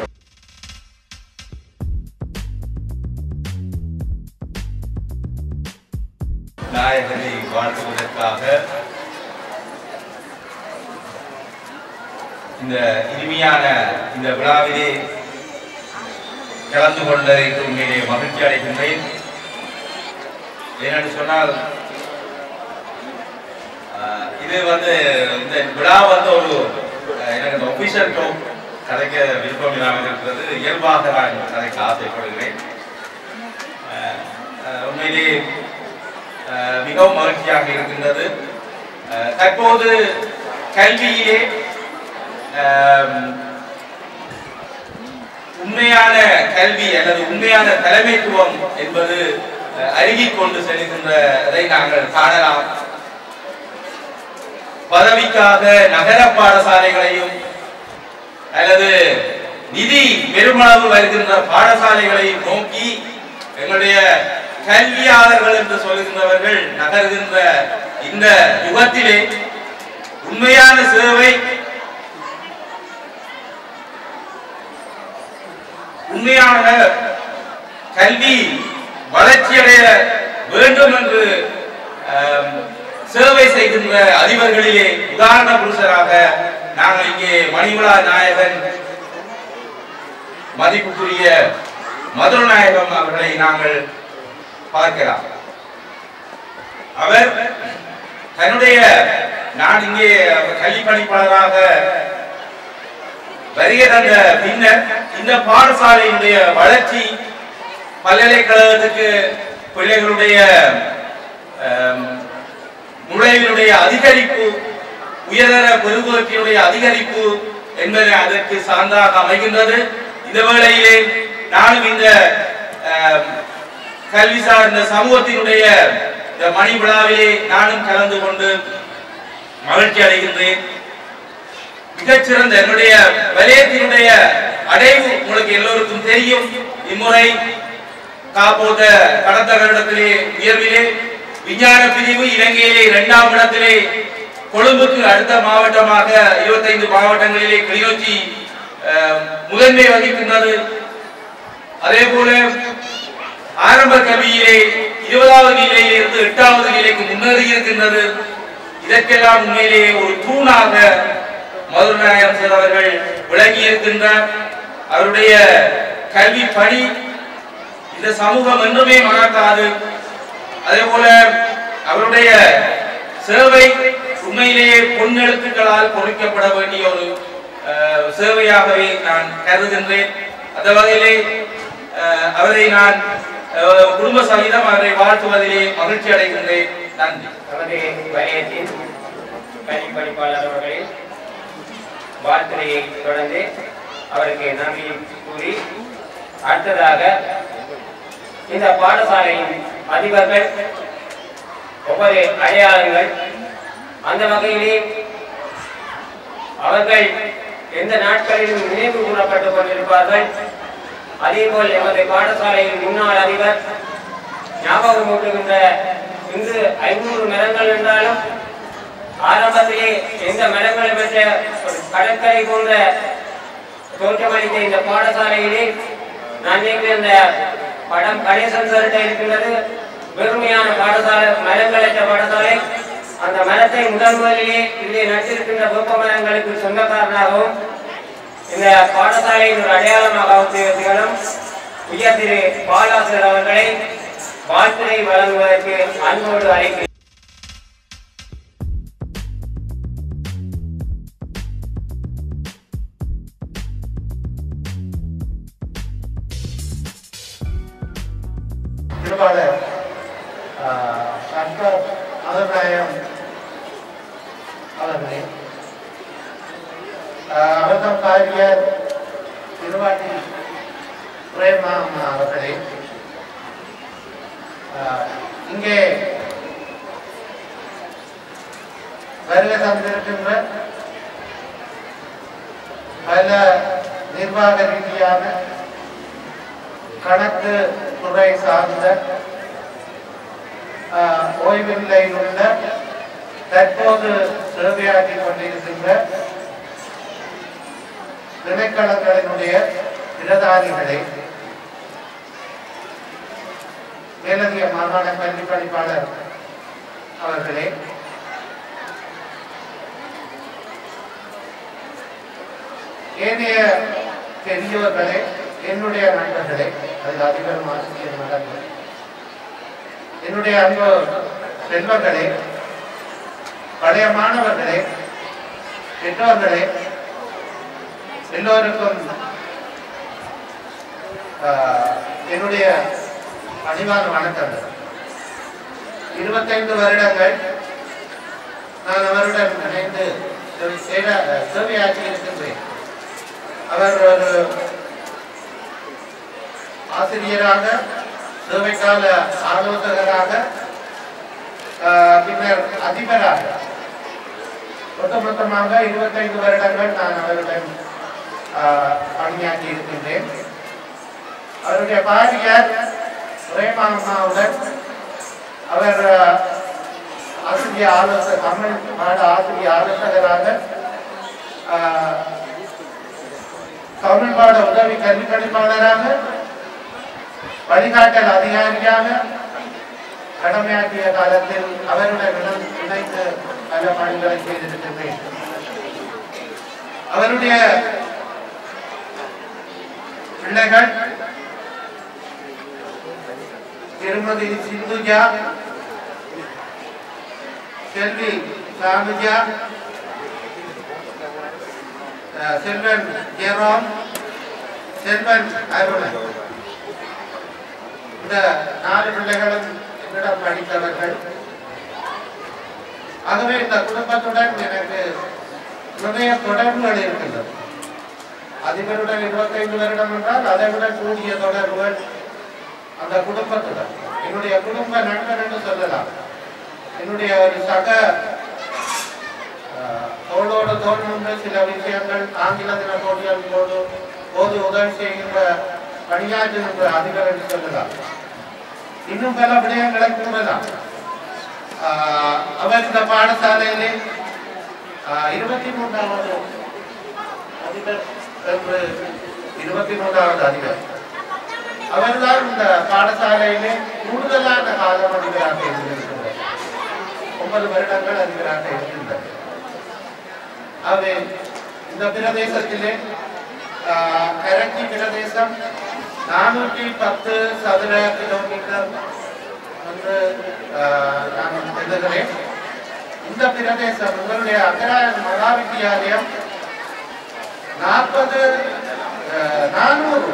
நாயகனை வாழ்த்துவதற்காக இந்த இனிமையான இந்த விழாவிலே கலந்து கொண்டதற்கு உண்மையிலே மகிழ்ச்சி அடைகின்றேன் ஏனென்று சொன்னால் ஆஹ், இது வந்து இந்த விழா வந்து ஒரு ஆஹ், எனக்கு இந்த ஒபிஷியல் டோக் கதைக்க விருப்பம் இல்லாமல் இருக்கிறது இயல்பாக நான் கதைக்க ஆசைப்படுகிறேன் ஆஹ், ஆஹ், உண்மையிலே ஆஹ், மிகவும் மகிழ்ச்சியாக இருக்கின்றது ஆஹ், தற்போது கல்வியிலே ஆம், உண்மையான கல்வி அல்லது உண்மையான தலைமைத்துவம் என்பது அஹ், அருகிக் கொண்டு செல்கின்றதை நாங்கள் காணலாம் பதவிக்காக நகர பாடசாலைகளையும் அல்லது நிதி பெருமளவு வருகின்ற பாடசாலைகளை நோக்கி எங்களுடைய கல்வியாளர்கள் என்று சொல்கின்றவர்கள் நகர்கின்ற இந்த யுகத்திலே உண்மையான சேவை உண்மையான கல்வி வளர்ச்சியடைய வேண்டும் என்று ஆம், சேவை செய்கின்ற அதிபர்களிலே உதாரண புருஷராக நாங்கள் இங்கே மணிவிழா நாயகன் மதிப்புக்குரிய மதுர நாயகம் அவர்களை நாங்கள் பார்க்கலாம் அவர் தன்னுடைய நான் இங்கே கல்வி பணிப்பாளராக வருகை தந்த பின்னர் இந்த பாடசாலையினுடைய வளர்ச்சி பல்கலைக்கழகத்துக்கு பிள்ளைகளுடைய ஆம், நுழைவினுடைய அதிகரிப்பு உயர்தர பெருகுவற்றினுடைய அதிகரிப்பு என்பது அதற்கு சார்ந்தாக அமைகின்றது இந்த வேளையிலே நானும் இந்த ஆம், கல்வி சார்ந்த சமூகத்தினுடைய இந்த மணி விழாவிலே நானும் கலந்து கொண்டு மகிழ்ச்சி அடைகின்றேன் மிகச்சிறந்த என்னுடைய வலயத்தினுடைய அடைவு உங்களுக்கு எல்லோருக்கும் தெரியும் இம்முறை காப்போத கடந்த வருடத்திலே உயர்விலே விஞ்ஞான பிரிவு இலங்கையிலே இரண்டாம் இடத்திலே கொழும்புக்கு அடுத்த மாவட்டமாக இருபத்தைந்து மாவட்டங்களிலே கிளிநொச்சி அஹ், முதன்மை வகிக்கின்றது அதே போல ஆரம்ப கல்வியிலே இருபதாவது நிலையிலிருந்து எட்டாவது நிலைக்கு முன்னேறி இருக்கின்றது இதற்கெல்லாம் உண்மையிலேயே ஒரு தூணாக மதுரநாயகம் சார் அவர்கள் விளங்கி இருக்கின்றார் அவருடைய கல்வி பணி இந்த சமூகம் என்றுமே மறக்காது அதே போல அவருடைய சேவை உண்மையிலேயே பொன்னெழுத்துக்களால் பொறிக்கப்பட வேண்டிய ஒரு அஹ், சேவையாகவே நான் கருதுகின்றேன் அந்த வகையிலே அஹ், அவரை நான் அஹ், குடும்ப சகிதம் அவரை வாழ்த்துவதிலே மகிழ்ச்சி அடைகின்றேன் நன்றி நமது வலயத்தின் கல்வி பணிப்பாளர் அவர்களை வாழ்த்துறையை தொடர்ந்து அவருக்கு நன்றி கூறி அடுத்ததாக இந்த பாடசாலையின் அதிபர்கள் ஒவ்வொரு அடையாளங்கள் அந்த வகையிலே அவர்கள் எந்த நாட்களிலும் நினைவு கூறப்பட்டுக் கொண்டிருப்பார்கள் அதேபோல் எமது பாடசாலையின் முன்னாள் அதிபர் ஞாபகம் ஊட்டுகின்ற இன்று ஐநூறு மரங்கள் என்றாலும் ஆரம்பத்திலே எந்த மரங்களும் பெற்ற ஒரு கடற்கரை போன்ற தோற்றமளித்த இந்த பாடசாலையிலே நான் நினைக்கிறேன் இந்த படம் கணேசன் சார்கிட்ட இருக்கின்றது வெறுமையான பாடசாலை மரங்களற்ற பாடசாலை அந்த மரத்தை முதல் முதலிலே இங்கே நட்டிருக்கின்ற வேப்ப மரங்களுக்கு சொந்தக்காரனாகவும் இந்த பாடசாலையின் ஒரு அடையாளமாக திகழும் உயர் திரு பாலாசர் அவர்களை வாழ்த்துறை வழங்குவதற்கு அன்போடு அழைக்கிறேன் திருவாளர் சங்கர் மதுநாயம் அவர்களே அவர்தம் காரியர் திருவாட்டி பிரேமா அவர்களே ஆஹ், இங்கே வருகை தந்திருக்கின்ற பல நிர்வாக ரீதியான கணக்கு துறை சார்ந்த ஆஹ், ஓய்வு நிலையில் உள்ள தற்போது சேவையாற்றிக் கொண்டிருக்கின்ற திணைக்களங்களினுடைய பிரதானிகளை மேலதிக மாகாண கல்வி பணிப்பாளர் அவர்களே ஏனைய பெரியோர்களே என்னுடைய நண்பர்களே அதில் அதிபரும் ஆசிரியர் மகன்கள் என்னுடைய அன்பு செல்வங்களே பழைய மாணவர்களே பெற்றோர்களே எல்லோருக்கும் ஆஹ், என்னுடைய பணிவான வணக்கங்கள் இருபத்தைந்து வருடங்கள் நான் அவருடன் இணைந்து சேவை- சேவை- சேவையாற்றி இருக்கின்றேன் அவர் ஒரு ஆசிரியராக சேவைக்கால ஆலோசகராக ஆஹ், பின்னர் அதிபராக ஒட்டுமொத்தமாக இருபத்தைந்து வருடங்கள் நான் அவருடன் ஆஹ், பணியாற்றி இருக்கின்றேன் அவருடைய பாரியார் பிரேமாவுடன் அவர் ஆஹ், ஆசிரியர் ஆலோசகர் தமிழ் பாட ஆசிரியர் ஆலோசகராக ஆஹ், தமிழ் பாட உதவி கல்வி பணிப்பாளராக வழிகாட்டல் அதிகாரியாக கடமையாற்றிய காலத்தில் அவருடன் இணை- இணைந்து பல பணிகளை செய்திருக்கின்றேன் அவருடைய பிள்ளைகள் திருமதி சிந்துஜா செல்வி சானுஜா அஹ், செல்வன் ஜெரோம் செல்வன் அருணன் இந்த நாலு பிள்ளைகளும் என்னிடம் படித்தவர்கள் ஆகவே இந்த குடும்பத்துடன் எனக்கு நிறைய தொடர்புகள் இருக்கின்றது அதிபருடன் இருபத்தைந்து வருடம் என்றால் அதை விட கூடிய தொடர்புகள் அந்த குடும்பத்துடன் என்னுடைய குடும்ப நண்பர் என்று சொல்லலாம் என்னுடைய ஒரு சக அஹ், தோளோடு தோல் நின்று சில விஷயங்கள் ஆங்கில தின போட்டிகள் போது போது உதவி செய்கின்ற பணியாற்றுகின்ற அதிபர் என்று சொல்லலாம் இன்னும் பல விடயங்களை கூறலாம் ஆஹ், அவர் இந்த பாடசாலையிலே ஆஹ், இருபத்தி மூன்றாவது அதிபர் என்று இருபத்தி மூன்றாவது அதிபர் அவர்தான் இந்த பாடசாலையிலே கூடுதலான காலம் அதிபராக இருந்திருக்கிறார் ஒன்பது வருடங்கள் அதிபராக இருக்கின்றார் ஆகவே இந்த பிரதேசத்திலே ஆஹ், கரக்கி பிரதேசம் நானூற்றி பத்து சதுர கிலோமீட்டர் வந்து ஆஹ், நான் எழுதுகிறேன் இந்த பிரதேசம் உங்களுடைய அகராயன் மகா வித்தியாலயம் நாற்பது நானூறு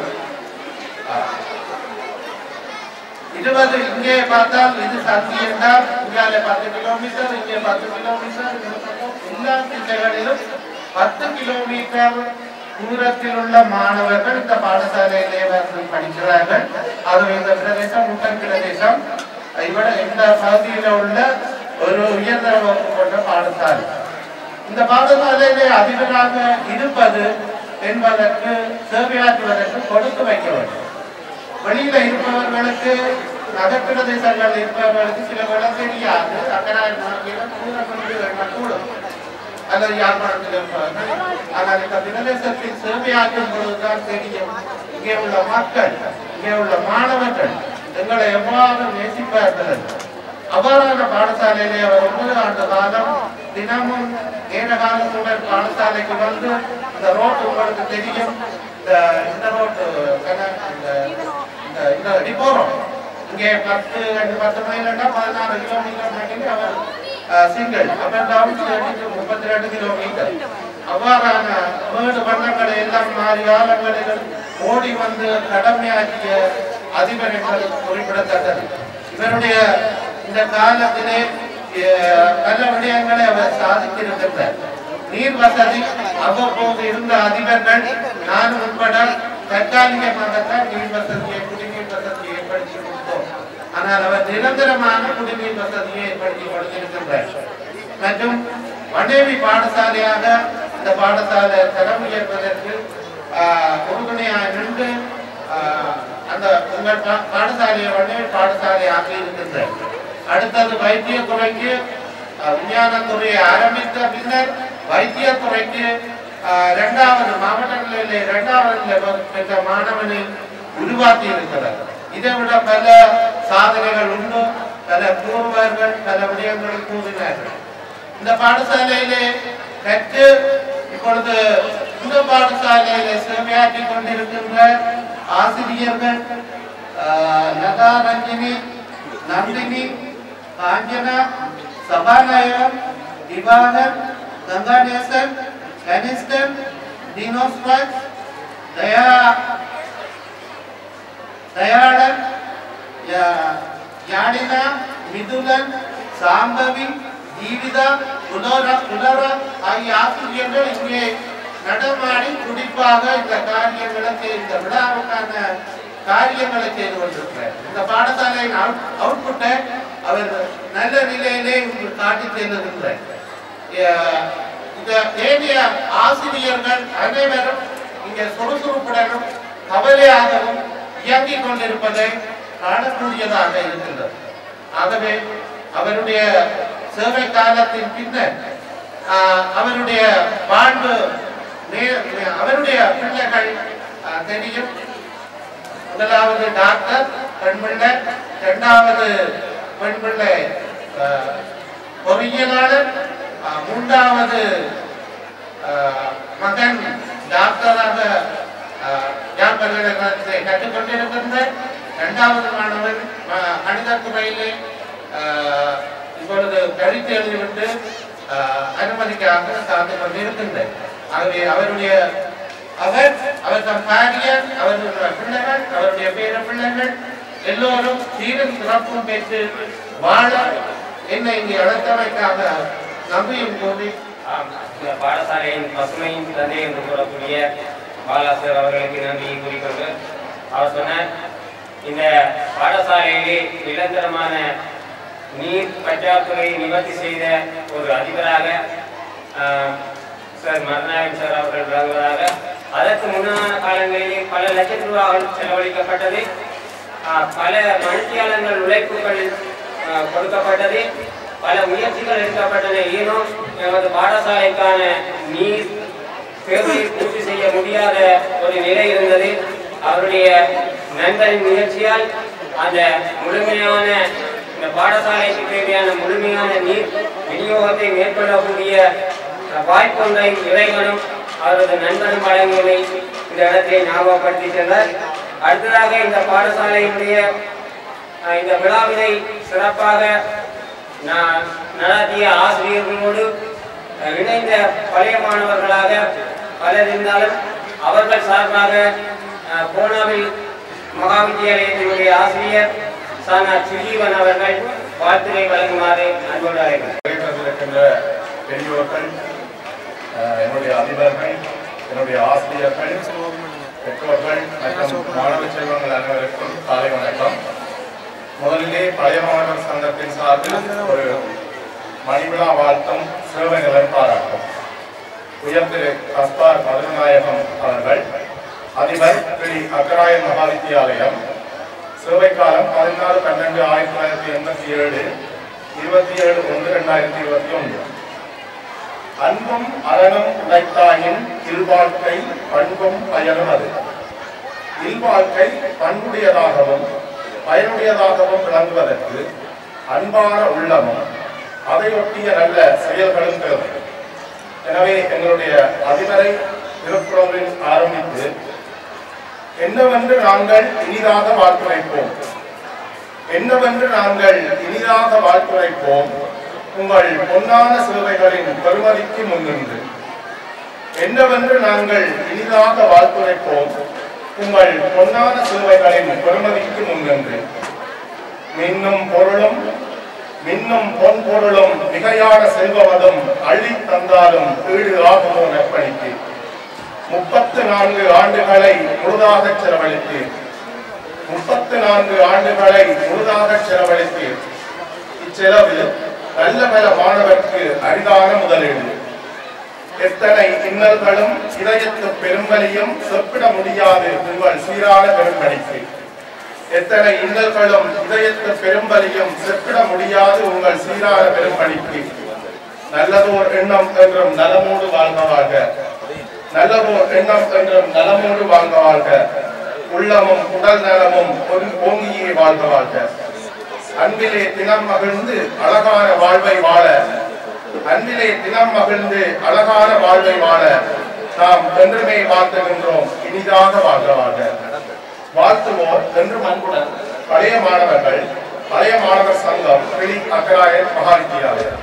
இருபது இங்கே பார்த்தால் இது சந்தி என்றால் இங்கால பத்து கிலோமீட்டர் இங்கே பத்து கிலோமீட்டர் இந்த பக்கம் எல்லா திசைகளிலும் பத்து கிலோமீட்டர் தூரத்தில் உள்ள மாணவர்கள் இந்த பாடசாலையிலே வந்து படிக்கிறார்கள் அது இந்த பிரதேசம் முட்டன் பிரதேசம் இவட இந்த பகுதியில் உள்ள ஒரு உயர்தர வகுப்பு கொண்ட பாடசாலை இந்த பாடசாலையிலே அதிபராக இருப்பது என்பதற்கு சேவையாற்றுவதற்கு கொடுத்து வைக்க வேண்டும் வெளியில இருப்பவர்களுக்கு நகர் பிரதேசங்கள் இருப்பவர்களுக்கு சில வேலை தெரியாது அக்கராய் மாநிலம் கூறப்பட்டு எண்ணக்கூடும் அல்லது யாழ்ப்பாணத்தில் இருப்பவர்கள் ஆனால் இந்த பிரதேசத்தில் சேவையாற்றும் பொழுதுதான் தெரியும் இங்கே உள்ள மக்கள் இங்கே உள்ள மாணவர்கள் எங்களை எவ்வாறு நேசிப்பார்கள் என்று. அவ்வாறான பாடசாலையிலே அவர் ஒன்பது ஆண்டு காலம் தினமும் நேர காலத்துடன் பாடசாலைக்கு வந்து இந்த ரோட்டு உங்களுக்கு தெரியும் இந்த இந்த ரோட்டு கன- இந்த இந்த- இந்த டிப்போரம் இங்கே பத்து ரெண்டு பத்து மைல்னா பதினாறு கிலோமீட்டர் மட்டுமே அவர் சிங்கிள் அப்ப முப்பத்தி ரெண்டு கிலோமீட்டர் அவ்வாறான மேடு வண்ணங்களை எல்லாம் மாறி காலங்களில் ஓடி வந்து கடமையாற்றிய அதிபர் என்பது குறிப்பிடத்தக்கது இவருடைய இந்த காலத்திலே அஹ், பல விடயங்களை அவர் சாதித்திருக்கின்றார் நீர் வசதி அவ்வப்போது இருந்த அதிபர்கள் நானும் உட்பட தற்காலிகமாகத்தான் நீர் வசதியை குடிநீர் வசதியை ஏற்படுத்தி கொடுத்தோம் ஆனால் அவர் நிரந்தரமான குடிநீர் வசதியை ஏற்படுத்தி கொடுத்திருக்கின்றார் மற்றும் மனைவி பாடசாலையாக இந்த பாடசாலை தரம் உயர்வதற்கு ஆஹ், உறுதுணையாக நின்று ஆஹ், அந்த உங்கள் பா- பாடசாலையை மனைவி பாடசாலை ஆக்கி இருக்கின்றார் அடுத்தது வைத்தியத்துறைக்கு ஆஹ், விஞ்ஞானத்துறையை ஆரம்பித்த பின்னர் வைத்தியத்துறைக்கு ஆஹ், இரண்டாவது மாவட்ட நிலையிலே இரண்டாவது நிலை பெற்ற மாணவனை உருவாக்கி இருக்கிறார் இதை விட பல சாதனைகள் உண்டு பல கூறுவார்கள் பல விடயங்களை கூறினார்கள் இந்த பாடசாலையிலே கற்று இப்பொழுது இந்த பாடசாலையிலே சேவையாற்றி கொண்டிருக்கின்ற ஆசிரியர்கள் ஆஹ், லதா ரஞ்சினி நந்தினி காஞ்சனா சபாநாயகம் திவாகர் கங்காநேசன் கனிஷ்டன் டினோஸ்வாஸ் தயா தயாளன் யா- யாழினா மிதுலன் சாம்பவி ஜீவிதா புலோர புலர ஆகிய ஆசிரியர்கள் இங்கே நடமாடி துடிப்பாக இந்த காரியங்களை செய்- இந்த விழாவுக்கான காரியங்களை செய்து கொண்டிருக்கிறார் இந்த பாடசாலையின் அவுட்புட்டை அவர் நல்ல நிலையிலே இங்கு காட்டி செல்லுகின்றார் அஹ் இந்த ஏனைய ஆசிரியர்கள் அனைவரும் இங்கே சுறுசுறுப்புடனும் கவலையாகவும் இயங்கிக் கொண்டிருப்பதை காணக்கூடியதாக இருக்கின்றது ஆகவே அவருடைய சேவை காலத்தின் பின்னர் ஆஹ், அவருடைய வாழ்வு நே- அவருடைய பிள்ளைகள் ஆஹ், தெரியும் முதலாவது டாக்டர் பெண் பிள்ளை இரண்டாவது பெண் பிள்ளை ஆஹ், பொறியியலாளர் ஆஹ், மூன்றாவது ஆஹ், மகன் டாக்டராக ஆஹ், யாழ் பல்கலைக்கழகத்தை கற்றுக்கொண்டிருக்கின்ற இரண்டாவது மாணவன் ஆஹ், கணிதத் துறையிலே ஆஹ், இப்பொழுது கழித்து எழுதிவிட்டு ஆஹ், அனுமதிக்காக காத்து கொண்டிருக்கின்றார் ஆகவே அவருடைய அவர் அவர் தம் பாரியர் அவருடைய பிள்ளைகள் அவருடைய பேர பிள்ளைகள் எல்லோரும் சீரும் சிறப்பும் பெற்று வாழ என்னை இங்கே அழைத்தமைக்காக நம்பியும் கூறி ஆம், இந்த பாடசாலையின் பசுமையின் தந்தை என்று கூறக்கூடிய பாலாசர் அவர்களுக்கு நன்றியை கூறிக்கொண்டு அவர் சொன்னார் இந்த பாடசாலையிலே நிரந்தரமான நீர் பற்றாக்குறையை நிவர்த்தி செய்த ஒரு அதிபராக ஆஹ், சார் மருநாயகம் சார் அவர்கள் விளங்குவதாக அதற்கு முன்னான காலங்களிலே பல லட்சம் ரூபாய் செலவழிக்கப்பட்டது ஆஹ், பல மணித்தியாளர்கள் உழைப்புகள் ஆஹ், கொடுக்கப்பட்டது பல முயற்சிகள் எடுக்கப்பட்டன ஏனோ எமது பாடசாலைக்கான நீர் தேவையை பூர்த்தி செய்ய முடியாத ஒரு நிலை இருந்தது அவருடைய நண்பரின் முயற்சியால் அந்த முழுமையான இந்த பாடசாலைக்கு தேவையான முழுமையான நீர் விநியோகத்தை மேற்கொள்ளக்கூடிய அஹ், வாய்ப்பு ஒன்றை இறைவனும் அவரது நண்பரும் வழங்கியதை இந்த இடத்தை ஞாபகப்படுத்தி சென்றார் அடுத்ததாக இந்த பாடசாலையினுடைய அஹ், இந்த விழாவினை சிறப்பாக நா- நடத்திய ஆசிரியர்களோடு அஹ், இணைந்த பழைய மாணவர்களாக பலர் இருந்தாலும் அவர்கள் சார்பாக அஹ், பூனாவில் மகாவித்தியாலயத்தினுடைய ஆசிரியர் சானா சுஜீவன் அவர்கள் வாழ்த்துரை வழங்குமாறு அன்போடு அழைக்கிறேன் இருக்கின்ற பெரியோர்கள் அஹ், என்னுடைய அதிபர்கள் என்னுடைய ஆசிரியர்கள் பெற்றோர்கள் மற்றும் மாணவ செல்வங்கள் அனைவருக்கும் காலை வணக்கம் முதலிலே பழைய மாணவர் சங்கத்தின் சார்பில் ஒரு மணிவிழா வாழ்த்தும் சிறுவை நிலம் பாராட்டும் உயர் திரு கஸ்பார் மதுநாயகம் அவர்கள் அதிபர் திரு அக்கராயன் மகாவித்தியாலயம் சிறுவை காலம் பதினாறு பன்னெண்டு ஆயிரத்தி தொள்ளாயிரத்தி எண்பத்தி ஏழு இருபத்தி ஏழு ஒன்று ரெண்டாயிரத்தி இருபத்தி ஒன்று அன்பும் அறனும் உடைத்தாயின் இல்வாழ்க்கை பண்பும் பயனும் அது இல்வாழ்க்கை பண்புடையதாகவும் பயனுடையதாகவும் விளங்குவதற்கு அன்பான உள்ளமும் அதையொட்டிய நல்ல செயல்களும் தேவை எனவே எங்களுடைய அதிபரை திருக்குறளில் ஆரம்பித்து என்னவென்று நாங்கள் இனிதாக வாழ்த்துரைப்போம் என்னவென்று நாங்கள் இனிதாக வாழ்த்துரைப்போம் உங்கள் பொன்னான சிலுவைகளின் பெருமதிக்கு முன்னின்று என்னவென்று நாங்கள் இனிதாக வாழ்த்துரைப்போம் உங்கள் பொன்னான சிலுவைகளின் பெருமதிக்கு முன்னின்று மின்னும் பொருளும் மின்னும் பொன் பொருளும் மிகையான செல்வமதும் அள்ளி தந்தாலும் ஈடு ஆகுமோ நற்பணிக்கு முப்பத்து நான்கு ஆண்டுகளை முழுதாக செலவழித்து முப்பத்து நான்கு ஆண்டுகளை முழுதாக செலவழித்து இச்செலவு நல்ல பல மாணவர்க்கு அரிதான முதலீடு எத்தனை இன்னல்களும் இதயத்து பெரும்பலியும் செப்பிட முடியாது உங்கள் சீரான பெரும்படிக்கு எத்தனை இன்னல்களும் இதயத்து பெரும்பலியும் செப்பிட முடியாது உங்கள் சீரான பெரும்படிக்கு நல்லதோர் எண்ணம் என்றும் நலமோடு வாழ்க வாழ்க நல்லதோர் எண்ணம் என்றும் நலமோடு வாழ்க வாழ்க உள்ளமும் உடல் நலமும் பொன்- ஓங்கியே வாழ்க வாழ்க அன்பிலே தினம் மகிழ்ந்து அழகான வாழ்வை வாழ அன்பிலே தினம் மகிழ்ந்து அழகான வாழ்வை வாழ நாம் என்றுமே வாழ்த்துகின்றோம் இனிதாக வாழ்க வாழ்க வாழ்த்துவோர் என்றும் அன்புடன் பழைய மாணவர்கள் பழைய மாணவர் சங்கம் கிளி அக்கராயர் மகாவித்தியாலயம்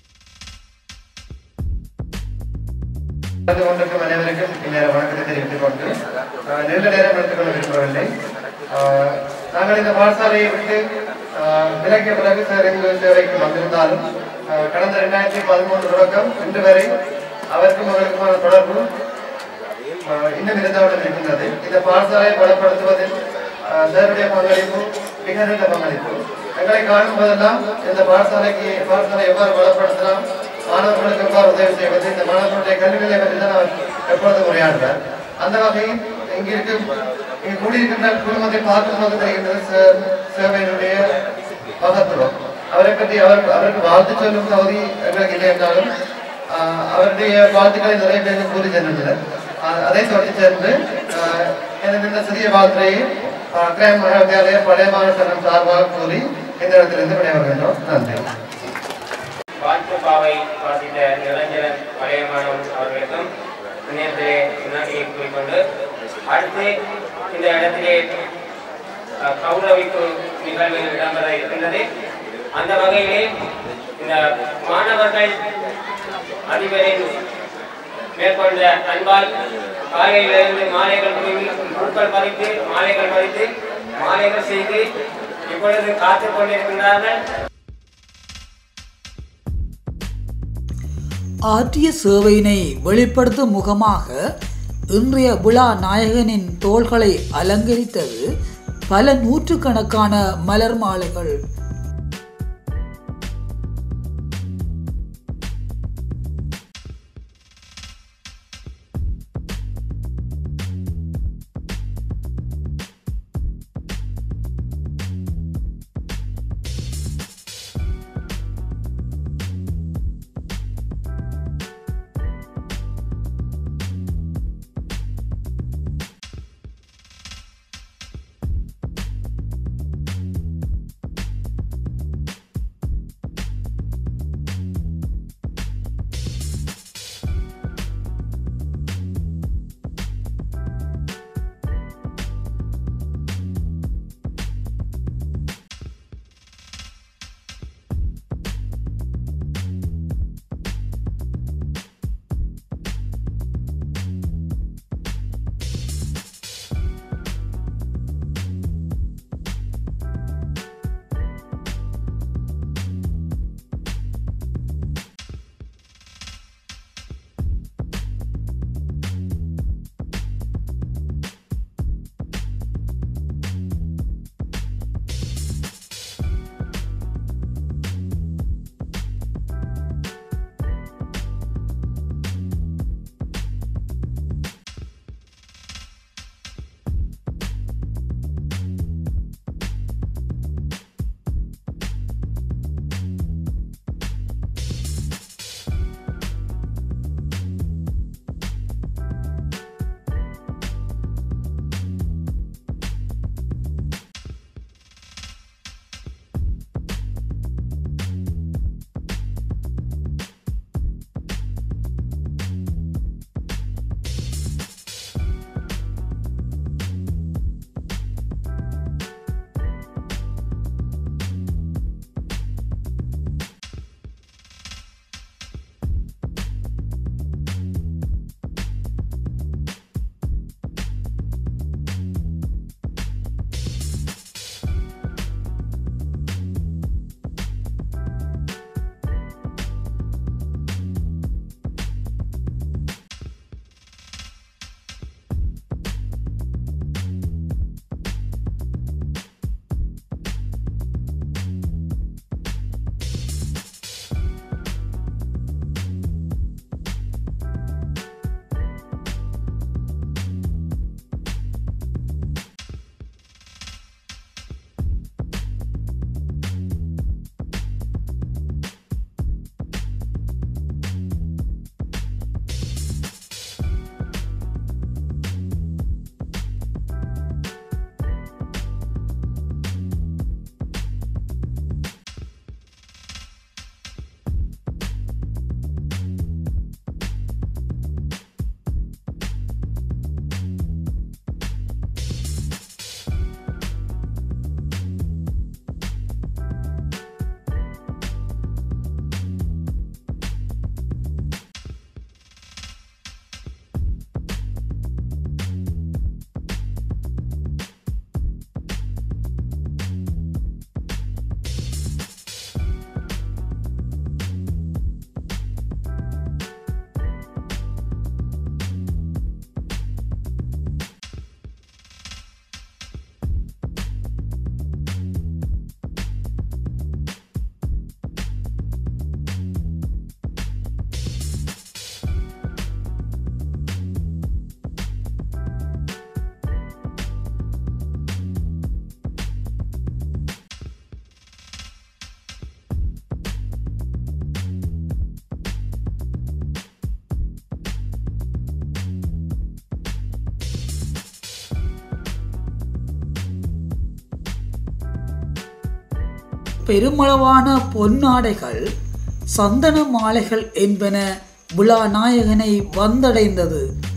கலந்து கொண்டிருக்கும் அனைவருக்கும் இந்நேர வணக்கத்தை தெரிவித்துக் கொண்டு அஹ், நீண்ட நேரம் எடுத்துக்கொள்ள விரும்பவில்லை அஹ், நாங்கள் இந்த பாடசாலையை விட்டு அஹ், விலகிய பிறகு சார் எங்கள் சேவைக்கு வந்திருந்தாலும் அஹ், கடந்த ரெண்டாயிரத்தி பதிமூன்று தொடக்கம் இன்று வரை அவருக்கும் அவருக்குமான தொடர்பு அஹ், இன்னும் இருந்தவுடன் இருக்கின்றது இந்த பாடசாலையை பலப்படுத்துவதில் அஹ், சாருடைய பங்களிப்பு மிக நீண்ட பங்களிப்பு எங்களை காணும் போதெல்லாம் இந்த பாடசாலைக்கு பாடசாலை எவ்வாறு பலப்படுத்தலாம் மாணவர்களுக்கு எவ்வாறு உதவி செய்வது இந்த மாணவர்களுடைய கல்விகளை பற்றி தான் அவர் எப்பொழுதும் உரையாடுவார் அந்த வகையில் இங்கு இருக்கும் இங்கு கூடியிருக்கின்ற குடும்பத்தை பார்க்கும்போது தெரிகின்றது சே- சேவையினுடைய மகத்துவம் அவரை பற்றி அவர் அவருக்கு வாழ்த்து சொல்லும் தகுதி எங்களுக்கு இல்லை என்றாலும் ஆஹ், அவருடைய வாழ்த்துக்களை நிறைய பேர் கூறி சென்றுள்ளனர் ஆஹ், அதை தொடர்ந்து சேர்ந்து ஆஹ், எனது இந்த சிறிய வாழ்த்துறையை கிராம மகாவித்யாலய பழைய மாவட்டம் சார்பாக கூறி இந்த இடத்திலிருந்து விடைபெறுகின்றோம் நன்றி வாழ்த்து பாவை வாசித்த இளைஞரன் பழைய மாணவன் அவர்களுக்கும் நேரத்திலே நன்றியை கூறிக்கொண்டு அடுத்து இந்த இடத்திலே அஹ், கௌரவிப்பு நிகழ்வு இடம்பெற இருக்கின்றது அந்த வகையிலே இந்த மாணவர்கள் அதிபரின் மேற்கொண்ட அன்பால் காலையிலிருந்து மாலைகள் குழுமி பூக்கள் பறித்து மாலைகள் பறித்து மாலைகள் செய்து இப்பொழுது காத்துக் கொண்டிருக்கின்றார்கள் ஆற்றிய சேவையினை வெளிப்படுத்தும் முகமாக இன்றைய விழா நாயகனின் தோள்களை அலங்கரித்தது பல நூற்றுக்கணக்கான மலர் மாலைகள் பெருமளவான பொன்னாடைகள் சந்தன மாலைகள் என்பன விழா நாயகனை வந்தடைந்தது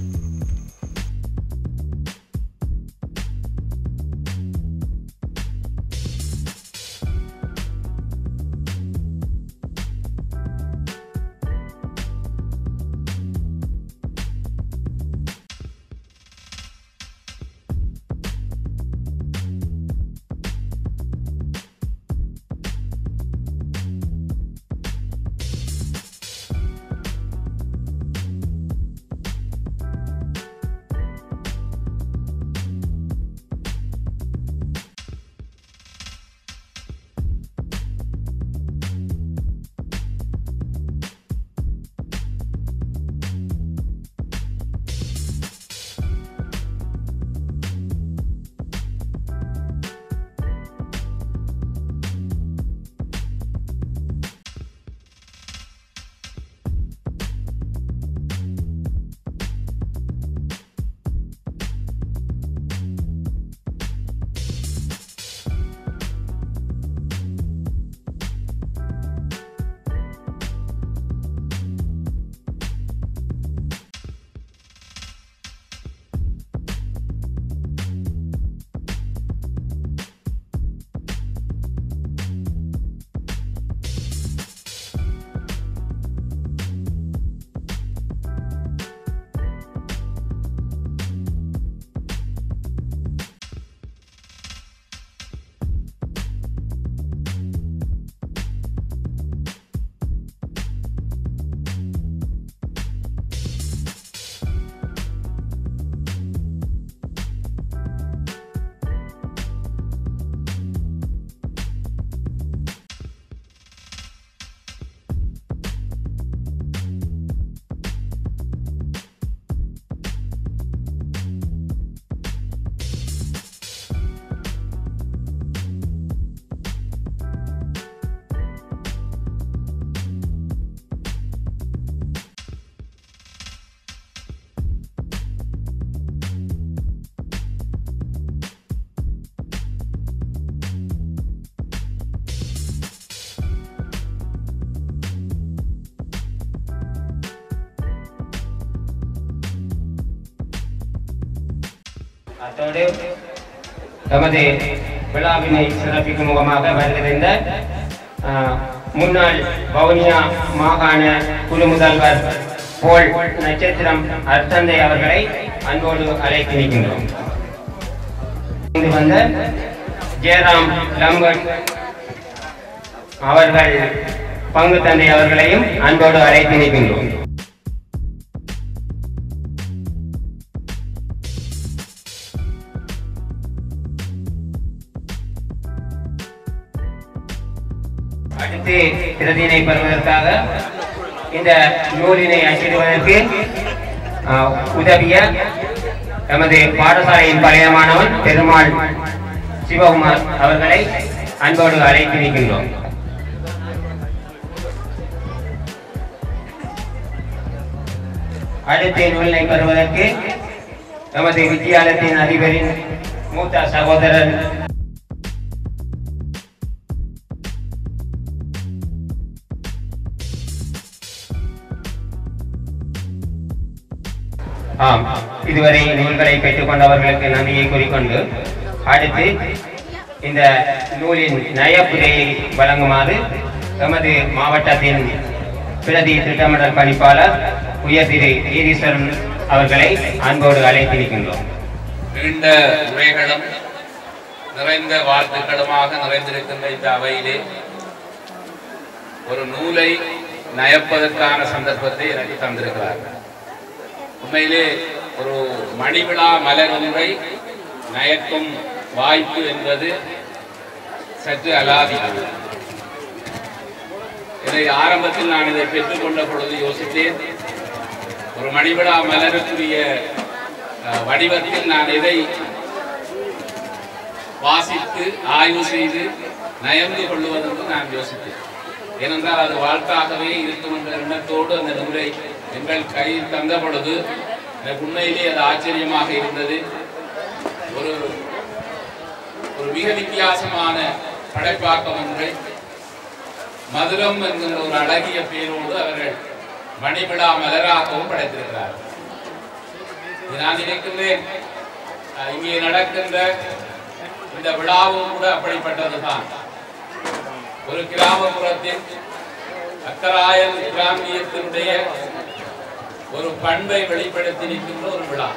அத்தோடு நமது விழாவினை சிறப்பிக்கும் முகமாக வருகின்ற ஆஹ், முன்னாள் வவுனியா மாகாண குழு முதல்வர் போல் நட்சத்திரம் அர்த்தந்தை அவர்களை அன்போடு அழைத்து நிற்கின்றோம் இங்கு வந்த ஜெயராம் லம்பன் அவர்கள் பங்கு தந்தை அவர்களையும் அன்போடு அழைத்து நிற்கின்றோம் அடுத்து பிரதியினை பெறுவதற்காக இந்த நூலினை அச்சிடுவதற்கு ஆஹ், உதவிய எமது பாடசாலையின் பழைய மாணவன் பெருமாள் சிவகுமார் அவர்களை அன்போடு அழைத்து நிற்கின்றோம் அடுத்த நூலினை பெறுவதற்கு நமது வித்தியாலயத்தின் அதிபரின் மூத்த சகோதரர் ஆம் இதுவரை நூல்களை பெற்றுக்கொண்டவர்களுக்கு நன்றியை கூறிக்கொண்டு அடுத்து இந்த நூலின் நயப்புரையை வழங்குமாறு எமது மாவட்டத்தின் பிரதி திட்டமிடல் பணிப்பாளர் உயர் திரு ஈரீஸ்வரன் அவர்களை அன்போடு அழைத்து நிற்கின்றோம் நீண்ட உரைகளும் நிறைந்த வாழ்த்துக்களுமாக நிறைந்திருக்கின்ற இந்த அவையிலே ஒரு நூலை நயப்பதற்கான சந்தர்ப்பத்தை எனக்கு தந்திருக்கிறார் உண்மையிலே ஒரு மணிவிழா மலர் ஒன்றை நயக்கும் வாய்ப்பு என்பது சற்று அலாதியானது இதை ஆரம்பத்தில் நான் இதை பெற்றுக்கொண்ட பொழுது யோசித்தேன் ஒரு மணிவிழா மலருக்குரிய அஹ், வடிவத்தில் நான் எதை வாசித்து ஆய்வு செய்து நயந்து கொள்வதென்று நான் யோசித்தேன் ஏனென்றால் அது வாழ்க்காகவே இருக்கும் என்ற எண்ணத்தோடு அந்த நூலை எங்கள் கையில் தந்த பொழுது எனக்கு உண்மையிலே அது ஆச்சரியமாக இருந்தது ஒரு ஒரு மிக வித்தியாசமான படைப்பாக்கம் ஒன்றை மதுரம் என்கின்ற ஒரு அழகிய பேரோடு அவர்கள் மணிவிழா மலராகவும் படைத்திருக்கிறார்கள் இது நான் நினைக்கின்றேன் அஹ், இங்கே நடக்கின்ற இந்த விழாவும் கூட அப்படிப்பட்டதுதான் ஒரு கிராமப்புறத்தில் அக்கராயன் கிராமியத்தினுடைய ஒரு பண்பை வெளிப்படுத்தி நிற்கின்ற ஒரு விழா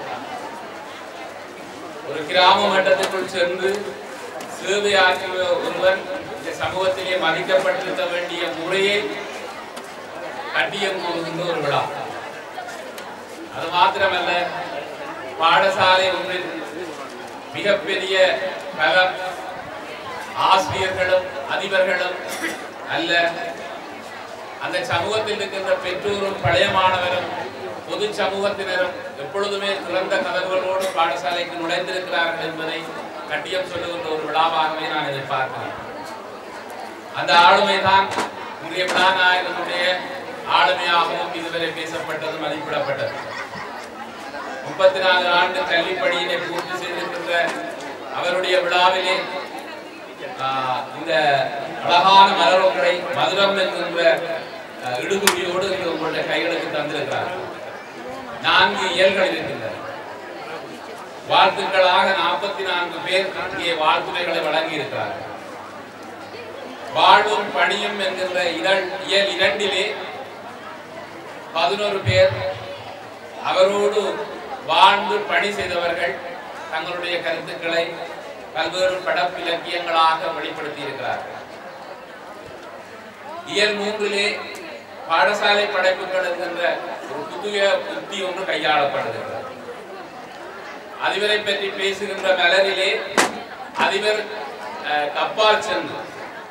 ஒரு கிராம மட்டத்துக்குள் சென்று சேவையாற்றிய ஒருவன் இந்த சமூகத்திலே மதிக்கப்பட்டிருக்க வேண்டிய முறையை கட்டியம் கூறுகின்ற ஒரு விழா அது மாத்திரமல்ல பாடசாலை ஒன்றில் மிகப்பெரிய பல ஆசிரியர்களும் அதிபர்களும் அல்ல அந்த சமூகத்தில் இருக்கின்ற பெற்றோரும் பழைய மாணவரும் பொது சமூகத்தினரும் எப்பொழுதுமே திறந்த கதவுகளோடு பாடசாலைக்கு நுழைந்திருக்கிறார்கள் என்பதை கட்டியம் சொல்லுகின்ற ஒரு விழாவாகவே நான் இதை பார்க்கிறேன் அந்த ஆளுமை தான் இன்றைய விழாநாயகனுடைய ஆளுமையாகவும் இதுவரை பேசப்பட்டது மதிப்பிடப்பட்டது முப்பத்தி நாலு ஆண்டு கல்விப்படியினை பூர்த்தி செய்திருக்கின்ற அவருடைய விழாவிலே ஆஹ், இந்த அழகான மலரொன்றை மதுரம் என்கின்ற ஆஹ், இடுகுறியோடு இங்கு உங்களுடைய கைகளுக்கு தந்திருக்கிறார் நான்கு இயல்கள் இருக்கின்றன வாழ்த்துக்களாக நாற்பத்தி நான்கு பேர் இங்கே வாழ்த்துரைகளை வழங்கி இருக்கிறார்கள் வாழ்வும் பணியும் என்கின்ற இதழ் இயல் இரண்டிலே பதினோரு பேர் அவரோடு வாழ்ந்து பணி செய்தவர்கள் தங்களுடைய கருத்துக்களை பல்வேறு படப்பிலக்கியங்களாக வெளிப்படுத்தி இருக்கிறார்கள் இயல் மூன்றிலே பாடசாலை படைப்புகள் என்கின்ற ஒரு புதிய புத்தி ஒன்று கையாளப்படுகிறது அதிபரை பற்றி பேசுகின்ற மலரிலே அதிபர் அஹ், கப்பால் சென்று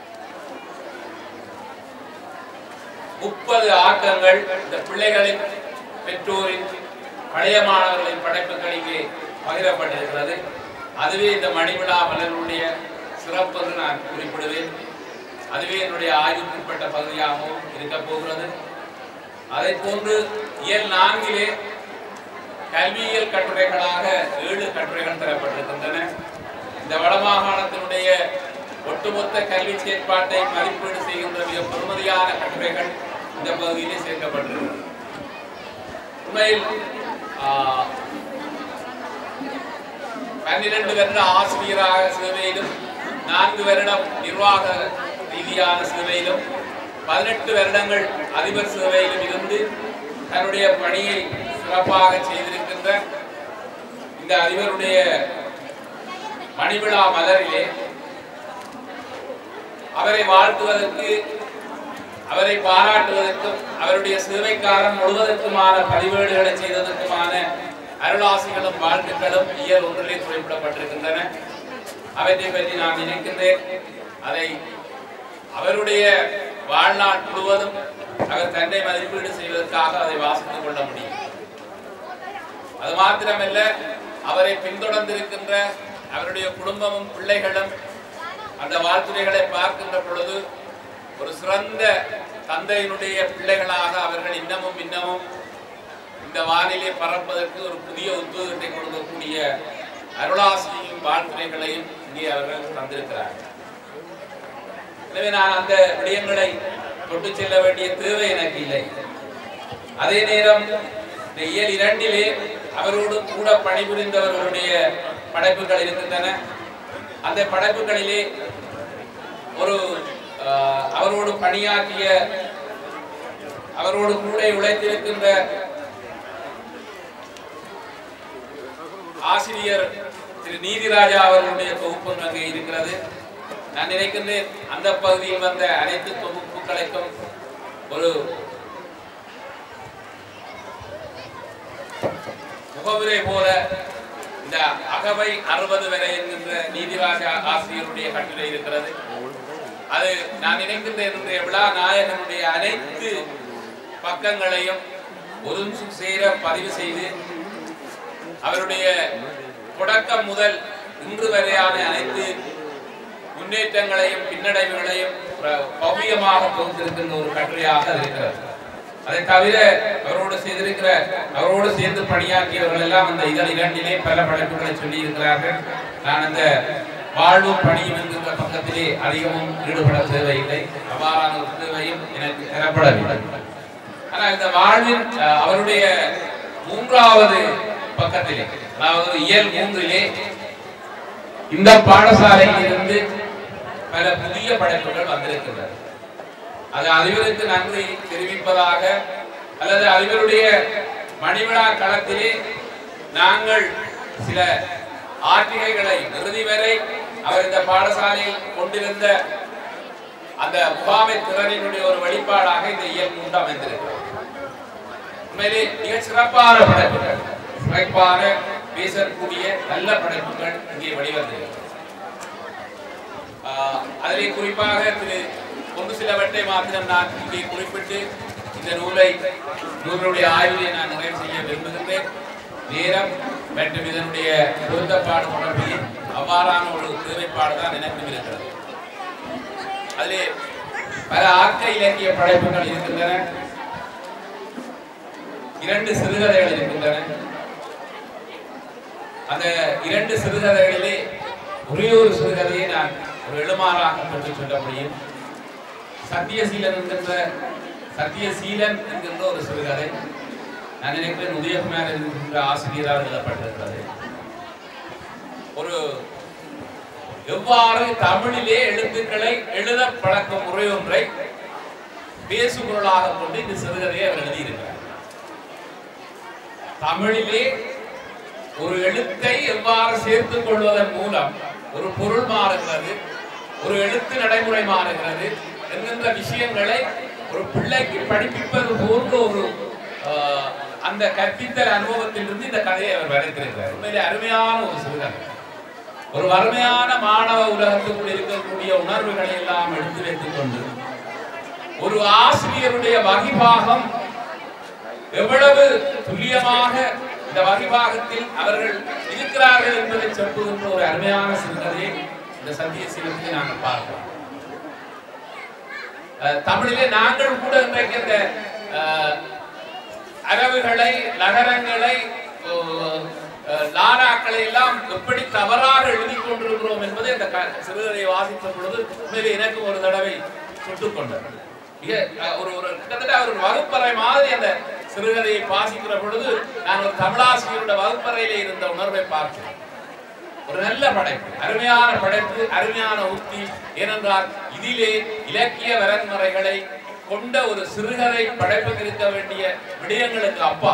முப்பது ஆக்கங்கள் இந்த பிள்ளைகளின் பெற்றோரின் பழைய மாணவர்களின் படைப்புகள் இங்கே பகிரப்பட்டிருக்கிறது அதுவே இந்த மணிவிழா மலருடைய சிறப்பு என்று நான் குறிப்பிடுவேன் அதுவே என்னுடைய ஆய்வுக்குட்பட்ட பகுதியாகவும் இருக்க போகிறது அதை போன்று இயல் நான்கிலே கல்வியியல் கட்டுரைகளாக ஏழு கட்டுரைகள் தரப்பட்டிருக்கின்றன இந்த வடமாகாணத்தினுடைய ஒட்டுமொத்த கல்வி செயற்பாட்டை மதிப்பீடு செய்கின்ற மிக பெருமதியான கட்டுரைகள் இந்த பகுதியிலே சேர்க்கப்பட்டிருக்கிறது உண்மையில் ஆஹ், பன்னிரண்டு வருட ஆசிரியராக சேவையிலும் நான்கு வருடம் நிர்வாக ரீதியான சேவையிலும் பதினெட்டு வருடங்கள் அதிபர் சேவையிலும் இருந்து தன்னுடைய பணியை சிறப்பாக செய்திருக்கின்ற இந்த அதிபருடைய மணிவிழா மலரிலே அவரை வாழ்த்துவதற்கு அவரை பாராட்டுவதற்கும் அவருடைய சேவைக்காரன் முழுவதற்குமான பதிவேடுகளை செய்ததற்குமான அருளாசிகளும் வாழ்த்துக்களும் இயல் ஒன்றிலே குறிப்பிடப்பட்டிருக்கின்றன அவற்றை பற்றி நான் நினைக்கின்றேன் அதை அவருடைய வாழ்நாள் முழுவதும் அவர் தன்னை மதிப்பீடு செய்வதற்காக அதை வாசித்துக் கொள்ள முடியும் அது மாத்திரமல்ல அவரை பின்தொடர்ந்திருக்கின்ற அவருடைய குடும்பமும் பிள்ளைகளும் அந்த வாழ்த்துறைகளை பார்க்கின்ற பொழுது ஒரு சிறந்த தந்தையினுடைய பிள்ளைகளாக அவர்கள் இன்னமும் இன்னமும் இந்த வானிலே பறப்பதற்கு ஒரு புதிய உத்வேகத்தை கொடுக்கக்கூடிய அருளாசியும் வாழ்த்துறைகளையும் இங்கே அவர்கள் தந்திருக்கிறார்கள் எனவே நான் அந்த விடயங்களை தொட்டு செல்ல வேண்டிய தேவை எனக்கு இல்லை அதே நேரம் இந்த இயல் இரண்டிலே அவரோடு கூட பணிபுரிந்தவர்களுடைய படைப்புகள் இருக்கின்றன அந்த படைப்புகளிலே ஒரு ஆஹ், அவரோடு பணியாற்றிய அவரோடு கூட உழைத்திருக்கின்ற ஆசிரியர் திரு நீதிராஜா அவர்களுடைய தொகுப்பு அங்கே இருக்கிறது நான் நினைக்கின்றேன் அந்த பகுதியில் வந்த அனைத்து தொகுப்புகளுக்கும் ஒரு முகவுரை போல இந்த அகவை அறுபது வரை என்கின்ற நீதிராஜ ஆசிரியருடைய கட்டுரை இருக்கிறது அது நான் நினைக்கின்றேன் இன்றைய விழா நாயகனுடைய அனைத்து பக்கங்களையும் ஒரு சேர பதிவு செய்து அவருடைய தொடக்கம் முதல் இன்று வரையான அனைத்து முன்னேற்றங்களையும் பின்னடைவுகளையும் ப- பவ்யமாக தொகுத்திருக்கின்ற ஒரு கட்டுரையாக அது இருக்கிறது அதை தவிர அவரோடு செய்திருக்கிற அவரோடு சேர்ந்து பணியாற்றியவர்கள் எல்லாம் அந்த இதழ் இரண்டிலே பல படைப்புகளை சொல்லி இருக்கிறார்கள் நான் அந்த வாழ்வும் பணியும் என்கின்ற பக்கத்திலே அதிகமும் ஈடுபட தேவையில்லை அவ்வாறான ஒரு தேவையும் எனக்கு தரப்படவில்லை ஆனால் இந்த வாழ்வின் அஹ், அவருடைய மூன்றாவது பக்கத்திலே அதாவது இயல் மூன்றிலே இந்த பாடசாலையில் இருந்து பல புதிய படைப்புகள் வந்திருக்கின்றன அது அதிபருக்கு நன்றி தெரிவிப்பதாக அல்லது அதிபருடைய மணிவிழா களத்திலே நாங்கள் சில ஆற்றிகைகளை இறுதி வரை அவர் இந்த பாடசாலையில் கொண்டிருந்த அந்த முகாமை திறனினுடைய ஒரு வெளிப்பாடாக இந்த இயல் மூன்று அமைந்திருக்கிறது உண்மையிலே மிக சிறப்பான படைப்புகள் சிறப்பான பேசக்கூடிய நல்ல படைப்புகள் இங்கே வெளிவந்திருக்கிறது ஆஹ் அதிலே குறிப்பாக திரு ஒன்று சிலவற்றை மாத்திரம் நான் இங்கே குறிப்பிட்டு இந்த நூலை நூலுடைய ஆய்விலே நான் நிறைவு செய்ய விரும்புகின்றேன் நேரம் மற்றும் இதனுடைய பொருத்தப்பாடு தொடர்பில் அவ்வாறான ஒரு தேவைப்பாடு தான் எனக்கும் இருக்கிறது அதிலே பல ஆக்க இலக்கிய படைப்புகள் இருக்கின்றன இரண்டு சிறுகதைகள் இருக்கின்றன அந்த இரண்டு சிறுகதைகளிலே ஒரே ஒரு சிறுகதையை நான் ஒரு எழுமாறாக பற்றி சொல்ல முடியும் சத்தியசீலன் என்கின்ற சத்தியசீலன் என்கின்ற ஒரு சிறுகதை நான் நினைக்கிறேன் உதயகுமார் என்கின்ற ஆசிரியரால் எழுதப்பட்டிருக்கிறது ஒரு எவ்வாறு தமிழிலே எழுத்துக்களை எழுத பழக்கும் முறை ஒன்றை பேசுபொருளாக கொண்டு இந்த சிறுகதையை அவர் எழுதியிருக்கிறார் தமிழிலே ஒரு எழுத்தை எவ்வாறு சேர்த்துக் கொள்வதன் மூலம் ஒரு பொருள் மாறுகிறது ஒரு எழுத்து நடைமுறை மாறுகிறது என்கின்ற விஷயங்களை ஒரு பிள்ளைக்கு படிப்பிப்பது போன்ற ஒரு ஆஹ், அந்த கற்பித்தல் அனுபவத்திலிருந்து இந்த கதையை அவர் வரைத்திருக்கிறார் உண்மையிலே அருமையான ஒரு சிறுகதை ஒரு வறுமையான மாணவ உலகத்துக்குள் இருக்கக்கூடிய உணர்வுகளை எல்லாம் எடுத்து வைத்துக் கொண்டு ஒரு ஆசிரியருடைய வகிபாகம் எவ்வளவு துல்லியமாக இந்த வகிபாகத்தில் அவர்கள் இருக்கிறார்கள் என்பதை சொல்லுகின்ற ஒரு அருமையான சிந்தனையை இந்த சத்திய சீலத்தை நாங்கள் பார்க்கிறோம் அஹ், தமிழிலே நாங்கள் கூட இன்றைக்கு இந்த அஹ், அரவுகளை நகரங்களை அஹ், அஹ், லானாக்களை எல்லாம் எப்படி தவறாக எழுதி கொண்டிருக்கிறோம் என்பதை இந்த க- சிறுகதையை வாசித்த பொழுது உண்மையிலே எனக்கு ஒரு தடவை சுட்டுக் கொண்டது மிக அஹ், ஒரு ஒரு கிட்டத்தட்ட ஒரு வகுப்பறை மாதிரி அந்த சிறுகதையை வாசிக்கிற பொழுது நான் ஒரு தமிழாசிரியருடைய வகுப்பறையிலே இருந்த உணர்வை பார்த்தேன் ஒரு நல்ல படைப்பு அருமையான படைப்பு அருமையான உத்தி ஏனென்றால் இதிலே இலக்கிய வரன்முறைகளை கொண்ட ஒரு சிறுகதை படைப்புக்கு இருக்க வேண்டிய விடயங்களுக்கு அப்பா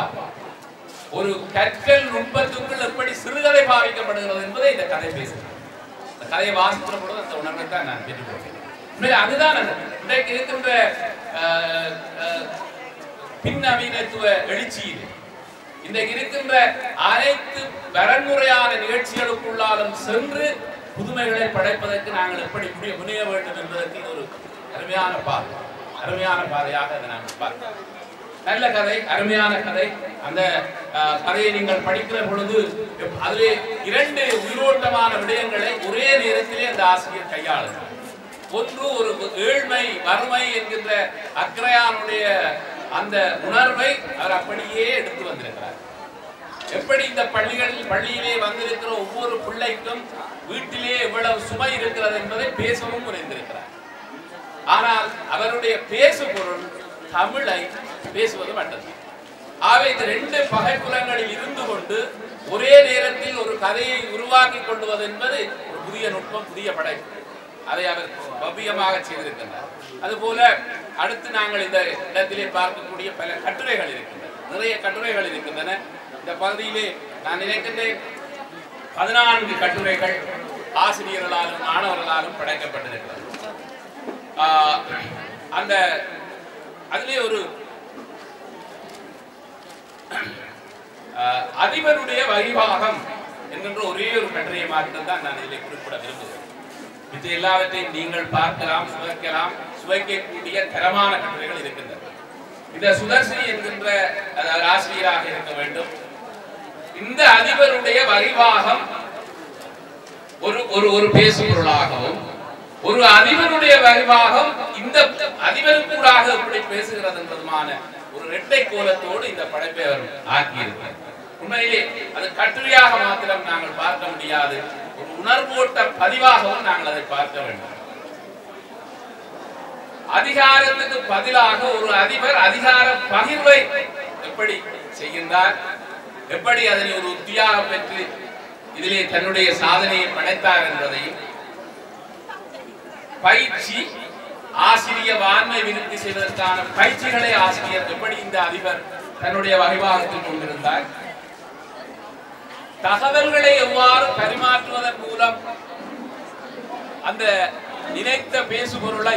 ஒரு கற்றல் நுட்பத்துக்குள் எப்படி சிறுகதை பாவிக்கப்படுகிறது என்பதை இந்த கதை பேசுகிறது இந்த கதையை வாசிக்கிற பொழுது அந்த உணர்வை தான் நான் பெற்றுக்கொண்டேன் உண்மையிலே அதுதான் அது. இன்றைக்கு இருக்கின்ற அஹ், அஹ், பின்னவீனத்துவ எழுச்சியில் இன்றைக்கு இருக்கின்ற அனைத்து வரன்முறையான நிகழ்ச்சிகளுக்குள்ளாலும் சென்று புதுமைகளை படைப்பதற்கு நாங்கள் எப்படி முனைய முனைய வேண்டும் என்பதற்கு இது ஒரு அருமையான பாதை அருமையான பாதையாக அதை நாங்கள் பார்க்கிறோம் நல்ல கதை அருமையான கதை அந்த அஹ், கதையை நீங்கள் படிக்கிற பொழுது எப்- அதிலே இரண்டு உயிரோட்டமான விடயங்களை ஒரே நேரத்திலே அந்த ஆசிரியர் கையாளுகிறார் ஒன்று ஒரு ஏழ்மை வறுமை என்கின்ற அக்கறையானுடைய அந்த உணர்வை அவர் அப்படியே எடுத்து வந்திருக்கிறார் எப்படி இந்த பள்ளிகளில் பள்ளியிலே வந்திருக்கிற ஒவ்வொரு பிள்ளைக்கும் வீட்டிலே எவ்வளவு சுமை இருக்கிறது என்பதை பேசவும் முனைந்திருக்கிறார் ஆனால் அவருடைய பேசு பொருள் தமிழை பேசுவது மட்டும் ஆகவே இந்த ரெண்டு பகைப்புலங்களில் இருந்து கொண்டு ஒரே நேரத்தில் ஒரு கதையை உருவாக்கி கொள்வது என்பது ஒரு புதிய நுட்பம் புதிய படைப்பு அதை அவர் பவ்யமாக செய்திருக்கின்றார் அதுபோல அடுத்து நாங்கள் இந்த இடத்திலே பார்க்கக்கூடிய பல கட்டுரைகள் இருக்கின்றன நிறைய கட்டுரைகள் இருக்கின்றன இந்த பகுதியிலே நான் நினைக்கின்றேன் பதினான்கு கட்டுரைகள் ஆசிரியர்களாலும் மாணவர்களாலும் படைக்கப்பட்டிருக்கிறது ஆஹ், அந்த அதிலே ஒரு ஆஹ், அதிபருடைய வகிவாகம் என்கின்ற ஒரே ஒரு கட்டுரையை மாத்திரம் தான் நான் இதிலே குறிப்பிட விரும்புகிறேன் இது எல்லாவற்றையும் நீங்கள் பார்க்கலாம் சுவைக்கலாம் சுவைக்கக்கூடிய தரமான கட்டுரைகள் இருக்கின்றன இந்த சுதர்சினி என்கின்ற அதாவது ஆசிரியராக இருக்க வேண்டும் இந்த அதிபருடைய வரிவாகம் ஒரு ஒரு ஒரு பேசும் பொருளாகவும் ஒரு அதிபருடைய வரிவாகம் இந்த அதிபருக்கூடாக எப்படி பேசுகிறது என்பதுமான ஒரு இரட்டை கோலத்தோடு இந்த படைப்பை அவர் ஆக்கியிருக்கிறார் உண்மையிலே அது கட்டுரையாக மாத்திரம் நாங்கள் பார்க்க முடியாது ஒரு உணர்வோட்ட பதிவாகவும் நாங்கள் அதை பார்க்க வேண்டும் அதிகாரத்துக்கு பதிலாக ஒரு அதிபர் அதிகார பகிர்வை எப்படி செய்கின்றார் எப்படி அதனை ஒரு உத்தியாக பெற்று இதிலே தன்னுடைய சாதனையை படைத்தார் என்பதையும் பயிற்சி ஆசிரிய வான்மை விருத்தி செய்வதற்கான பயிற்சிகளை ஆசிரியர் எப்படி இந்த அதிபர் தன்னுடைய வகைவாகத்தில் கொண்டிருந்தார் தகவல்களை எவ்வாறு பரிமாற்றுவதன் மூலம் அந்த நினைத்த பேசுபொருளை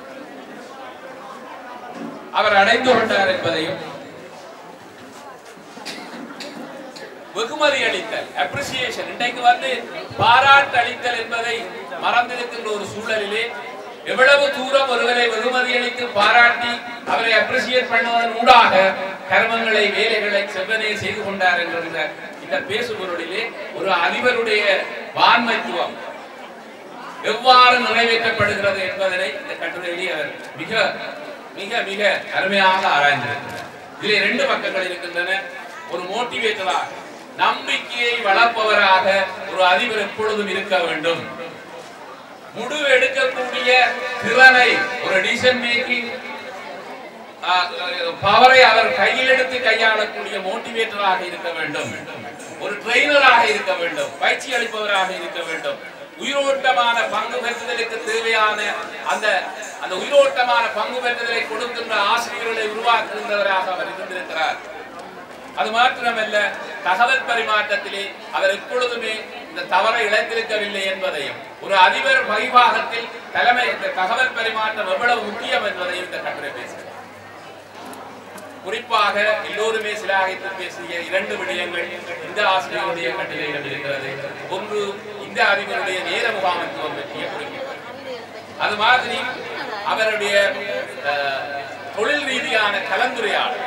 அவர் அடைந்து கொண்டார் என்பதையும் வெகுமதி அளித்தல் அப்ரிசியேஷன் இன்றைக்கு வந்து பாராட்டு அளித்தல் என்பதை மறந்திருக்கின்ற ஒரு சூழலிலே எவ்வளவு தூரம் ஒருவரை வெகுமதி அளித்து பாராட்டி அவரை அப்ரிசியேட் பண்ணுவதன் ஊடாக கர்மங்களை வேலைகளை செவ்வனே செய்து கொண்டார் என்கின்ற இந்த பேசுபொருளிலே ஒரு அதிபருடைய வான்மைத்துவம் எவ்வாறு நிறைவேற்றப்படுகிறது என்பதனை இந்த கட்டுரையிலே அவர் மிக மிக மிக அருமையாக ஆராய்ந்திருக்கிறார் இதிலே ரெண்டு பக்கங்கள் இருக்கின்றன ஒரு மோட்டிவேட்டராக நம்பிக்கையை வளர்ப்பவராக ஒரு அதிபர் எப்பொழுதும் இருக்க வேண்டும் முடிவு எடுக்கக்கூடிய திறனை ஒரு டிசிஷன் மேக்கிங் பவரை அவர் கையில் எடுத்து கையாளக்கூடிய மோட்டிவேட்டராக இருக்க வேண்டும் ஒரு ட்ரெயினராக இருக்க வேண்டும் பயிற்சி அளிப்பவராக இருக்க வேண்டும் உயிரோட்டமான பங்கு பெற்றுதலுக்கு தேவையான அந்த அந்த உயிரோட்டமான பங்கு பெற்றுதலை கொடுக்கின்ற ஆசிரியர்களை உருவாக்குகின்றவராக அவர் இருந்திருக்கிறார் அது மாத்திரமல்ல தகவல் பரிமாற்றத்திலே அவர் எப்பொழுதுமே இந்த தவறை இழந்திருக்கவில்லை என்பதையும் ஒரு அதிபர் வகிபாகத்தில் தலைமை இந்த தகவல் பரிமாற்றம் எவ்வளவு முக்கியம் என்பதையும் இந்த கட்டுரை பேசுகிறார் குறிப்பாக எல்லோருமே சிலாகித்து பேசிய இரண்டு விடயங்கள் இந்த ஆசிரியருடைய கட்டுரையில் இருக்கிறது ஒன்று இந்த அதிபருடைய நேர முகாமைத்துவம் பற்றிய குறிப்பு அது மாதிரி அவருடைய அஹ், தொழில் ரீதியான கலந்துரையாடல்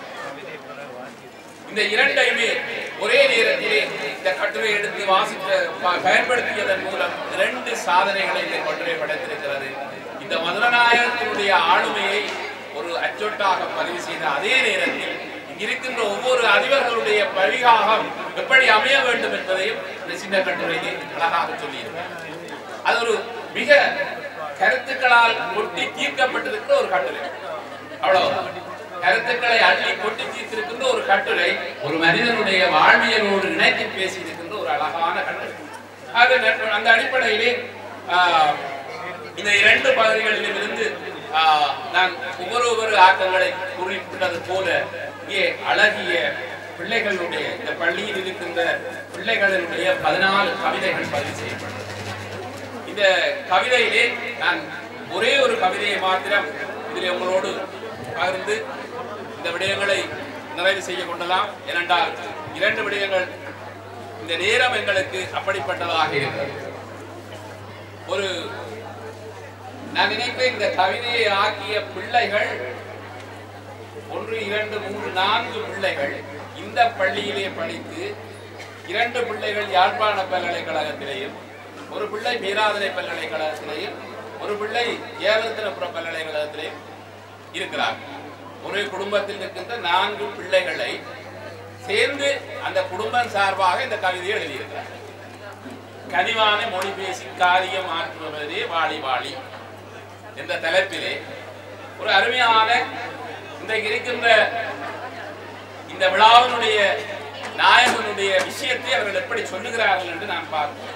இந்த இரண்டையுமே ஒரே நேரத்திலே இந்த கட்டுரை எடுத்து வாசித்த ப- பயன்படுத்தியதன் மூலம் இரண்டு சாதனைகளை இந்த கட்டுரை படைத்திருக்கிறது இந்த மதுரநாயகத்தினுடைய ஆளுமையை ஒரு அச்சொட்டாக பதிவு செய்த அதே நேரத்தில் இங்க இருக்கின்ற ஒவ்வொரு அதிபர்களுடைய பழிகாகம் எப்படி அமைய வேண்டும் என்பதையும் இந்த சின்ன கட்டுரையிலே அழகாக சொல்லியிருக்கிறார் அது ஒரு மிக கருத்துக்களால் கொட்டி தீர்க்கப்பட்டிருக்கிற ஒரு கட்டுரை அவ்வளவுதான் கருத்துக்களை அள்ளி கொட்டி தீர்த்திருக்கின்ற ஒரு கட்டுரை ஒரு மனிதனுடைய வாழ்வியலோடு இணைத்து பேசியிருக்கின்ற ஒரு அழகான கட்டுரை அது ந- அந்த அடிப்படையிலே ஆஹ், இந்த இரண்டு பகுதிகளிலும் இருந்து ஆஹ், நான் ஒவ்வொரு ஒவ்வொரு ஆக்கங்களை குறிப்பிட்டது போல இங்கே அழகிய பிள்ளைகளுடைய இந்த பள்ளியில் இருக்கின்ற பிள்ளைகளினுடைய பதினாலு கவிதைகள் பதிவு செய்யப்பட்டது இந்த கவிதையிலே நான் ஒரே ஒரு கவிதையை மாத்திரம் இதில் உங்களோடு பகிர்ந்து இந்த விடயங்களை நிறைவு செய்ய கொள்ளலாம் ஏனென்றால் இரண்டு விடயங்கள் இந்த நேரம் எங்களுக்கு அப்படிப்பட்டதாக இருக்கிறது ஒரு நான் நினைக்கிறேன் இந்த கவிதையை ஆக்கிய பிள்ளைகள் ஒன்று இரண்டு மூன்று நான்கு பிள்ளைகள் இந்த பள்ளியிலே படித்து இரண்டு பிள்ளைகள் யாழ்ப்பாண பல்கலைக்கழகத்திலேயும் ஒரு பிள்ளை பேராதனை பல்கலைக்கழகத்திலேயும் ஒரு பிள்ளை ஏவரத்தினபுரம் பல்கலைக்கழகத்திலேயும் இருக்கிறார்கள் ஒரே குடும்பத்தில் இருக்கின்ற நான்கு பிள்ளைகளை சேர்ந்து அந்த குடும்பம் சார்பாக இந்த கவிதையை எழுதியிருக்கிறார் கனிவான மொழி பேசி காரியம் ஆற்றுவதே வாழி வாழி என்ற தலைப்பிலே ஒரு அருமையான இன்றைக்கு இருக்கின்ற இந்த விழாவினுடைய நாயகனுடைய விஷயத்தை அவர்கள் எப்படி சொல்லுகிறார்கள் என்று நான் பார்க்கிறேன்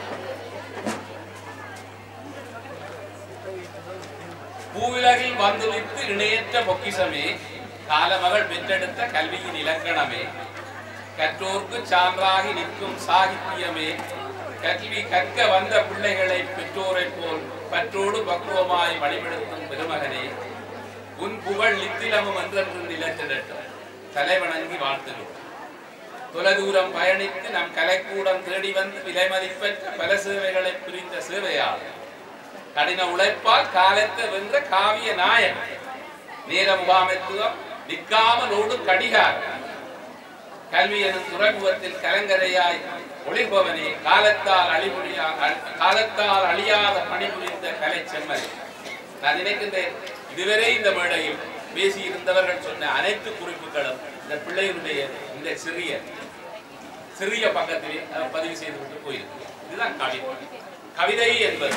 பூவிலகில் வந்துவித்து இணையற்ற பொக்கிஷமே காலமகள் பெற்றெடுத்த கல்வியின் இலக்கணமே கற்றோர்க்கு சான்றாகி நிற்கும் சாகித்தியமே கல்வி கற்க வந்த பிள்ளைகளை பெற்றோரைப் போல் பற்றோடு பக்குவமாய் வழிபடுத்தும் பெருமகனே உன் புகழ் நித்திலமும் என்றென்று நிலத்திடட்டும் தலைவணங்கி வாழ்த்துகிறோம் தொலைதூரம் பயணித்து நம் கலைக்கூடம் தேடி வந்து விலை மதிப்பற்ற பல சேவைகளை புரிந்த சேவையாளர் கடின உழைப்பால் காலத்தை வென்ற காவிய நாயகன் நேர முகாமைத்துவம் நிற்காமலோடு கடிகாரம் கல்வி எனும் துறைமுகத்தில் கலங்கரையாய் ஒளிபவனே காலத்தால் அழிமொழியா காலத்தால் அழியாத பணிபுரிந்த கலை செம்மறி நான் நினைக்கின்றேன் இதுவரை இந்த மேடையில் பேசியிருந்தவர்கள் சொன்ன அனைத்து குறிப்புகளும் இந்த பிள்ளையினுடைய இந்த சிறிய சிறிய பக்கத்திலே அவர் பதிவு செய்துவிட்டு போயிருக்கு இதுதான் கவிதை கவிதை என்பது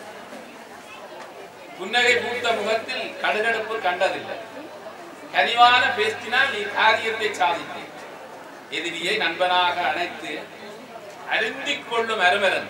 புன்னகை பூத்த முகத்தில் கடுகடுப்பு கண்டதில்லை கனிவான பேசினால் நீ காரியத்தை சாதித்தேன் எதிரியை நண்பனாக அணைத்து அருந்திக் கொள்ளும் அருமரன்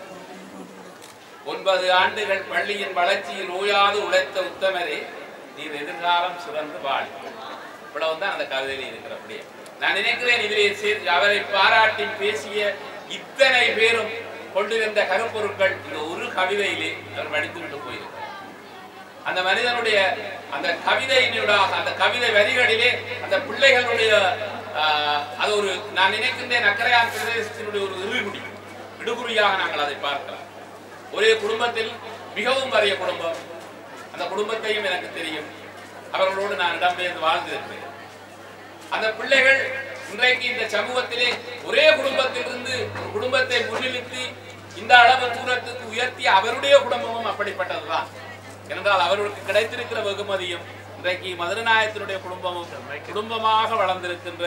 ஒன்பது ஆண்டுகள் பள்ளியின் வளர்ச்சியில் ஓயாது உழைத்த உத்தமரே நீர் எதிர்காலம் சிறந்து வாழ் இவ்வளவுதான் அந்த கவிதையில் இருக்கிறபடியே நான் நினைக்கிறேன் இதிலே சேர்த்து அவரை பாராட்டி பேசிய இத்தனை பேரும் கொண்டிருந்த கருப்பொருட்கள் இந்த ஒரு கவிதையிலே அவர் வடித்துவிட்டு போயிருக்கிறார் அந்த மனிதனுடைய அந்த கவிதையினூடாக அந்த கவிதை வரிகளிலே அந்த பிள்ளைகளுடைய ஆஹ், அது ஒரு நான் நினைக்கின்றேன் அக்கரையான் பிரதேசத்தினுடைய ஒரு இறுகுடி இடுகுறியாக நாங்கள் அதை பார்க்கலாம் ஒரே குடும்பத்தில் மிகவும் வறிய குடும்பம் அந்த குடும்பத்தையும் எனக்கு தெரியும் அவர்களோடு நான் இடம்பெயர்ந்து வாழ்ந்திருக்கிறேன் அந்த பிள்ளைகள் இன்றைக்கு இந்த சமூகத்திலே ஒரே குடும்பத்திலிருந்து ஒரு குடும்பத்தை முன்னிறுத்தி இந்த அளவு தூரத்துக்கு உயர்த்திய அவருடைய குடும்பமும் அப்படிப்பட்டதுதான் என்றால் அவர்களுக்கு கிடைத்திருக்கிற வெகுமதியும் இன்றைக்கு மதுரநாயகத்தினுடைய குடும்பமும் குடும்பமாக வளர்ந்திருக்கின்ற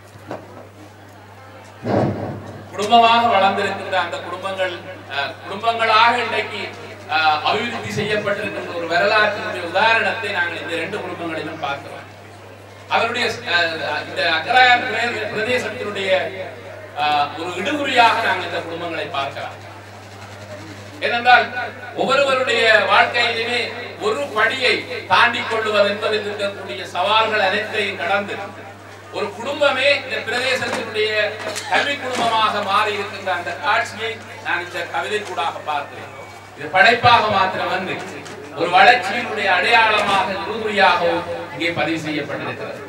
குடும்பமாக வளர்ந்திருக்கின்ற அந்த குடும்பங்கள் அஹ், குடும்பங்களாக இன்றைக்கு அஹ், அபிவிருத்தி செய்யப்பட்டிருக்கின்ற ஒரு வரலாற்றினுடைய உதாரணத்தை நாங்கள் இந்த ரெண்டு குடும்பங்களிலும் பார்க்கிறோம் அவருடைய அஹ், இந்த அக்கராயன் பிரதே- பிரதேசத்தினுடைய அஹ், ஒரு இடுகுறியாக நாங்கள் இந்த குடும்பங்களை பார்க்கலாம் ஏனென்றால் ஒவ்வொருவருடைய வாழ்க்கையிலுமே ஒரு படியை தாண்டி கொள்ளுவது என்பதில் இருக்கக்கூடிய சவால்கள் அனைத்தையும் கடந்து ஒரு குடும்பமே இந்த பிரதேசத்தினுடைய கல்வி குடும்பமாக மாறி இருக்கின்ற அந்த காட்சியை நான் இந்த கவிதை கூடாக பார்க்கிறேன் இது படைப்பாக மாத்திரம் வந்து ஒரு வளர்ச்சியினுடைய அடையாளமாக உறுதியாகவும் இங்கே பதிவு செய்யப்பட்டிருக்கிறது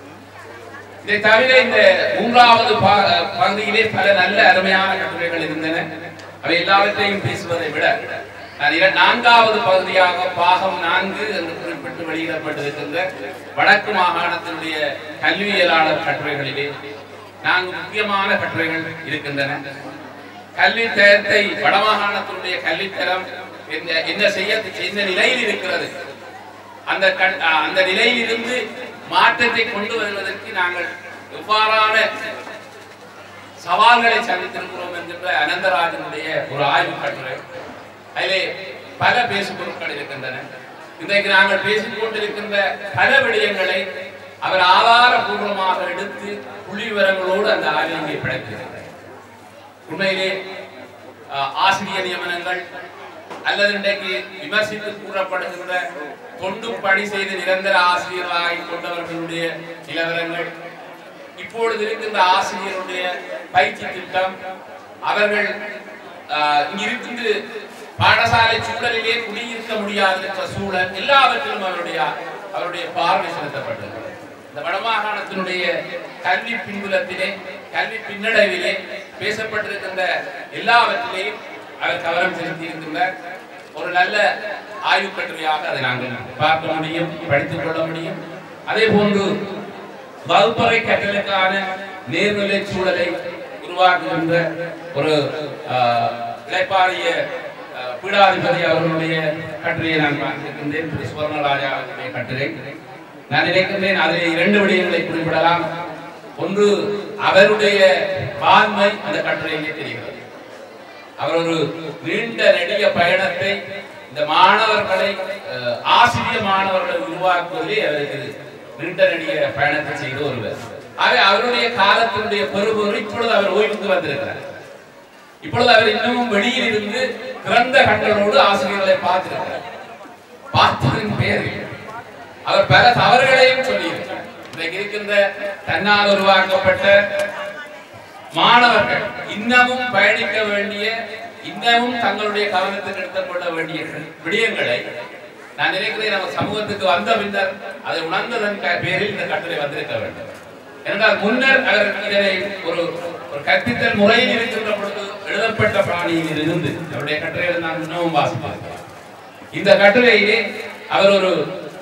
இதை தவிர இந்த மூன்றாவது பா- பகுதியிலே பல நல்ல அருமையான கட்டுரைகள் இருந்தன அவை எல்லாவற்றையும் பேசுவதை விட நான் இர- நான்காவது பகுதியாக பாகம் நான்கு என்று குறிப்பிட்டு வெளியிடப்பட்டிருக்கின்ற வடக்கு மாகாணத்தினுடைய கல்வியலாளர் கட்டுரைகளிலே நான்கு முக்கியமான கட்டுரைகள் இருக்கின்றன கல்வி தரத்தை வடமாகாணத்தினுடைய கல்வித்தரம் என்ன என்ன செய்ய என்ன நிலையில் இருக்கிறது அந்த கண் அந்த நிலையில் இருந்து மாற்றத்தை கொண்டு வருவதற்கு நாங்கள் எவ்வாறான சவால்களை சந்தித்திருக்கிறோம் என்கின்ற அனந்தராஜனுடைய ஒரு ஆய்வு கட்டுரை அதிலே பல பேசு பொருட்கள் இருக்கின்றன இன்றைக்கு நாங்கள் பேசிக் கொண்டிருக்கின்ற பல விடயங்களை அவர் ஆதாரபூர்வமாக எடுத்து புள்ளி விவரங்களோடு அந்த ஆய்வை இங்கே படைத்திருக்கிறார் உண்மையிலே அஹ், ஆசிரியர் நியமனங்கள் அல்லது இன்றைக்கு விமர்சித்து கூறப்படுகின்ற தொண்டு பணி செய்து நிரந்தர ஆசிரியர்களாகி கொண்டவர்களுடைய நிலவரங்கள் இப்பொழுது இருக்கின்ற ஆசிரியருடைய பயிற்சி திட்டம் அவர்கள் ஆஹ், இங்கிருந்து பாடசாலை சூழலிலே குடியிருக்க முடியாத என்ற சூழல் எல்லாவற்றிலும் அவருடைய அவருடைய பார்வை செலுத்தப்பட்டது இந்த வடமாகாணத்தினுடைய கல்வி பின்புலத்திலே கல்வி பின்னடைவிலே பேசப்பட்டிருக்கின்ற எல்லாவற்றிலேயும் அவர் கவனம் செலுத்தி இருக்கின்றார் ஒரு நல்ல ஆய்வு கட்டுரையாக அதை நாங்கள் பார்க்க முடியும் படித்துக் கொள்ள முடியும் அதே போன்று வகுப்பறை கற்றலுக்கான நேர்நிலை சூழலை உருவாக்குகின்ற ஒரு ஆஹ், இளைப்பாறிய ஆஹ், பீடாதிபதி அவர்களுடைய கட்டுரையை நான் பார்த்திருக்கின்றேன் திரு சுவர்ணராஜா அவர்களுடைய கட்டுரை நான் நினைக்கின்றேன் அதில் இரண்டு விடயங்களை குறிப்பிடலாம் ஒன்று அவருடைய பான்மை அந்த கட்டுரையிலே தெரிகிறது அவர் ஒரு நீண்ட நெடிய பயணத்தை இந்த மாணவர்களை அஹ், ஆசிரியர் மாணவர்களை உருவாக்குவதிலே அவருக்கு நீண்ட நெடிய பயணத்தை செய்த ஒருவர் ஆகவே அவருடைய காலத்தினுடைய பெருபொருள் இப்பொழுது அவர் ஓய்வுக்கு வந்திருக்கிறார் இப்பொழுது அவர் இன்னமும் வெளியில் இருந்து திறந்த கண்களோடு ஆசிரியர்களை பார்த்திருக்கிறார் பார்த்ததன் பேரில் அவர் பல தவறுகளையும் சொல்லியிருக்கிறார் இன்றைக்கு இருக்கின்ற தன்னால் உருவாக்கப்பட்ட மாணவர்கள் இன்னமும் பயணிக்க வேண்டிய இன்னமும் தங்களுடைய கவனத்துக்கு எடுத்துக் கொள்ள வேண்டிய விடயங்களை நான் நினைக்கிறேன் நம்ம சமூகத்துக்கு வந்த பின்னர் அதை உணர்ந்ததன் க- பேரில் இந்த கட்டுரை வந்திருக்க வேண்டும் என்றால் முன்னர் அவர் இதனை ஒரு ஒரு கற்பித்தல் முறையில் இருக்கின்ற பொழுது எழுதப்பட்ட பாணியில் இருந்து அவருடைய கட்டுரைகளை நான் இன்னமும் வாசிப்பேன் இந்த கட்டுரையிலே அவர் ஒரு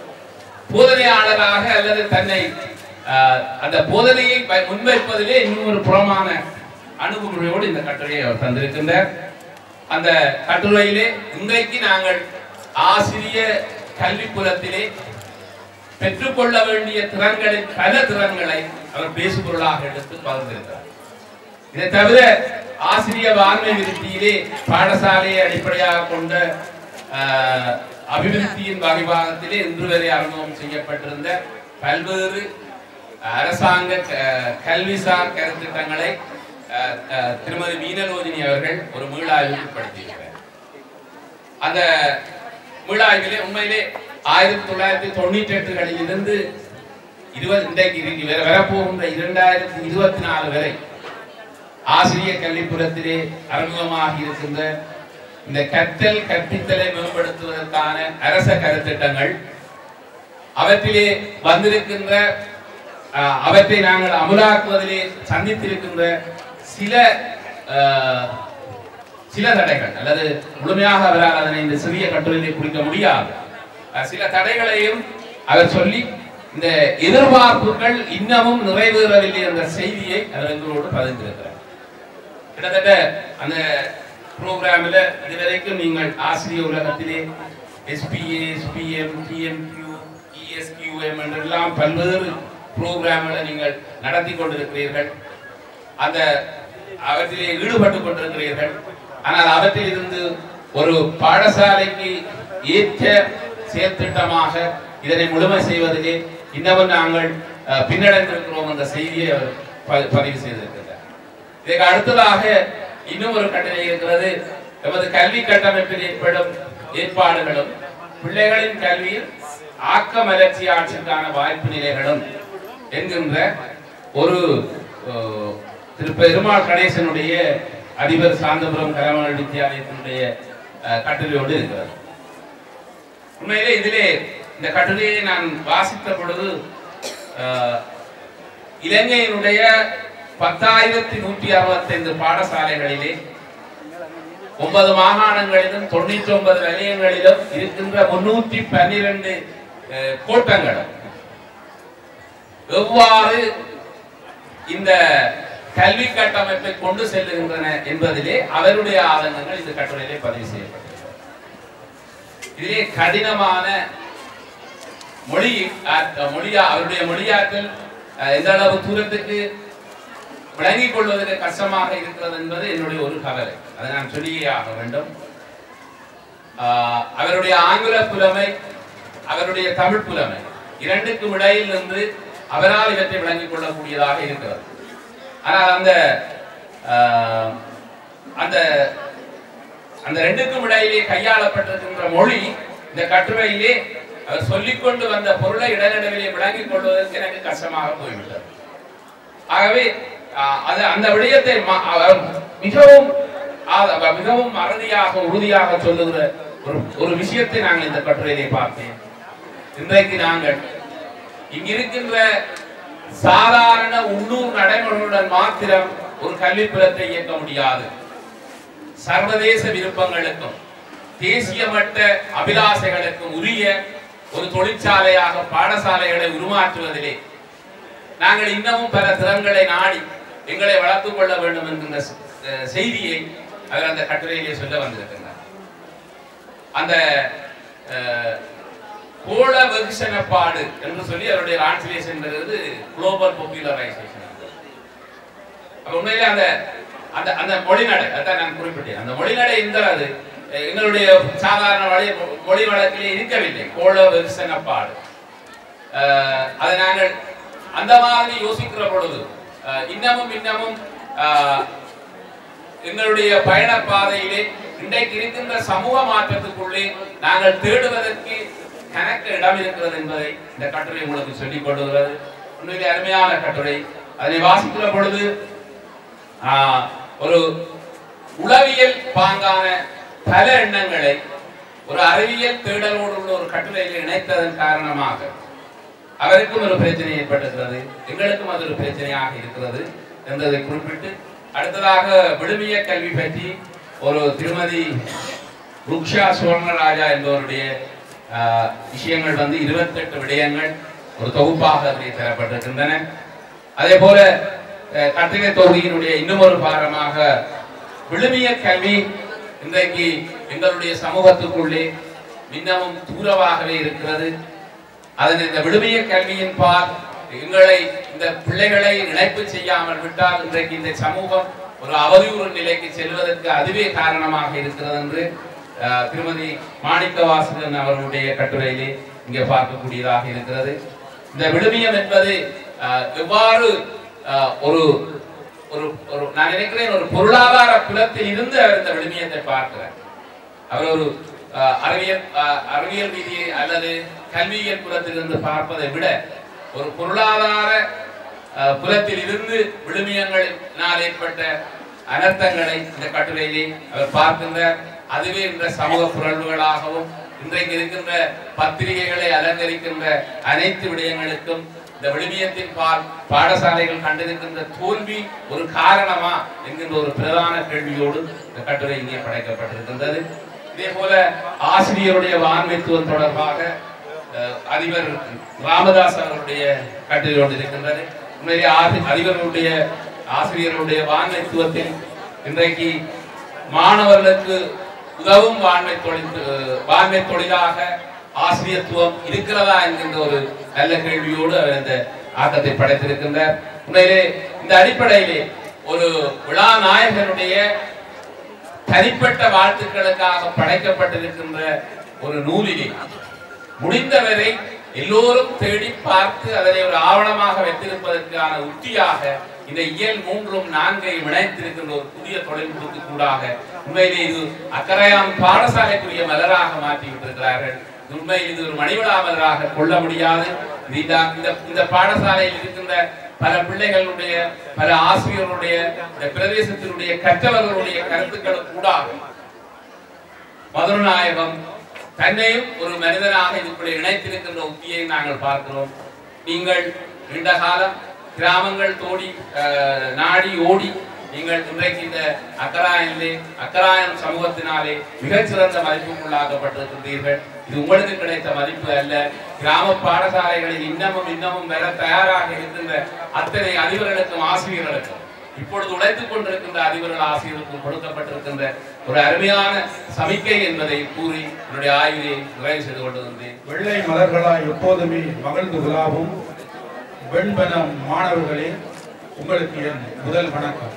போதனையாளராக அல்லது தன்னை ஆஹ், அந்த போதனையை ப- முன்வைப்பதிலே இன்னும் ஒரு புறமான அணுகுமுறையோடு இந்த கட்டுரையை அவர் தந்திருக்கின்றார் அந்த கட்டுரையிலே இன்றைக்கு நாங்கள் ஆசிரிய கல்விப்புலத்திலே பெற்றுக்கொள்ள வேண்டிய திறன்களின் பல திறன்களை அவர் பேசுபொருளாக எடுத்து பகிர்ந்திருக்கிறார் இதை தவிர ஆசிரிய வான்மை விருத்தியிலே பாடசாலையை அடிப்படையாக கொண்ட ஆஹ், அபிவிருத்தியின் வகைபாகத்திலே இன்று வரை அறிமுகம் செய்யப்பட்டிருந்த பல்வேறு அரசாங்க க- கல்விசார் கருத்திட்டங்களை அஹ், அஹ், திருமதி மீனலோஜினி அவர்கள் ஒரு மீளாய்வுக்கு உட்படுத்தியிருக்கிறார் அந்த மீளாய்விலே உண்மையிலே ஆயிரத்தி தொள்ளாயிரத்தி தொண்ணூற்றி எட்டுகளில் இருந்து இருபது இன்றைக்கு இரு- வர- வரப்போகின்ற இரண்டாயிரத்தி இருபத்தி நாலு வரை ஆசிரிய கல்விப்புறத்திலே அறிமுகமாகி இருக்கின்ற இந்த கற்றல் கற்பித்தலை மேம்படுத்துவதற்கான அரச கருத்திட்டங்கள் அவற்றிலே வந்திருக்கின்ற அஹ், அவற்றை நாங்கள் அமுலாக்குவதிலே சந்தித்திருக்கின்ற சில அஹ், சில தடைகள் அல்லது முழுமையாக அவரால் அதனை இந்த சிறிய கட்டுரையிலே குறிக்க முடியாது அஹ், சில தடைகளையும் அவர் சொல்லி இந்த எதிர்பார்ப்புகள் இன்னமும் நிறைவேறவில்லை என்ற செய்தியை அவர் எங்களோடு பகிர்ந்திருக்கிறார் கிட்டத்தட்ட அந்த ப்ரோக்ராமில் இதுவரைக்கும் நீங்கள் ஆசிரியர் உலகத்திலே எஸ்பிஏ எஸ்பிஎம் டிஎம்கியூ இஎஸ்கியூஎம் என்றெல்லாம் பல்வேறு ப்ரோக்ராம்களை நீங்கள் நடத்தி கொண்டிருக்கிறீர்கள் அந்த அவற்றிலே ஈடுபட்டு கொண்டிருக்கிறீர்கள் ஆனால் அவற்றில் இருந்து ஒரு பாடசாலைக்கு ஏற்ற செயற்திட்டமாக இதனை முழுமை செய்வதிலே இன்னமும் நாங்கள் அஹ், பின்னடைந்திருக்கிறோம் என்ற செய்தியை அவர் ப- பதிவு செய்திருக்கிறார் இதற்கு அடுத்ததாக இன்னும் ஒரு கட்டளை இருக்கிறது எமது கல்வி கட்டமைப்பில் ஏற்படும் ஏற்பாடுகளும் பிள்ளைகளின் கல்வியில் ஆக்க மலர்ச்சி ஆட்சிக்கான வாய்ப்பு நிலைகளும் என்கின்ற ஒரு அஹ், திரு பெருமாள் கணேசனுடைய அதிபர் சாந்தபுரம் கலைமகள் வித்தியாலயத்தினுடைய அஹ், கட்டுரையோடு இருக்கிறது உண்மையிலே இதிலே இந்த கட்டுரையை நான் வாசித்த பொழுது அஹ், இலங்கையினுடைய பத்தாயிரத்தி நூற்றி அறுபத்தைந்து பாடசாலைகளிலே ஒன்பது மாகாணங்களிலும் தொண்ணூற்றி ஒன்பது நிலையங்களிலும் இருக்கின்ற முன்னூற்றி பன்னிரண்டு கோட்டங்களும் எவ்வாறு இந்த கல்வி கட்டமைப்பை கொண்டு செல்லுகின்றன என்பதிலே அவருடைய ஆதங்கங்கள் இந்த கட்டுரையிலே பதிவு செய்யப்பட்டிருக்கிறது இதிலே கடினமான மொழி ஆற்ற- மொழியா அவருடைய மொழியாற்றல் அஹ், எந்த அளவு தூரத்துக்கு விளங்கிக் கொள்வதற்கு கஷ்டமாக இருக்கிறது என்பது என்னுடைய ஒரு கவலை அதை நான் சொல்லியே ஆக வேண்டும் ஆஹ், அவருடைய ஆங்கில புலமை அவருடைய தமிழ் புலமை இரண்டுக்கும் இடையில் நின்று அவரால் இவற்றை விளங்கிக் கொள்ளக்கூடியதாக இருக்கிறது ஆனால் அந்த ஆஹ், அந்த அந்த ரெண்டுக்கும் இடையிலே கையாளப்பட்டிருக்கின்ற மொழி இந்த கட்டுரையிலே அவர் சொல்லிக்கொண்டு வந்த பொருளை இடைநடுவிலே விளங்கிக் கொள்வதற்கு எனக்கு கஷ்டமாக போய்விட்டது ஆகவே ஆஹ், அது அந்த விடயத்தை ம- அவர் மிகவும் ஆ- மிகவும் அறுதியாக உறுதியாக சொல்லுகிற ஒரு ஒரு விஷயத்தை நாங்கள் இந்த கட்டுரையிலே பார்த்தேன் இன்றைக்கு நாங்கள் இங்கிருக்கின்ற சாதாரண உள்ளூர் நடைமுறையுடன் மாத்திரம் ஒரு கல்விப்புலத்தை இயக்க முடியாது சர்வதேச விருப்பங்களுக்கும் தேசிய மட்ட அபிலாசைகளுக்கும் உரிய ஒரு தொழிற்சாலையாக பாடசாலைகளை உருமாற்றுவதிலே நாங்கள் இன்னமும் பல திறன்களை நாடி எங்களை வளர்த்துக் கொள்ள வேண்டும் என்கின்ற செ- அஹ் செய்தியை அவர் அந்த கட்டுரையிலே சொல்ல வந்திருக்கிறார் அந்த அஹ், கோள வெகுசனப்பாடு என்று சொல்லி அவருடைய டிரான்ஸ்லேஷன் வருகிறது குளோபல் பாப்புலரைசேஷன் அப்ப உண்மையிலே அந்த அந்த அந்த மொழிநடை அதான் நான் குறிப்பிட்டேன் அந்த மொழிநடை இந்த அது அஹ், எங்களுடைய சாதாரண வழி மொழி வழக்கிலே இருக்கவில்லை கோள வெகுசனப்பாடு அஹ், அதை நாங்கள் அந்த மாதிரி யோசிக்கிற பொழுது அஹ், இன்னமும் இன்னமும் அஹ், எங்களுடைய பயண பாதையிலே இன்றைக்கு இருக்கின்ற சமூக மாற்றத்துக்குள்ளே நாங்கள் தேடுவதற்கு கணக்கு இடம் இருக்கிறது என்பதை இந்த கட்டுரை உங்களுக்கு சொல்லிக் கொள்ளுகிறது உண்மையிலே அருமையான கட்டுரை அதை வாசிக்கிற பொழுது ஆஹ், ஒரு உளவியல் பாங்கான பல எண்ணங்களை ஒரு அறிவியல் தேடலோடு உள்ள ஒரு கட்டுரையில் இணைத்ததன் காரணமாக அவருக்கும் ஒரு பிரச்சனை ஏற்பட்டிருக்கிறது எங்களுக்கும் அது ஒரு பிரச்சனையாக இருக்கிறது என்பதை குறிப்பிட்டு அடுத்ததாக விடுமிய கல்வி பற்றி ஒரு திருமதி ருக்ஷா சுவர்ணராஜா என்பவருடைய ஆஹ், விஷயங்கள் வந்து இருபத்தெட்டு விடயங்கள் ஒரு தொகுப்பாக அதிலே தரப்பட்டிருக்கின்றன அதே போல அஹ், கட்டிட தொகுதியினுடைய இன்னும் ஒரு பாரமாக விழுமிய கல்வி இன்றைக்கு எங்களுடைய சமூகத்துக்குள்ளே இன்னமும் தூரமாகவே இருக்கிறது அதன் இந்த விடுமிய கல்வியின் பால் எங்களை இந்த பிள்ளைகளை இணைப்பு செய்யாமல் விட்டால் இன்றைக்கு இந்த சமூகம் ஒரு அவதியுறு நிலைக்கு செல்வதற்கு அதுவே காரணமாக இருக்கிறது என்று அஹ், திருமதி மாணிக்கவாசகன் அவர்களுடைய கட்டுரையிலே இங்கே பார்க்கக்கூடியதாக இருக்கிறது இந்த விழுமியம் என்பது அஹ், எவ்வாறு அஹ், ஒரு ஒரு ஒரு நான் நினைக்கிறேன் ஒரு பொருளாதார குலத்தில் இருந்து அவர் இந்த விழுமியத்தை பார்க்கிறார் அவர் ஒரு அஹ், அறிவியல் அஹ், அறிவியல் ரீதி அல்லது கல்வியியல் புலத்திலிருந்து பார்ப்பதை விட ஒரு பொருளாதார அஹ், புலத்தில் இருந்து விழுமியங்களினால் ஏற்பட்ட அனர்த்தங்களை இந்த கட்டுரையிலே அவர் பார்க்கின்றார் அதுவே இந்த சமூக புரள்வுகளாகவும் இன்றைக்கு இருக்கின்ற பத்திரிகைகளை அலங்கரிக்கின்ற அனைத்து விடயங்களுக்கும் இந்த விழுமியத்தின் பால் பாடசாலைகள் கண்டிருக்கின்ற தோல்வி ஒரு காரணமா என்கின்ற ஒரு பிரதான கேள்வியோடு இந்த கட்டுரை இங்கே படைக்கப்பட்டிருக்கின்றது இதே போல ஆசிரியருடைய வான்மைத்துவம் தொடர்பாக அஹ், அதிபர் ராமதாஸ் அவருடைய கட்டுரை ஒன்று இருக்கின்றது உண்மையிலே ஆசி- அதிபர்களுடைய ஆசிரியர்களுடைய வான்மைத்துவத்தில் இன்றைக்கு மாணவர்களுக்கு உதவும் வான்மை தொழில் அஹ், வான்மை தொழிலாக ஆசிரியத்துவம் இருக்கிறதா என்கின்ற ஒரு நல்ல கேள்வியோடு அவர் இந்த ஆக்கத்தை படைத்திருக்கின்றார் உண்மையிலே இந்த அடிப்படையிலே ஒரு விழா நாயகனுடைய தனிப்பட்ட வாழ்த்துக்களுக்காக படைக்கப்பட்டிருக்கின்ற ஒரு நூலிலே முடிந்தவரை எல்லோரும் தேடி பார்த்து அதனை ஒரு ஆவணமாக வைத்திருப்பதற்கான உத்தியாக இந்த இயல் மூன்றும் நான்கை இணைத்திருக்கின்ற ஒரு புதிய தொழில்நுட்பத்துக்கு கூடாக உண்மையிலே இது அக்கறையான் பாடசாலைக்குரிய மலராக மாற்றி விட்டிருக்கிறார்கள் இது உண்மையில் இது ஒரு மணிவிழா மலராக கொள்ள முடியாது இது இந்த- இந்த இந்த பாடசாலையில் இருக்கின்ற பல பிள்ளைகளுடைய பல ஆசிரியர்களுடைய இந்த பிரதேசத்தினுடைய கற்றவர்களுடைய கருத்துக்களும் கூடாக மதுரநாயகம் தன்னையும் ஒரு மனிதனாக இதுக்குள்ளே இணைத்திருக்கின்ற உத்தியை நாங்கள் பார்க்கிறோம் நீங்கள் நீண்ட காலம் கிராமங்கள் தோடி அஹ், நாடி ஓடி நீங்கள் இன்றைக்கு இந்த அக்கராயனிலே அக்கராயன் சமூகத்தினாலே மிகச்சிறந்த மதிப்புக்குள்ளாக்கப்பட்டிருக்கின்றீர்கள் இது உங்களுக்கு கிடைத்த மதிப்பு அல்ல கிராம பாடசாலைகளில் இன்னமும் இன்னமும் வர தயாராக இருக்கின்ற அத்தனை அதிபர்களுக்கும் ஆசிரியர்களுக்கும் இப்பொழுது உழைத்துக் கொண்டிருக்கின்ற அதிபர்கள் ஆசிரியருக்கும் கொடுக்கப்பட்டிருக்கின்ற ஒரு அருமையான சமிக்கை என்பதை கூறி என்னுடைய ஆய்வினை நிறைவு செய்து கொண்டு வந்தேன் வெள்ளை மலர்களாய் எப்போதுமே மகிழ்ந்து விழாவும் வெண்பனம் மாணவர்களே உங்களுக்கு என் முதல் வணக்கம்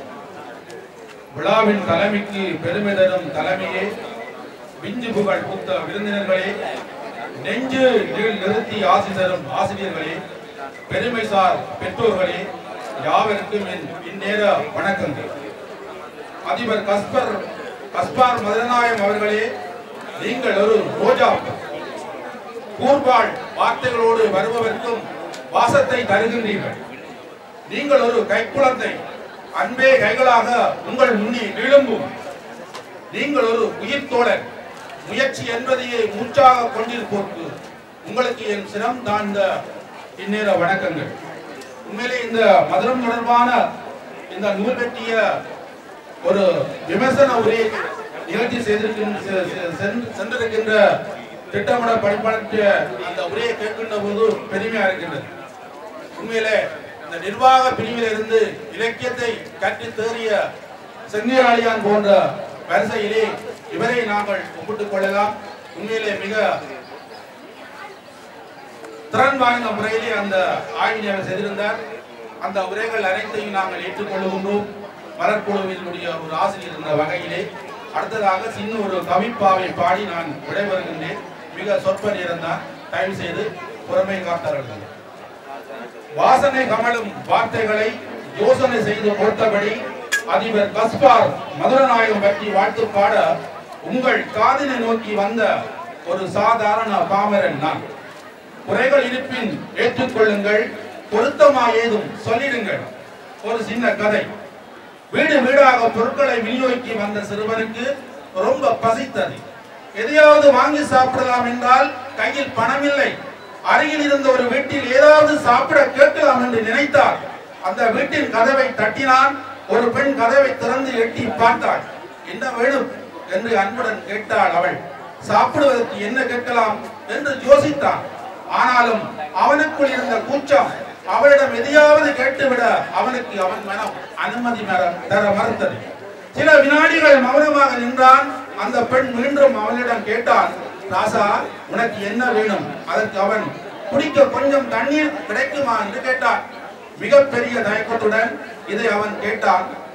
விழாவின் தலைமைக்கு பெருமை தரும் தலைமையே விஞ்சு புகழ் பூத்த விருந்தினர்களே நெஞ்சு நீள் நிறுத்தி ஆசி தரும் ஆசிரியர்களே பெருமைசார் பெற்றோர்களே யாவருக்கும் என் இந்நேர வணக்கங்கள் அதிபர் கஸ்பர் கஸ்பார் மதநாயம் அவர்களே நீங்கள் ஒரு ரோஜா கூர்வாள் வார்த்தைகளோடு வருபவர்க்கும் வாசத்தை தருகின்றீர்கள் நீங்கள் ஒரு கைக்குழந்தை அன்பே கைகளாக உங்கள் முன்னே விழும்பும் நீங்கள் ஒரு உயிர் தோழர் முயற்சி என்பதையே மூச்சாக கொண்டிருப்போர்க்கு உங்களுக்கு என் சிரம் தாழ்ந்த இந்நேர வணக்கங்கள் உண்மையிலே இந்த மதுரம் தொடர்பான இந்த நூல் பற்றிய ஒரு விமர்சன உரை நிகழ்ச்சி செய்திருக்கின்ற செ- செ- சென்று- சென்றிருக்கின்ற திட்டமிட படிப்பாளர் அந்த உரையை கேட்கின்ற போது பெருமையா இருக்கின்றது உண்மையிலே இந்த நிர்வாக பிரிவில் இருந்து இலக்கியத்தை கற்று தேறிய செங்கியாளியான் போன்ற வரிசையிலே இவரை நாங்கள் ஒப்பிட்டுக் கொள்ளலாம் உண்மையிலே மிக திறன் வாய்ந்த முறையிலே அந்த ஆய்வினை அவர் செய்திருந்தார் அந்த உரைகள் அனைத்தையும் நாங்கள் ஏற்றுக்கொள்கின்றோம் மலர்குழுவினுடைய ஒரு ஆசிரியர் என்ற வகையிலே அடுத்ததாக சின்ன ஒரு கவிப்பாவை பாடி நான் விடைபெறுகின்றேன் மிக சொற்ப நேரம் தான் தயவு செய்து புறமை காத்தார்கள் வாசனை கமலும் வார்த்தைகளை யோசனை செய்து கொடுத்தபடி அதிபர் கஸ்பார் மதுரநாயகம் பற்றி வாழ்த்து பாட உங்கள் காதினை நோக்கி வந்த ஒரு சாதாரண பாமரன் நான் குறைகள் இருப்பின் ஏற்றுக்கொள்ளுங்கள் பொருத்தமா ஏதும் சொல்லிடுங்கள் ஒரு சின்ன கதை வீடு வீடாக பொருட்களை விநியோகிக்க வந்த சிறுவனுக்கு ரொம்ப பசித்தது எதையாவது வாங்கி சாப்பிடலாம் என்றால் கையில் பணமில்லை அருகில் இருந்த ஒரு வீட்டில் ஏதாவது சாப்பிட கேட்கலாம் என்று நினைத்தார் அந்த வீட்டின் கதவை தட்டினான் ஒரு பெண் கதவை திறந்து எட்டி பார்த்தாள் என்ன வேணும் என்று அன்புடன் கேட்டாள் அவள் சாப்பிடுவதற்கு என்ன கேட்கலாம் என்று யோசித்தான் ஆனாலும் அவனுக்குள் இருந்த கூச்சம் அவளிடம் எதையாவது கேட்டுவிட அவனுக்கு அவன் மனம் அனுமதி மர- தர மறுத்தது சில வினாடிகள் மௌனமாக நின்றான் அந்த பெண் மீண்டும் அவனிடம் கேட்டான் ராசா உனக்கு என்ன வேணும் அதற்கு அவன் குடிக்க கொஞ்சம் தண்ணீர் கிடைக்குமா என்று கேட்டான் மிகப்பெரிய தயக்கத்துடன் இதை அவன் கேட்டான்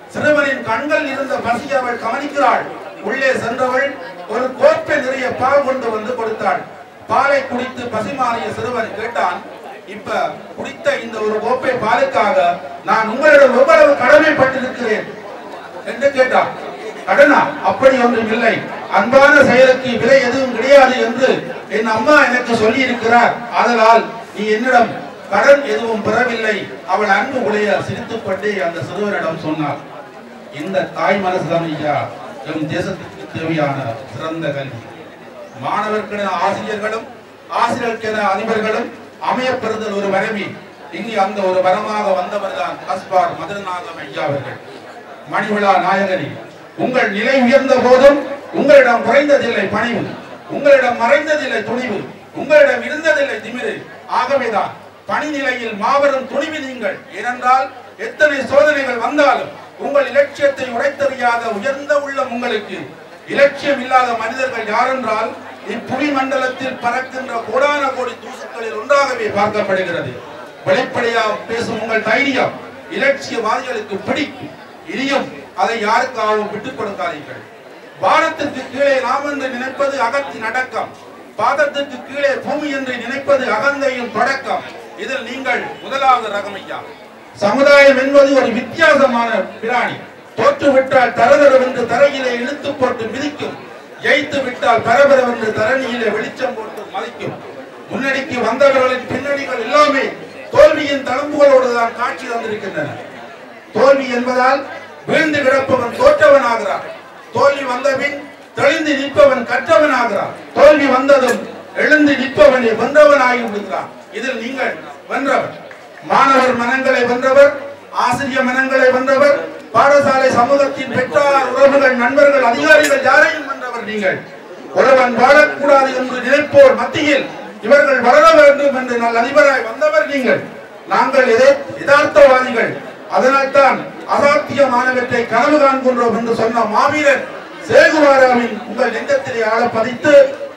சிறுவனின் கண்கள் இருந்த பசியை அவள் கவனிக்கிறாள் உள்ளே சென்றவள் ஒரு கோப்பை நிறைய பால் கொண்டு வந்து கொடுத்தாள் பாலை குடித்து பசிமாறிய சிறுவன் கேட்டான் இப்ப குடித்த இந்த ஒரு கோப்பை பாலுக்காக நான் உங்களிடம் எவ்வளவு கடமைப்பட்டிருக்கிறேன் என்று கேட்டான் கடனா அப்படி ஒன்றும் இல்லை அன்பான செயலுக்கு விலை எதுவும் கிடையாது என்று என் அம்மா எனக்கு சொல்லி இருக்கிறார் ஆதலால் நீ என்னிடம் கடன் எதுவும் பெறவில்லை அவள் அன்பு உடைய சிரித்துக் கொண்டே அந்த சிறுவனிடம் சொன்னார் இந்த தாய் மனசுதான் ஐயா எம் தேசத்துக்கு தேவையான சிறந்த கல்வி மாணவர்க்கென ஆசிரியர்களும் ஆசிரியருக்கென அதிபர்களும் அமையப்பெறுதல் ஒரு வரவி இங்கு அந்த ஒரு வரமாக வந்தவர் தான் கஸ்பார் மதுரநாதம் ஐயா அவர்கள் மணிவிழா நாயகனே உங்கள் நிலை உயர்ந்த போதும் உங்களிடம் குறைந்ததில்லை பணிவு உங்களிடம் மறைந்ததில்லை துணிவு உங்களிடம் இருந்ததில்லை திமிரு ஆகவேதான் பணி நிலையில் மாபெரும் துணிவு நீங்கள் ஏனென்றால் எத்தனை சோதனைகள் வந்தாலும் உங்கள் இலட்சியத்தை உடைத்தறியாத உயர்ந்த உள்ளம் உங்களுக்கு இலட்சியம் இல்லாத மனிதர்கள் யாரென்றால் இப்புவி மண்டலத்தில் பறக்கின்ற கோடான கோடி தூசுக்களில் ஒன்றாகவே பார்க்கப்படுகிறது வெளிப்படையாக பேசும் உங்கள் தைரியம் இலட்சியவாதிகளுக்கு பிடிக்கும் இனியும் அதை யாருக்காகவும் விட்டுக் கொடுக்காதீர்கள் வானத்திற்கு கீழே நாம் என்று நினைப்பது அகத்தின் அடக்கம் பாதத்திற்கு கீழே பூமி என்று நினைப்பது அகந்தையின் தொடக்கம் இதில் நீங்கள் முதலாவது ரகமையா சமுதாயம் என்பது ஒரு வித்தியாசமான பிராணி தோற்று விட்டால் தரதரவென்று தரையிலே இழுத்து போட்டு மிதிக்கும் ஜெயித்து விட்டால் பரபரவென்று தரணியிலே வெளிச்சம் போட்டு மதிக்கும் முன்னணிக்கு வந்தவர்களின் பின்னணிகள் எல்லாமே தோல்வியின் தழும்புகளோடு தான் காட்சி தந்திருக்கின்றன தோல்வி என்பதால் வீழ்ந்து கிடப்பவன் தோற்றவன் ஆகிறான் தோல்வி வந்தபின் தெளிந்து நிற்பவன் கற்றவன் ஆகிறான் தோல்வி வந்ததும் எழுந்து நிற்பவனை வென்றவன் ஆகி விடுகிறான் இதில் நீங்கள் வென்றவர் மாணவர் மனங்களை வென்றவர் ஆசிரிய மனங்களை வென்றவர் பாடசாலை சமூகத்தின் பெற்றார் உறவுகள் நண்பர்கள் அதிகாரிகள் யாரையும் வென்றவர் நீங்கள் ஒருவன் வாழக்கூடாது என்று நினைப்போர் மத்தியில் இவர்கள் வளர வேண்டும் என்று நல்ல அதிபராய் வந்தவர் நீங்கள் நாங்கள் எதை யதார்த்தவாதிகள் அதனால்தான் அசாத்தியமானவற்றை கனவு காண்கின்றோம் என்று சொன்ன மாவீரன் சேகுவாராவின் உங்கள் நெஞ்சத்திலே ஆள பதித்து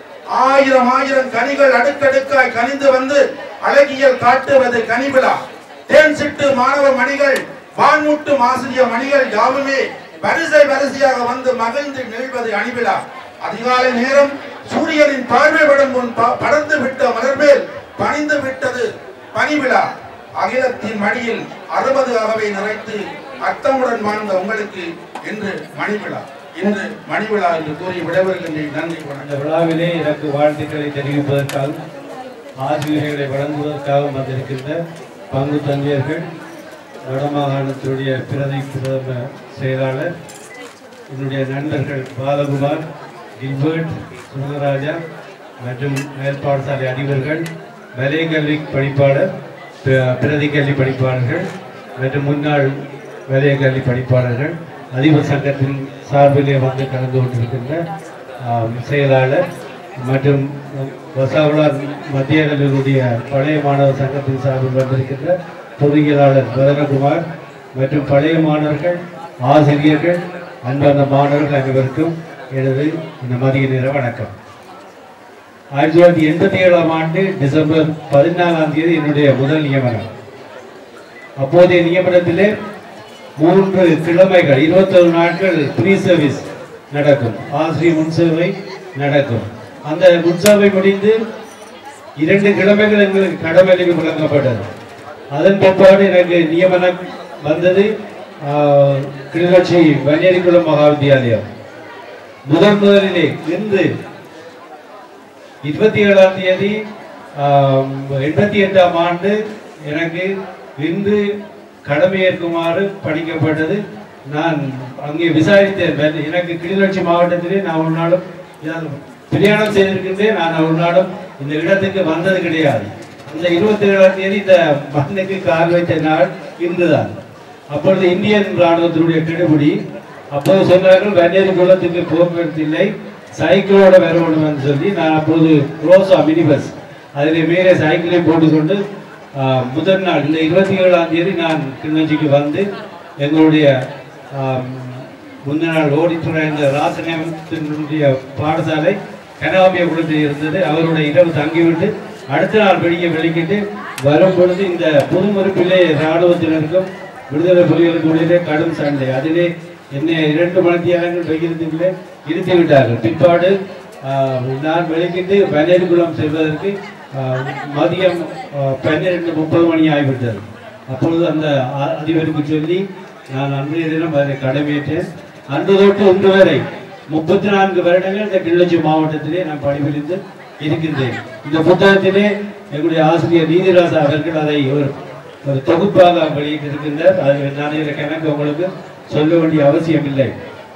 ஆயிரம் ஆயிரம் கனிகள் அடுக்கடுக்காய் கனிந்து வந்து அழகியல் காட்டுவது கனிவிழா தேன் சிட்டு மாணவ மணிகள் வான்முட்டு ஆசிரிய மணிகள் யாவுமே வரிசை வரிசையாக வந்து மகிழ்ந்து நிகழ்வது அணிவிழா அதிகாலை நேரம் சூரியனின் பார்வை படும் முன் ப- படர்ந்து விட்ட மலர்மேல் பணிந்து விட்டது பனிவிழா அகிலத்தின் மடியில் அறுபது அகவை நிறைத்து அர்த்தமுடன் வாழ்ந்த உங்களுக்கு இன்று மணிவிழா இன்று மணிவிழா என்று கூறி விடைபெறுகின்றேன் நன்றி வணக்கம் இந்த விழாவிலே எனக்கு வாழ்த்துக்களை தெரிவிப்பதற்காகவும் ஆசிரியர்களை வழங்குவதற்காகவும் வந்திருக்கின்ற பங்கு தந்தையர்கள் வடமாகாணத்தினுடைய பிரதி பிரதம செயலாளர் என்னுடைய நண்பர்கள் பாலகுமார் கில்பர்ட் சுந்தரராஜா மற்றும் மேல்பாடசாலை அதிபர்கள் வலய கல்வி படிப்பாளர் பி- பிரதி கல்வி படிப்பாளர்கள் மற்றும் முன்னாள் வலய கல்வி படிப்பாளர்கள் அதிபர் சங்கத்தின் சார்பிலே வந்து கலந்து கொண்டிருக்கின்ற ஆம், செயலாளர் மற்றும் வசாவுலார் மத்திய கல்லூரியுடைய பழைய மாணவர் சங்கத்தின் சார்பில் வந்திருக்கின்ற பொறியியலாளர் வதனகுமார் மற்றும் பழைய மாணவர்கள் ஆசிரியர்கள் அன்பார்ந்த மாணவர்கள் அனைவருக்கும் எனது இந்த மதிய நேர வணக்கம் ஆயிரத்தி தொள்ளாயிரத்தி எண்பத்தி ஏழாம் ஆண்டு டிசம்பர் பதினாலாம் தேதி என்னுடைய முதல் நியமனம் அப்போதைய நியமனத்திலே மூன்று கிழமைகள் இருபத்தொரு நாட்கள் ப்ரீ சர்வீஸ் நடக்கும் ஆசிரியர் முன்சேவை நடக்கும் அந்த முன்சேவை முடிந்து இரண்டு கிழமைகள் எங்களுக்கு கடமைக்கு வழங்கப்பட்டது அதன் பிற்பாடு எனக்கு நியமனம் வந்தது ஆஹ், கிளிநொச்சி வன்னியரிக்குளம் மகா வித்தியாலயம் முதன் முதலிலே இன்று இருபத்தி ஏழாம் தேதி ஆம், எண்பத்தி எட்டாம் ஆண்டு எனக்கு இன்று கடமையேற்குமாறு பணிக்கப்பட்டது நான் அங்கே விசாரித்தேன் வெ- எனக்கு கிளிநொச்சி மாவட்டத்திலே நான் ஒரு நாளும் இதான் பிரயாணம் செய்திருக்கின்றேன் நான் ஒரு நாளும் இந்த இடத்துக்கு வந்தது கிடையாது அந்த இருபத்தி ஏழாம் தேதி இந்த மண்ணுக்கு கால் வைத்த நாள் இன்றுதான் அப்பொழுது இந்தியன் ராணுவத்தினுடைய கெடுபிடி அப்போது சொன்னார்கள் வன்னியரி குளத்துக்கு போக்குவரத்து இல்லை சைக்கிளோட வரணும்னு சொல்லி நான் அப்போது ரோசா மினி பஸ் அதில் மேலே சைக்கிளை போட்டுக்கொண்டு ஆஹ், முதல் நாள் இந்த இருபத்தி ஏழாம் தேதி நான் கிளிநொச்சிக்கு வந்து எங்களுடைய ஆம், முந்தின நாள் ஓடித்துறை இந்த ராசனத்தினுடைய பாடசாலை கனாபிய குளத்தில் இருந்தது அவருடைய இரவு தங்கிவிட்டு அடுத்த நாள் வெளியே வெளிக்கிட்டு வரும் பொழுது இந்த புதுமறுப்பிலே இராணுவத்தினருக்கும் விடுதலை புலிகளுக்குள்ளே கடும் சண்டை அதிலே என்னை இரண்டு மணித்தியாலங்கள் வைக்கிறதுக்குள்ளே இழுத்து விட்டார்கள் பிற்பாடு ஆஹ், நான் வெளிக்கிட்டு பன்னேரிக்குளம் செல்வதற்கு ஆஹ், மதியம் ஆஹ், பன்னிரெண்டு முப்பது மணி ஆகிவிட்டது அப்பொழுது அந்த அ- அதிபருக்கு சொல்லி நான் அன்றைய தினம் அதை கடமையேற்றேன் அன்று தொட்டு இன்று வரை முப்பத்தி நான்கு வருடங்கள் இந்த கிளிநொச்சி மாவட்டத்திலே நான் பணிபுரிந்து இருக்கின்றேன் இந்த புத்தகத்திலே எங்களுடைய ஆசிரியர் நீதிராசா அவர்கள் அதை ஒரு ஒரு தொகுப்பாக வெளியிட்டிருக்கின்றார் அது நான் இதில் கணக்கு உங்களுக்கு சொல்ல வேண்டிய அவசியம் இல்லை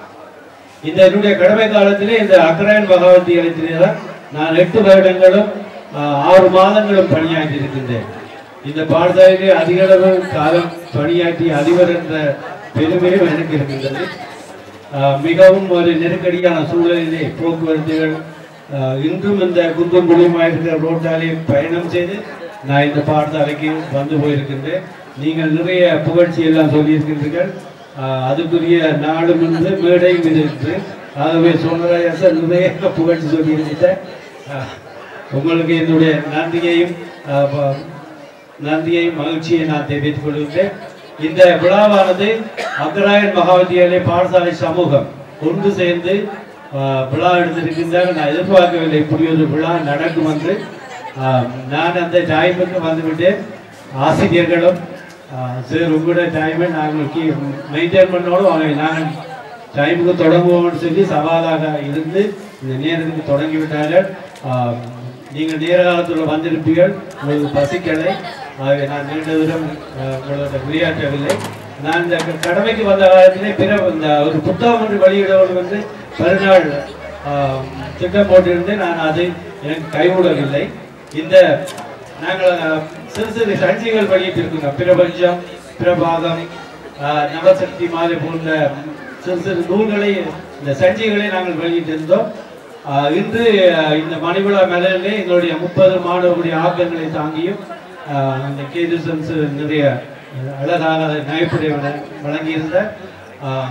இந்த என்னுடைய கடமை காலத்திலே இந்த அக்கராயன் பகவதி இடத்திலே தான் நான் எட்டு வருடங்களும் ஆஹ், ஆறு மாதங்களும் பணியாற்றி இருக்கின்றேன் இந்த பாடசாலையிலே அதிக அளவு காலம் பணியாற்றி அதிபர் என்ற பெருமையும் எனக்கு இருக்கின்றது ஆஹ், மிகவும் ஒரு நெருக்கடியான சூழலிலே போக்குவரத்துகள் ஆஹ், இன்றும் இந்த குன்றும் குழியுமாக இருக்கிற ரோட்டாலே பயணம் செய்து நான் இந்த பாடசாலைக்கு வந்து போயிருக்கின்றேன் நீங்கள் நிறைய புகழ்ச்சி எல்லாம் சொல்லியிருக்கின்றீர்கள் ஆஹ், அதுக்குரிய நாடும் இருந்து மேடையும் இருக்கு ஆகவே சோனராஜன் நிறைய புகழ்ச்சி சொல்லியிருக்கிட்டேன் ஆஹ், உங்களுக்கு என்னுடைய நன்றியையும் ஆஹ், ப- நன்றியையும் மகிழ்ச்சியை நான் தெரிவித்துக் கொள்கின்றேன் இந்த விழாவானது அக்கராயன் மகாவித்தியாலய பாடசாலை சமூகம் ஒன்று சேர்ந்து ஆஹ், விழா எடுத்திருக்கின்றார் நான் எதிர்பார்க்கவில்லை இப்படி ஒரு விழா நடக்கும் என்று ஆஹ், நான் அந்த டைமுக்கு வந்துவிட்டேன் ஆசிரியர்களும் ஆஹ், சார் உங்களோட டைமை நாங்கள் மெயின்டைன் பண்ணோடும் அவங்க நாங்கள் டைமுக்கு தொடங்குவோம்னு சொல்லி சவாலாக இருந்து இந்த நேரத்துக்கு தொடங்கி விட்டார்கள் ஆஹ், நீங்கள் நேர காலத்தில் வந்திருப்பீர்கள் உங்களுக்கு பசிக்கலை ஆகவே நான் நீண்ட தூரம் ஆஹ், உங்களோட விளையாட்டவில்லை நான் இந்த க- கடமைக்கு வந்த காலத்திலே பிற இந்த ஒரு புத்தகம் ஒன்று வெளியிடவும் என்று மறுநாள் ஆஹ், திட்டம் போட்டிருந்தேன் நான் அது எனக்கு கைவிடவில்லை இந்த நாங்கள் ஆஹ், சிறு சிறு சஞ்சிகள் வெளியிட்டிருக்கிறோம் பிரபஞ்சம் பிரபாகம் ஆஹ், நவசக்தி மாலை போன்ற சிறு சிறு நூல்களை இந்த சஞ்சிகளை நாங்கள் வெளியிட்டிருந்தோம் ஆஹ், இன்று ஆஹ், இந்த மணிவிழா மலரிலே எங்களுடைய முப்பது மாணவர்களுடைய ஆக்கங்களை தாங்கியும் ஆஹ், இந்த கேதுசன்ஸ் நிறைய அழகாக நகைப்புடைய வழங்கியிருந்த ஆஹ்,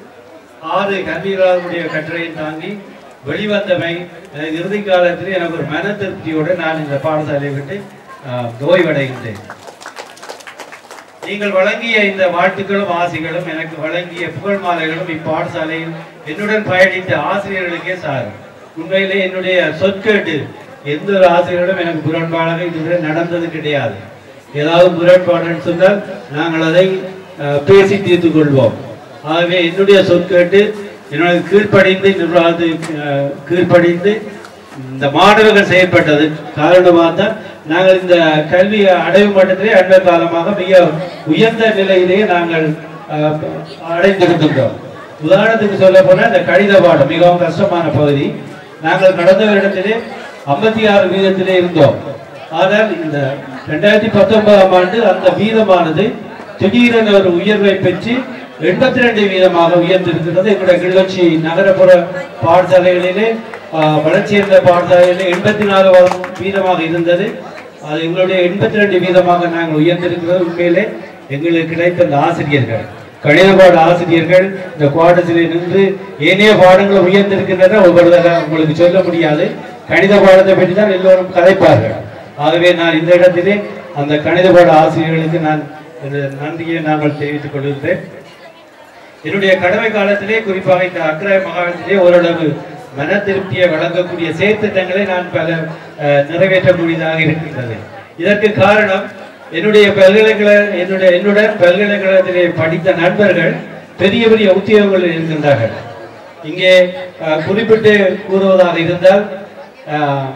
ஆறு கல்வியாளர்களுடைய கட்டுரையை தாங்கி வெளிவந்தமை எனக்கு இறுதி காலத்தில் எனக்கு ஒரு மன திருப்தியோடு நான் இந்த பாடசாலையை விட்டு ஆஹ், ஓய்வடைகின்றேன் நீங்கள் வழங்கிய இந்த வாழ்த்துக்களும் ஆசைகளும் எனக்கு வழங்கிய புகழ் மாலைகளும் இப்பாடசாலையில் என்னுடன் பயணித்த ஆசிரியர்களுக்கே சாரும் உண்மையிலே என்னுடைய சொற்கேட்டு எந்த ஒரு ஆசிரியரிடம் எனக்கு முரண்பாடாக இதுவரை நடந்தது கிடையாது ஏதாவது முரண்பாடுன்னு சொன்னால் நாங்கள் அதை அஹ், பேசி தீர்த்து கொள்வோம் ஆகவே என்னுடைய சொற்கேட்டு என்னோட கீழ்ப்படிந்து நிர்வாகத்துக்கு அஹ், கீழ்ப்படிந்து இந்த மாணவர்கள் செயல்பட்டது காரணமாக தான் நாங்கள் இந்த கல்வி அடைவு மட்டத்திலே அண்மை காலமாக மிக உயர்ந்த நிலையிலே நாங்கள் அஹ், அடைந்திருக்கின்றோம் உதாரணத்துக்கு சொல்ல போனால் இந்த கணித பாடம் மிகவும் கஷ்டமான பகுதி நாங்கள் கடந்த வருடத்திலே ஐம்பத்தி ஆறு வீதத்திலே இருந்தோம் ஆனால் இந்த ரெண்டாயிரத்தி பத்தொன்பதாம் ஆண்டு அந்த வீதமானது திடீரென ஒரு உயர்வை பெற்று எண்பத்தி ரெண்டு வீதமாக உயர்ந்திருக்கிறது எங்களுடைய கிளிநொச்சி நகரப்புற பாடசாலைகளிலே ஆஹ், வளர்ச்சியடைந்த பாடசாலைகளிலே எண்பத்தி நாலு வீதமாக இருந்தது அது எங்களுடைய எண்பத்தி ரெண்டு வீதமாக நாங்கள் உயர்ந்திருக்கிறது உண்மையிலே எங்களுக்கு கிடைத்த அந்த ஆசிரியர்கள் கணித பாட ஆசிரியர்கள் இந்த குவாட்டத்திலே நின்று ஏனைய பாடங்கள் உயர்ந்திருக்கின்றன ஒவ்வொரு தடவை உங்களுக்கு சொல்ல முடியாது கணித பாடத்தை பற்றி தான் எல்லோரும் கதைப்பார்கள் ஆகவே நான் இந்த இடத்திலே அந்த கணித பாட ஆசிரியர்களுக்கு நான் இந்த நன்றியை நாங்கள் தெரிவித்துக் கொள்கின்றேன் என்னுடைய கடமை காலத்திலே குறிப்பாக இந்த அக்ராய மாகாணத்திலே ஓரளவு மன திருப்தியை வழங்கக்கூடிய செயற்திட்டங்களை நான் பல அஹ், நிறைவேற்றக்கூடியதாக இருக்கின்றது இதற்கு காரணம் என்னுடைய பல்கலைக்கழக என்னுடைய என்னுடன் பல்கலைக்கழகத்திலே படித்த நண்பர்கள் பெரிய பெரிய உத்தியோகங்களில் இருக்கின்றார்கள் இங்கே அஹ், குறிப்பிட்டு கூறுவதாக இருந்தால் அஹ்,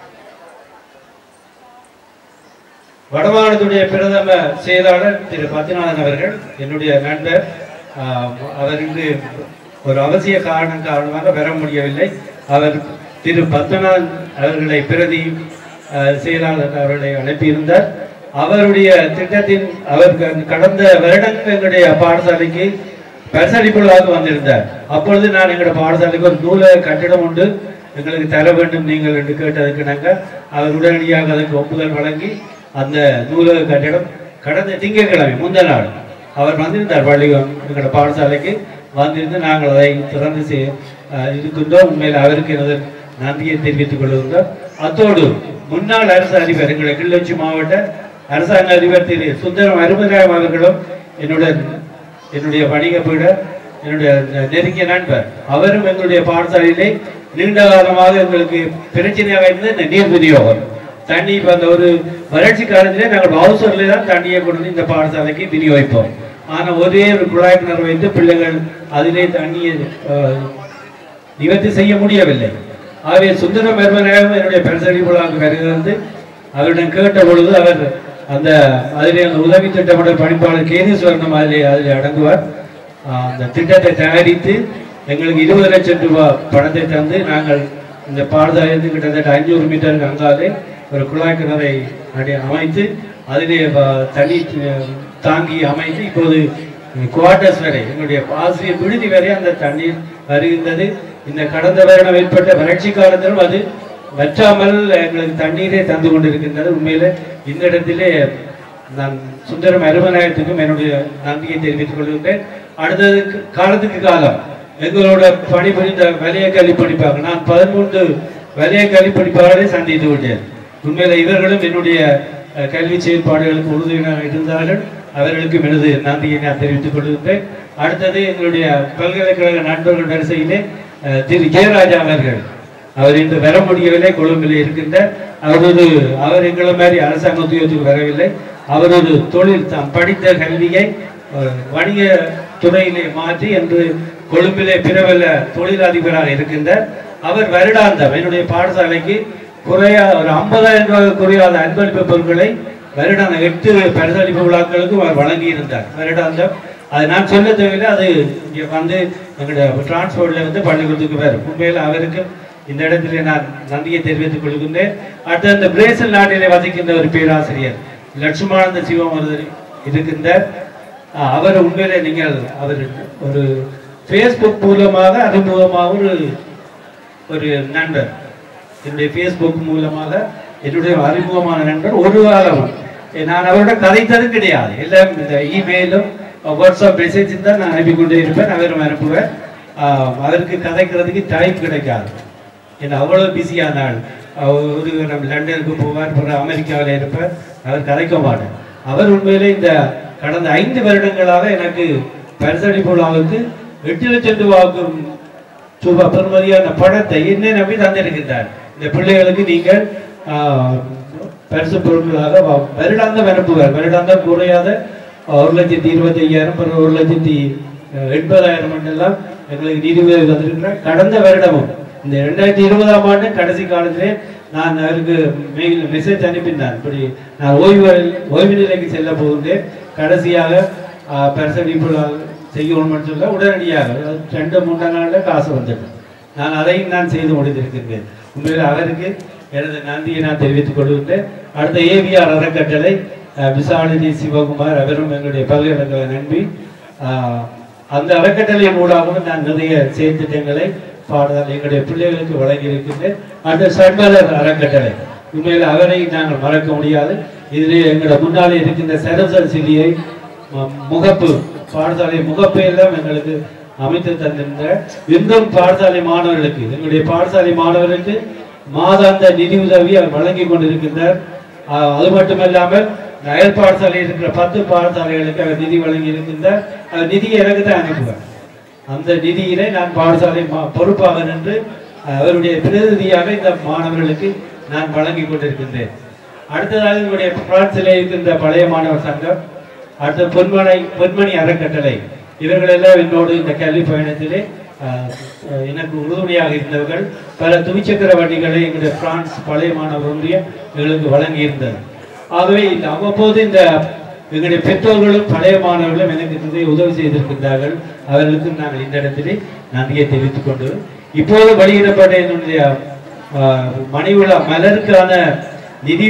வடமாநிலத்துடைய பிரதம செயலாளர் திரு பத்திநாதன் அவர்கள் என்னுடைய நண்பர் ஆஹ், அவர் இங்கு ஒரு அவசிய காரணம் காரணமாக வர முடியவில்லை அவர் திரு பத்மநாதன் அவர்களை பிரதி ஆஹ், செயலாளர் அவர்களை அனுப்பியிருந்தார் அவருடைய திட்டத்தின் அவர் க- கடந்த வருடங்கள் எங்களுடைய பாடசாலைக்கு பரிசளிப்புகளாக வந்திருந்தார் அப்பொழுது நான் எங்களுடைய பாடசாலைக்கு ஒரு நூலக கட்டிடம் உண்டு எங்களுக்கு தர வேண்டும் நீங்கள் என்று கேட்டதுக்கு நாங்கள் அவர் உடனடியாக அதுக்கு ஒப்புதல் வழங்கி அந்த நூலக கட்டிடம் கடந்த திங்கட்கிழமை முந்த நாள் அவர் வந்திருந்தார் பள்ளிகம் எங்களோட பாடசாலைக்கு வந்திருந்து நாங்கள் அதை திறந்து செய்- அஹ் இருக்கின்றோம் உண்மையில் அவருக்கு எனது நன்றியை தெரிவித்துக் கொள்கின்றோம் அத்தோடு முன்னாள் அரசு அதிபர் எங்களை கிளிநொச்சி மாவட்ட அரசாங்க அதிபர் திரு சுந்தரம் அருமராயம் அவர்களும் என்னுடன் என்னுடைய வணிக பீட என்னுடைய நெருங்கிய நண்பர் அவரும் எங்களுடைய பாடசாலையிலே நீண்ட காலமாக எங்களுக்கு பிரச்சனையாக இருந்தது இந்த நீர் விநியோகம் தண்ணி இப்போ அந்த ஒரு வறட்சி காலத்திலே நாங்கள் பவுசரில் தான் தண்ணியை கொண்டு வந்து இந்த பாடசாலைக்கு விநியோகிப்போம் ஆனால் ஒரே ஒரு குழாய் கிணறு வைத்து பிள்ளைகள் அதிலே தண்ணியை அஹ், நிவர்த்தி செய்ய முடியவில்லை ஆகவே சுந்தரம் பெருமனாகவும் என்னுடைய பெருசடி விழாவுக்கு வருகிறது அவரிடம் கேட்ட பொழுது அவர் அந்த அதிலே அந்த உதவி திட்டமிடல் பணிப்பாளர் கேதீஸ்வரனும் அதிலே அதில் அடங்குவார் ஆஹ் அந்த திட்டத்தை தயாரித்து எங்களுக்கு இருபது லட்சம் ரூபாய் பணத்தை தந்து நாங்கள் இந்த பாடசாலையிலிருந்து கிட்டத்தட்ட ஐநூறு மீட்டருக்கு அங்காலே ஒரு குழாய் கிணறை அடி அமைத்து அதிலே வ- தண்ணி அஹ், தாங்கி அமைத்து இப்போது குவார்டர்ஸ் வரை எங்களுடைய ஆசிரியர் விடுதி வரை அந்த தண்ணீர் வருகின்றது இந்த கடந்த வருடம் ஏற்பட்ட வறட்சி காலத்திலும் அது வற்றாமல் எங்களுக்கு தண்ணீரை தந்து கொண்டிருக்கின்றது உண்மையில இந்த இடத்திலே நான் சுந்தரம் அருமநாயகத்துக்கும் என்னுடைய நன்றியை தெரிவித்துக் கொள்கின்றேன் அடுத்தது காலத்துக்கு காலம் எங்களோட பணிபுரிந்த வலய கல்வி படிப்பாக நான் பதிமூன்று வலய கல்வி படிப்பாளரை சந்தித்து விட்டேன் உண்மையில இவர்களும் என்னுடைய அஹ், கல்வி செயல்பாடுகளுக்கு உறுதுணையாக இருந்தார்கள் அவர்களுக்கும் எனது நன்றியை நான் தெரிவித்துக் கொள்கின்றேன் அடுத்தது எங்களுடைய பல்கலைக்கழக நண்பர்கள் வரிசையிலே அஹ், திரு ஜெயராஜா அவர்கள் அவர் இன்று வர முடியவில்லை கொழும்பில் இருக்கின்ற அவர் ஒரு அவர் எங்களை மாதிரி அரசாங்க உத்தியோகத்துக்கு வரவில்லை அவர் ஒரு தொழில் தாம் படித்த கல்வியை அஹ், வணிக துறையிலே மாற்றி என்று கொழும்பிலே பிரபல தொழிலதிபராக இருக்கின்றார் அவர் வருடாந்தம் என்னுடைய பாடசாலைக்கு குறையா ஒரு ஐம்பதாயிரம் ரூபாய் குறையாத அன்பளிப்பு பொருட்களை வருடாந்த எட்டு பரிசளிப்பு விழாக்களுக்கும் அவர் வழங்கி இருந்தார் வருடாந்தம் அது நான் சொல்ல தேவையில்லை அது இங்கே வந்து எங்களுடைய டிரான்ஸ்போர்ட்ல வந்து பள்ளிக்கூடத்துக்கு வரும் உண்மையில் அவருக்கு இந்த இடத்திலே நான் நன்றியை தெரிவித்துக் கொள்கின்றேன் அடுத்து அந்த பிரேசில் நாட்டிலே வசிக்கின்ற ஒரு பேராசிரியர் லட்சுமானந்த சிவமருதர் இருக்கின்ற ஆஹ், அவர் உண்மையிலே நீங்கள் அவர் ஒரு ஃபேஸ்புக் மூலமாக அறிமுகமாக ஒரு ஒரு நண்பர் என்னுடைய ஃபேஸ்புக் மூலமாக என்னுடைய அறிமுகமான நண்பர் ஒரு காலம் நான் அவரோட கதைத்தது கிடையாது எல்லாம் இந்த இமெயிலும் வாட்ஸ்அப் மெசேஜ் தான் நான் அனுப்பி கொண்டே இருப்பேன் அவரும் அனுப்புவேன் ஆஹ் அவருக்கு கதைக்கிறதுக்கு டைம் கிடைக்காது ஏன்னா அவ்வளோ பிஸியான ஆள் அவர் ஒரு நம்ம லண்டனுக்கு போவார் அப்புறம் அமெரிக்காவில் இருப்பார் அவர் கதைக்க மாட்டார் அவர் உண்மையிலே இந்த கடந்த ஐந்து வருடங்களாக எனக்கு பரிசளிப்பு விழாவுக்கு எட்டு லட்சம் ரூபாவுக்கும் ரூபாய் பெறுமதியான பணத்தை என்ன நம்பி தந்திருக்கின்றார் இந்த பிள்ளைகளுக்கு நீங்கள் ஆஹ், பரிசு பொருட்களாக வ- வருடாந்தம் அனுப்புவார் வருடாந்தம் குறையாத ஒரு லட்சத்தி இருபத்தி ஐயாயிரம் பிறகு ஒரு லட்சத்தி அஹ், எண்பதாயிரம் எல்லாம் எங்களுக்கு நிதி உதவி தந்திருக்கிறார் கடந்த வருடமும் இந்த ரெண்டாயிரத்தி இருபதாம் ஆண்டு கடைசி காலத்திலே நான் அவருக்கு மெயில் மெசேஜ் அனுப்பினார் இப்படி நான் ஓய்வு ஓய்வு நிலைக்கு செல்ல போகின்றேன் கடைசியாக ஆஹ், பரிசளிப்பு செய்யணும்னு சொல்ல உடனடியாக அதாவது ரெண்டு மூன்று நாளில் காசு வந்துட்டு நான் அதையும் நான் செய்து முடித்திருக்கின்றேன் உண்மையில் அவருக்கு எனது நன்றியை நான் தெரிவித்துக் கொள்கின்றேன் அடுத்த ஏவிஆர் அறக்கட்டளை அஹ், விசாலினி சிவகுமார் அவரும் எங்களுடைய பல்கலைக்கழக நண்பி ஆஹ், அந்த அறக்கட்டளையின் மூலமாக நான் நிறைய செயற்திட்டங்களை பாடல் எங்களுடைய பிள்ளைகளுக்கு வழங்கி இருக்கின்றேன் அடுத்த சண்பலர் அறக்கட்டளை உண்மையில் அவரை நாங்கள் மறக்க முடியாது இதிலே எங்களுடைய முன்னாலே இருக்கின்ற சரசர் சிலியை ம- முகப்பு பாடசாலை முகப்பை எல்லாம் எங்களுக்கு அமைத்து தந்திருந்த இன்றும் பாடசாலை மாணவர்களுக்கு எங்களுடைய பாடசாலை மாணவர்களுக்கு மாதாந்த நிதி உதவி அவர் வழங்கி கொண்டிருக்கின்றார் ஆஹ் அது மட்டுமல்லாமல் அயல் பாடசாலையில் இருக்கிற பத்து பாடசாலைகளுக்கு அவர் நிதி வழங்கி இருக்கின்றார் அவர் நிதியை எனக்கு தான் அனுப்புவார் அந்த நிதியிலே நான் பாடசாலை மா- பொறுப்பாக நின்று அவருடைய பிரதிநிதியாக இந்த மாணவர்களுக்கு நான் வழங்கி கொண்டிருக்கின்றேன் அடுத்ததாக என்னுடைய பிரான்சிலே இருக்கின்ற பழைய மாணவர் சங்கம் அடுத்து பொன்மனை பொன்மணி அறக்கட்டளை இவர்கள் எல்லாம் என்னோடு இந்த கல்வி பயணத்திலே ஆஹ், ஆஹ், எனக்கு உறுதுணையாக இருந்தவர்கள் பல துவிச்சக்கர வண்டிகளை எங்களுடைய பிரான்ஸ் பழைய மாணவர் ஒன்றியம் எங்களுக்கு வழங்கி இருந்தது ஆகவே இந்த அவ்வப்போது இந்த எங்களுடைய பெற்றோர்களும் பழைய மாணவர்களும் எனக்கு நிறைய உதவி செய்திருக்கின்றார்கள் அவர்களுக்கு நாங்கள் இந்த இடத்திலே நன்றியை தெரிவித்துக் கொண்டு இப்போது வெளியிடப்பட்ட என்னுடைய ஆஹ், மணி விழா மலருக்கான நிதி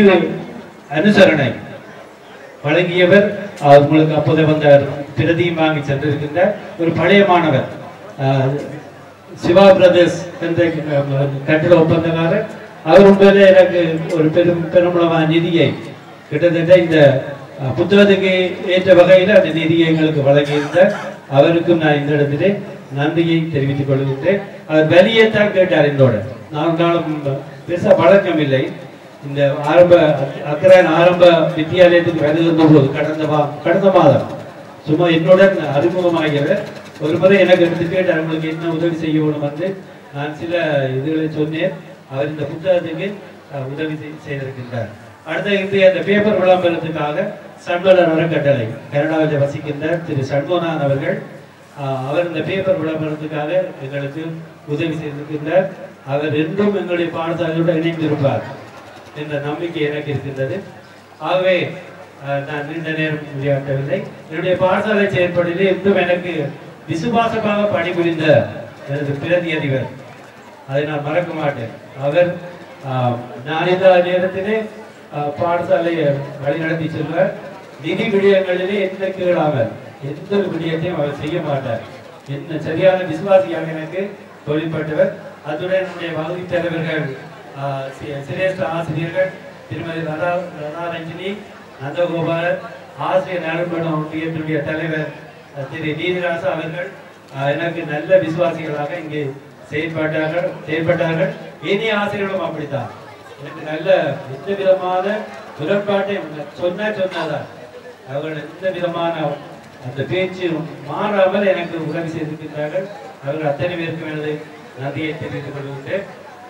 அனுசரணை வழங்கியவர் அவர் உங்களுக்கு அப்போது வந்த பிரதியும் வாங்கி சென்றிருக்கின்ற ஒரு பழைய மாணவர் ஆஹ், சிவா பிரதர்ஸ் என்ற அஹ், கட்டிட ஒப்பந்தக்காரர் அவர் உண்மையிலே எனக்கு ஒரு பெரும் பெருமளவான நிதியை கிட்டத்தட்ட இந்த அஹ், புத்தகத்துக்கு ஏற்ற வகையில் அந்த நிதியை எங்களுக்கு வழங்கியிருந்தார் அவருக்கும் நான் இந்த இடத்திலே நன்றியை தெரிவித்துக் கொள்கின்றேன் அவர் வெளியே தான் கேட்டார் என்னோட நான் நாளும் பெருசா பழக்கம் இல்லை இந்த ஆரம்ப அக்கரான் ஆரம்ப வித்தியாலயத்துக்கு வருகின்ற போது கடந்த மா கடந்த மாதம் சும்மா என்னுடன் அறிமுகமாகியவர் ஒரு முறை எனக்கு எடுத்து கேட்டார் உங்களுக்கு என்ன உதவி செய்யணும் வந்து நான் சில இதுகளை சொன்னேன் அவர் இந்த புத்தகத்துக்கு அஹ், உதவி செய்- செய்திருக்கின்றார் அடுத்த இன்றைய அந்த பேப்பர் விளம்பரத்துக்காக சண்மலர் அறக்கட்டளை கனடாவில் வசிக்கின்ற திரு சண்முகநாதன் அவர்கள் அஹ், அவர் இந்த பேப்பர் விளம்பரத்துக்காக எங்களுக்கு உதவி செய்திருக்கின்றார் அவர் என்றும் எங்களுடைய பாடசாலையோடு இணைந்திருப்பார் என்ற நம்பிக்கை எனக்கு இருக்கின்றது ஆகவே அஹ், நான் நீண்ட நேரம் உரையாற்றவில்லை என்னுடைய பாடசாலை செயற்படிலே இன்னும் எனக்கு விசுவாசமாக பணிபுரிந்த எனது பிரதி அதிபர் அதை நான் மறக்க மாட்டேன் அவர் ஆஹ், நான் இல்லாத நேரத்திலே ஆஹ், பாடசாலையை வழிநடத்தி செல்வார் நிதி விடயங்களிலே எந்த கீழாமல் எந்த ஒரு விடயத்தையும் அவர் செய்ய மாட்டார் என்ன சரியான விசுவாசியாக எனக்கு தொழில்பட்டவர் அத்துடன் என்னுடைய வகுதி தலைவர்கள் ஆஹ், சி- சிரேஷ்ட ஆசிரியர்கள் திருமதி ரதா ரதாரஞ்சினி நந்தகோபாலன் ஆசிரியர் நலன்படம் ஒன்றியத்தினுடைய தலைவர் அஹ், திரு நீதிராசா அவர்கள் அஹ், எனக்கு நல்ல விசுவாசிகளாக இங்கே செயல்பட்டார்கள் செயல்பட்டார்கள் இனி ஆசிரியர்களும் அப்படித்தான் எனக்கு நல்ல எந்த விதமான முரண்பாட்டை சொன்ன சொன்னதான் அவர்கள் எந்த விதமான அந்த பேச்சு மாறாமல் எனக்கு உதவி செய்திருக்கின்றார்கள் அவர்கள் அத்தனை பேருக்கும் எனது நன்றியை தெரிவித்துக் கொள்கின்றேன்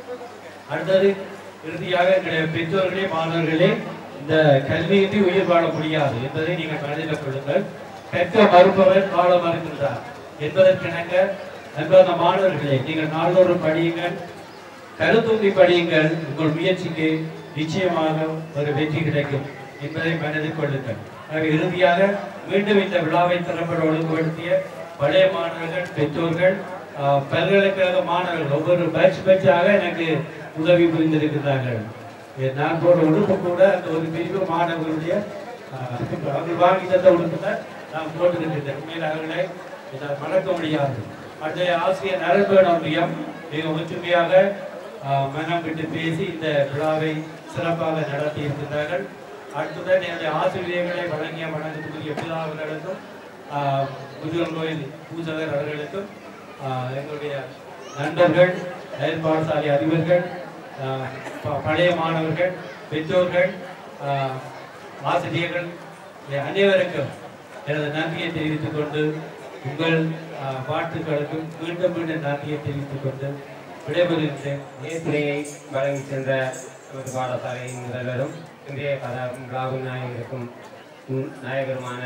அடுத்தது இறுதியாக எங்களுடைய பெற்றோர்களே மாணவர்களே இந்த கல்வியின்றி உயிர் வாழ முடியாது என்பதை நீங்கள் மனதில் கொள்ளுங்கள் கற்க மறுப்பவர் வாழ மறுக்கின்றார் என்பதற்கிணங்க அன்பான மாணவர்களே நீங்கள் நாள்தோறும் படியுங்கள் கருத்தூங்கி படியுங்கள் உங்கள் முயற்சிக்கு நிச்சயமாக ஒரு வெற்றி கிடைக்கும் என்பதை மனதில் கொள்ளுங்கள் ஆகவே இறுதியாக மீண்டும் இந்த விழாவை திறம்பட ஒழுங்குபடுத்திய பழைய மாணவர்கள் பெற்றோர்கள் ஆஹ், பல்கலைக்கழக மாணவர்கள் ஒவ்வொரு பேட்ச் பேட்சாக எனக்கு உதவி புரிந்திருக்கிறார்கள் ஏ, நான் போட உடுப்பு கூட அந்த ஒரு பிரிவு மாணவர்களுடைய ஆஹ், அவர்கள் வாங்கி தந்த உடுப்பு தான் நான் போட்டிருக்கின்றேன் உண்மையில் அவர்களை என்னால் மறக்க முடியாது அடுத்த ஆசிரியர் நரம்பேண ஒன்றியம் மிக ஒற்றுமையாக ஆஹ், மனம் விட்டு பேசி இந்த விழாவை சிறப்பாக நடத்தி இருக்கின்றார்கள் அடுத்ததுடன் என்னுடைய ஆசிரியர்களை வழங்கிய வணக்கத்துக்குரிய பிதா அவர்களுக்கும் ஆஹ், முருகன் கோயில் பூஜகர் அவர்களுக்கும் ஆஹ், எங்களுடைய நண்பர்கள் அயல் பாடசாலை அதிபர்கள் ஆஹ், ப- பழைய மாணவர்கள் பெற்றோர்கள் ஆஹ், ஆசிரியர்கள் எ- அனைவருக்கும் எனது நன்றியை தெரிவித்துக் கொண்டு உங்கள் ஆஹ், வாழ்த்துக்களுக்கும் மீண்டும் மீண்டும் நன்றியை தெரிவித்துக் கொண்டு விடைபெறுகின்றேன் நேர்த்திரையை வழங்கி சென்ற நமது பாடசாலையின் முதல்வரும் இன்றைய கதா விழாவின் நாயகருக்கும் ம், நாயகருமான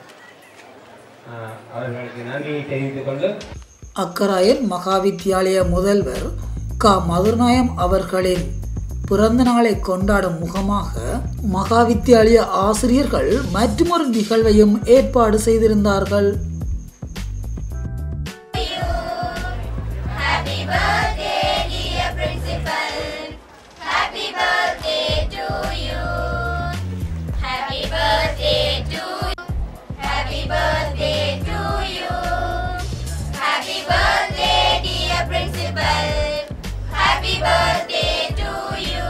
ஆஹ், அவர்களுக்கு நன்றியை தெரிவித்துக் கொண்டு அக்கராயன் மகாவித்யாலய முதல்வர் க மதுர்நாயம் அவர்களின் பிறந்த நாளை கொண்டாடும் முகமாக மகாவித்யாலய ஆசிரியர்கள் மற்றொரு நிகழ்வையும் ஏற்பாடு செய்திருந்தார்கள் Happy birthday, dear principal. Happy birthday to you. Happy birthday to you. Happy birthday to you. Happy birthday, dear principal. Happy birthday to you.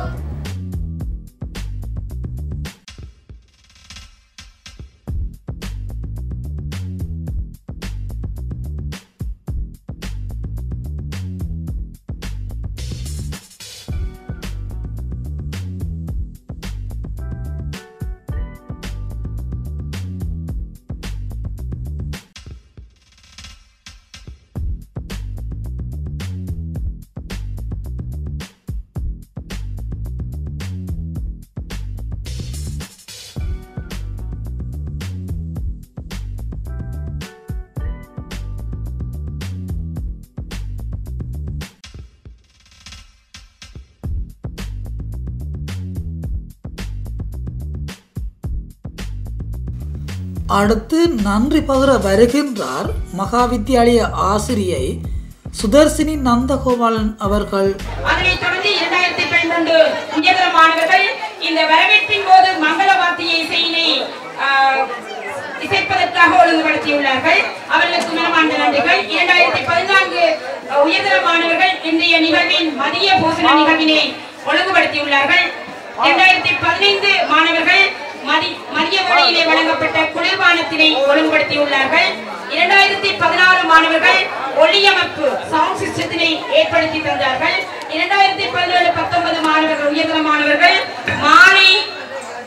அடுத்து நன்றி பகிர வருகின்றார் மகாவித்யாலய ஆசிரியை சுதர்சினி நந்தகோபாலன் அவர்கள் அதனைத் தொடர்ந்து இரண்டாயிரத்தி பன்னிரண்டு உயர்தர மாணவர்கள் இந்த வரவேற்பின் போது மங்கள வாத்திய இசையினை ஆஹ், இசைப்பதற்காக ஒழுங்குபடுத்தியுள்ளார்கள் அவர்களுக்கு மனமார்ந்த நன்றிகள் இரண்டாயிரத்தி பதினான்கு உயர்தர மாணவர்கள் இன்றைய நிகழ்வின் மதிய போசன நிகழ்வினை ஒழுங்குபடுத்தியுள்ளார்கள் இரண்டாயிரத்தி பதினைந்து மாணவர்கள் மதி மதிய வேளையிலே வழங்கப்பட்ட குளிர்பானத்தினை ஒழுங்குபடுத்தியுள்ளார்கள் இரண்டாயிரத்தி பதினாறு மாணவர்கள் ஒளியமைப்பு சவுண்ட் சிஸ்டத்தினை ஏற்படுத்தி தந்தார்கள் இரண்டாயிரத்தி பதினேழு பத்தொன்பது மாணவர்கள் உயர்தர மாணவர்கள் மாலை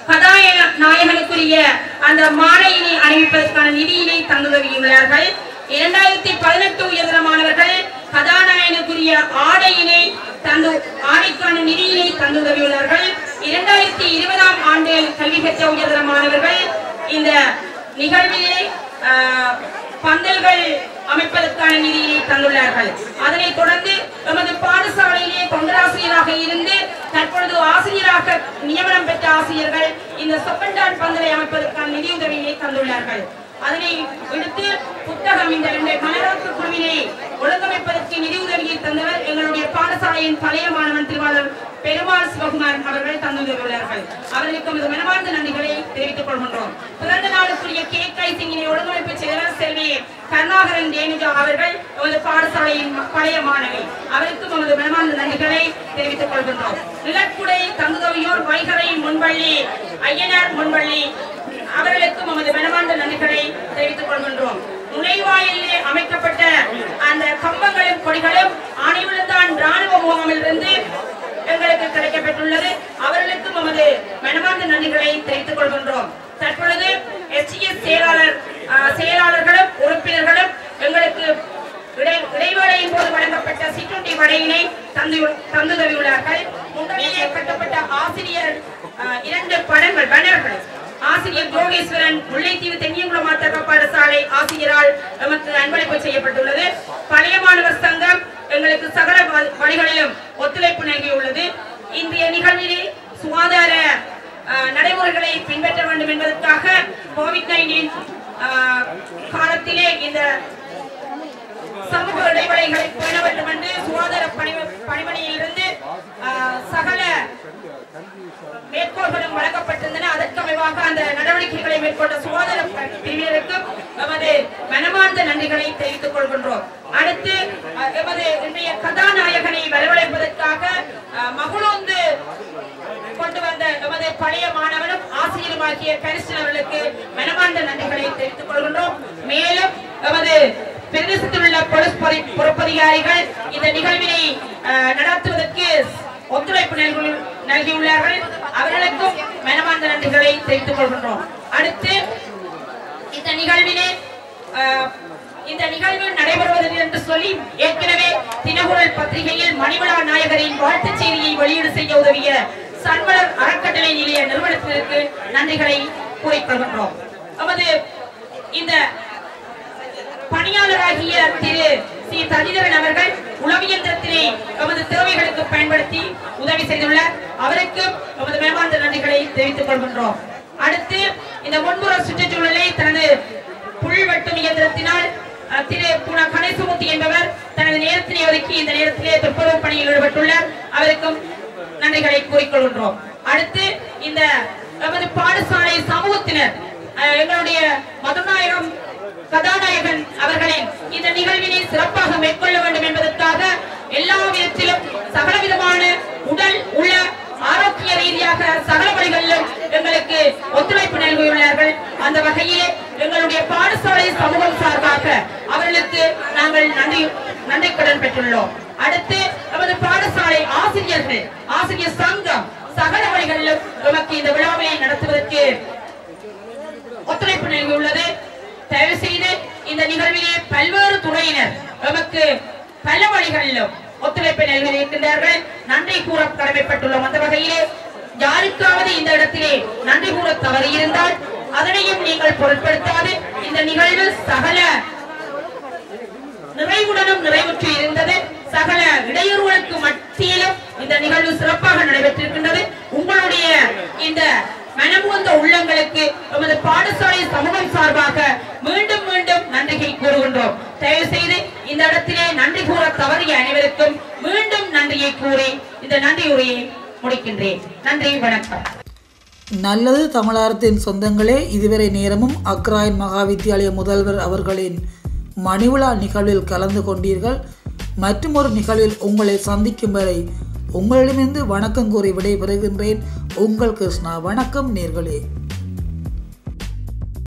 கதாநாயகனுக்குரிய அந்த மாலையினை அணிவிப்பதற்கான நிதியினை தந்துதவியுள்ளார்கள் இரண்டாயிரத்தி பதினெட்டு உயர்தர மாணவர்கள் கதாநாயகனுக்குரிய ஆடையினை தந்து ஆடைக்கான நிதியினை தந்துதவியுள்ளார்கள் இரண்டாயிரத்தி இருபதாம் ஆண்டு கல்வி கற்ற உயர்தர மாணவர்கள் இந்த நிகழ்விலே ஆஹ், பந்தல்கள் அமைப்பதற்கான நிதியினை தந்துள்ளார்கள் அதனைத் தொடர்ந்து எமது பாடசாலையிலே தொண்டராசிரியராக இருந்து தற்பொழுது ஆசிரியராக நியமனம் பெற்ற ஆசிரியர்கள் இந்த சொப்பண்டான் பந்தலை அமைப்பதற்கான நிதியுதவியை தந்துள்ளார்கள் அதனை விடுத்து புத்தகம் இந்த ரெண்டு மனநோக்கு குழுவினை ஒழுங்கமைப்பதற்கு நிதியுதவியை தந்தவர் எங்களுடைய பாடசாலையின் பழைய மாணவன் திருவாளர் பெருமாள் சிவகுமார் அவர்கள் தந்துள்ளார்கள் அவர்களுக்கு நமது மனமார்ந்த நன்றிகளை தெரிவித்துக் கொள்கின்றோம் பிறந்த நாளுக்குரிய கேக் ஐசிங்கினை ஒழுங்கமைப்பு செயலர் செல்வி கருணாகரன் தேனுஜா அவர்கள் எமது பாடசாலையின் ம- பழைய மாணவி அவருக்கும் நமது மனமார்ந்த நன்றிகளை தெரிவித்துக் கொள்கின்றோம் நிலக்குடை தங்குதவியோர் வைகரை முன்பள்ளி ஐயனார் முன்பள்ளி அவர்களுக்கும் நமது மனமார்ந்த நன்றிகளை தெரிவித்துக் கொள்கின்றோம் நுழைவாயிலே அமைக்கப்பட்ட அந்த கம்பங்களும் கொடிகளும் ஆணையுள்ளதான் ராணுவ முகாமிலிருந்து எங்களுக்கு கிடைக்கப்பட்டுள்ளது அவர்களுக்கும் நமது மனமார்ந்த நன்றிகளை தெரிவித்துக் கொள்கின்றோம் தற்பொழுது எஸ்டிஎஸ் செயலாளர் ஆஹ், செயலாளர்களும் உறுப்பினர்களும் எங்களுக்கு இடை- இடைவேளையின் போது வழங்கப்பட்ட சிற்றுண்டி வடையினை தந்து தந்துதவியுள்ளார்கள் முன்னணியிலே கட்டப்பட்ட ஆசிரியர் ஆஹ், இரண்டு படங்கள் பேனர்கள் ஆசிரியர் ஜோகேஸ்வரன் முல்லைத்தீவு தென்னியங்குளம் மாத்தக பாடசாலை ஆசிரியரால் எமக்கு அன்பளிப்பு செய்யப்பட்டுள்ளது பழைய மாணவர் சங்கம் எங்களுக்கு சகல வ- வழிகளிலும் ஒத்துழைப்பு நல்கியுள்ளது இன்றைய நிகழ்விலே சுகாதார ஆஹ், நடைமுறைகளை பின்பற்ற வேண்டும் என்பதற்காக கோவிட் நைன்டீன் காலத்திலே இந்த சமூக இடைவெளிகளை பேண வேண்டும் என்று சுகாதார பணி பணிமனையிலிருந்து ஆஹ், சகல மேற்கோள்களும் வழங்கப்பட்டிருந்தன அதற்கமைவாக அந்த நடவடிக்கைகளை மேற்கொண்ட சுகாதார ப- பிரிவினருக்கும் எமது மனமார்ந்த நன்றிகளை தெரிவித்துக் கொள்கின்றோம் அடுத்து அஹ், எமது இன்றைய கதாநாயகனை வரவழைப்பதற்காக அஹ், மகளூந்து கொண்டு வந்த எமது பழைய மாணவனும் ஆசிரியருமாகிய கரிசன் அவர்களுக்கு மனமார்ந்த நன்றிகளை தெரிவித்துக் கொள்கின்றோம் மேலும் எமது பிரதேசத்தில் உள்ள போலீஸ் பொறி- பொறுப்பதிகாரிகள் இந்த நிகழ்வினை அஹ், நடத்துவதற்கு ஒத்துழைப்பு நல்கி- நல்கியுள்ளார்கள் அவர்களுக்கும் மனமார்ந்த நன்றிகளை தெரிவித்துக் கொள்கின்றோம் அடுத்து இந்த நிகழ்விலே அஹ், இந்த நிகழ்வு நடைபெறுவது என்று சொல்லி ஏற்கனவே தினகுரல் பத்திரிகையில் மணிவிழா நாயகரின் வாழ்த்துச் செய்தியை வெளியீடு செய்ய உதவிய சன்மலர் அறக்கட்டளை நிலைய நிறுவனத்திற்கு நன்றிகளை கூறிக்கொள்கின்றோம் நமது இந்த பணியாளராகிய திரு சி தனிதரன் அவர்கள் உளவியந்திரத்தினை எமது தேவைகளுக்கு பயன்படுத்தி உதவி செய்துள்ளார் அவருக்கு எமது மேம்பாந்த நன்றிகளை தெரிவித்துக் கொள்கின்றோம் அடுத்து இந்த முன்புற சுற்றுச்சூழலை தனது புல் வெட்டும் இயந்திரத்தினால் அஹ், திரு புன கணேசமூர்த்தி என்பவர் தனது நேரத்தினை ஒதுக்கி இந்த நேரத்திலே துப்புரவு பணியில் ஈடுபட்டுள்ளார் அவருக்கும் நன்றிகளை கூறிக்கொள்கின்றோம் அடுத்து இந்த எமது பாடசாலை சமூகத்தினர் அஹ், எங்களுடைய மதுநாயகம் கதாநாயகன் அவர்களின் இந்த நிகழ்வினை சிறப்பாக மேற்கொள்ள வேண்டும் என்பதற்காக எல்லா விதத்திலும் சகல விதமான உடல் உள்ள ஆரோக்கிய ரீதியாக சகல வழிகளிலும் எங்களுக்கு ஒத்துழைப்பு நல்கியுள்ளார்கள் அந்த வகையிலே எங்களுடைய பாடசாலை சமூகம் சார்பாக அவர்களுக்கு நாங்கள் நன்றி நன்றி கடன் பெற்றுள்ளோம் அடுத்து நமது பாடசாலை ஆசிரியர்கள் ஆசிரியர் சங்கம் சகல வழிகளிலும் நமக்கு இந்த விழாவினை நடத்துவதற்கு ஒத்துழைப்பு நல்கியுள்ளது தயவு செய்து இந்த நிகழ்விலே பல்வேறு துறையினர் நமக்கு பல வழிகளிலும் ஒத்துழைப்பை நல்கியிருக்கின்றார்கள் நன்றி கூற கடமைப்பட்டுள்ளோம் அந்த வகையிலே யாருக்காவது இந்த இடத்திலே நன்றி கூற தவறியிருந்தால் அதனையும் நீங்கள் பொருட்படுத்தாது இந்த நிகழ்வு சகல நிறைவுடனும் நிறைவுற்று இருந்தது சகல இடையூறுகளுக்கு மத்தியிலும் இந்த நிகழ்வு சிறப்பாக நடைபெற்றிருக்கின்றது உங்களுடைய இந்த மனமுந்த உள்ளங்களுக்கு எமது பாடசாலை சமூகம் சார்பாக மீண்டும் மீண்டும் நன்றியை கூறுகின்றோம் தயவு செய்து இந்த இடத்திலே நன்றி கூற தவறிய அனைவருக்கும் மீண்டும் நன்றியை கூறி இந்த நன்றி உரையை முடிக்கின்றேன் நன்றி வணக்கம் நல்லது தமிழாரத்தின் சொந்தங்களே இதுவரை நேரமும் அக்ராயன் மகா வித்தியாலய முதல்வர் அவர்களின் மணிவிழா நிகழ்வில் கலந்து கொண்டீர்கள் மற்றும் ஒரு நிகழ்வில் உங்களை சந்திக்கும் வரை உங்களிடமிருந்து வணக்கம் கூறி விடைபெறுகின்றேன் உங்கள் கிருஷ்ணா வணக்கம் நேர்களே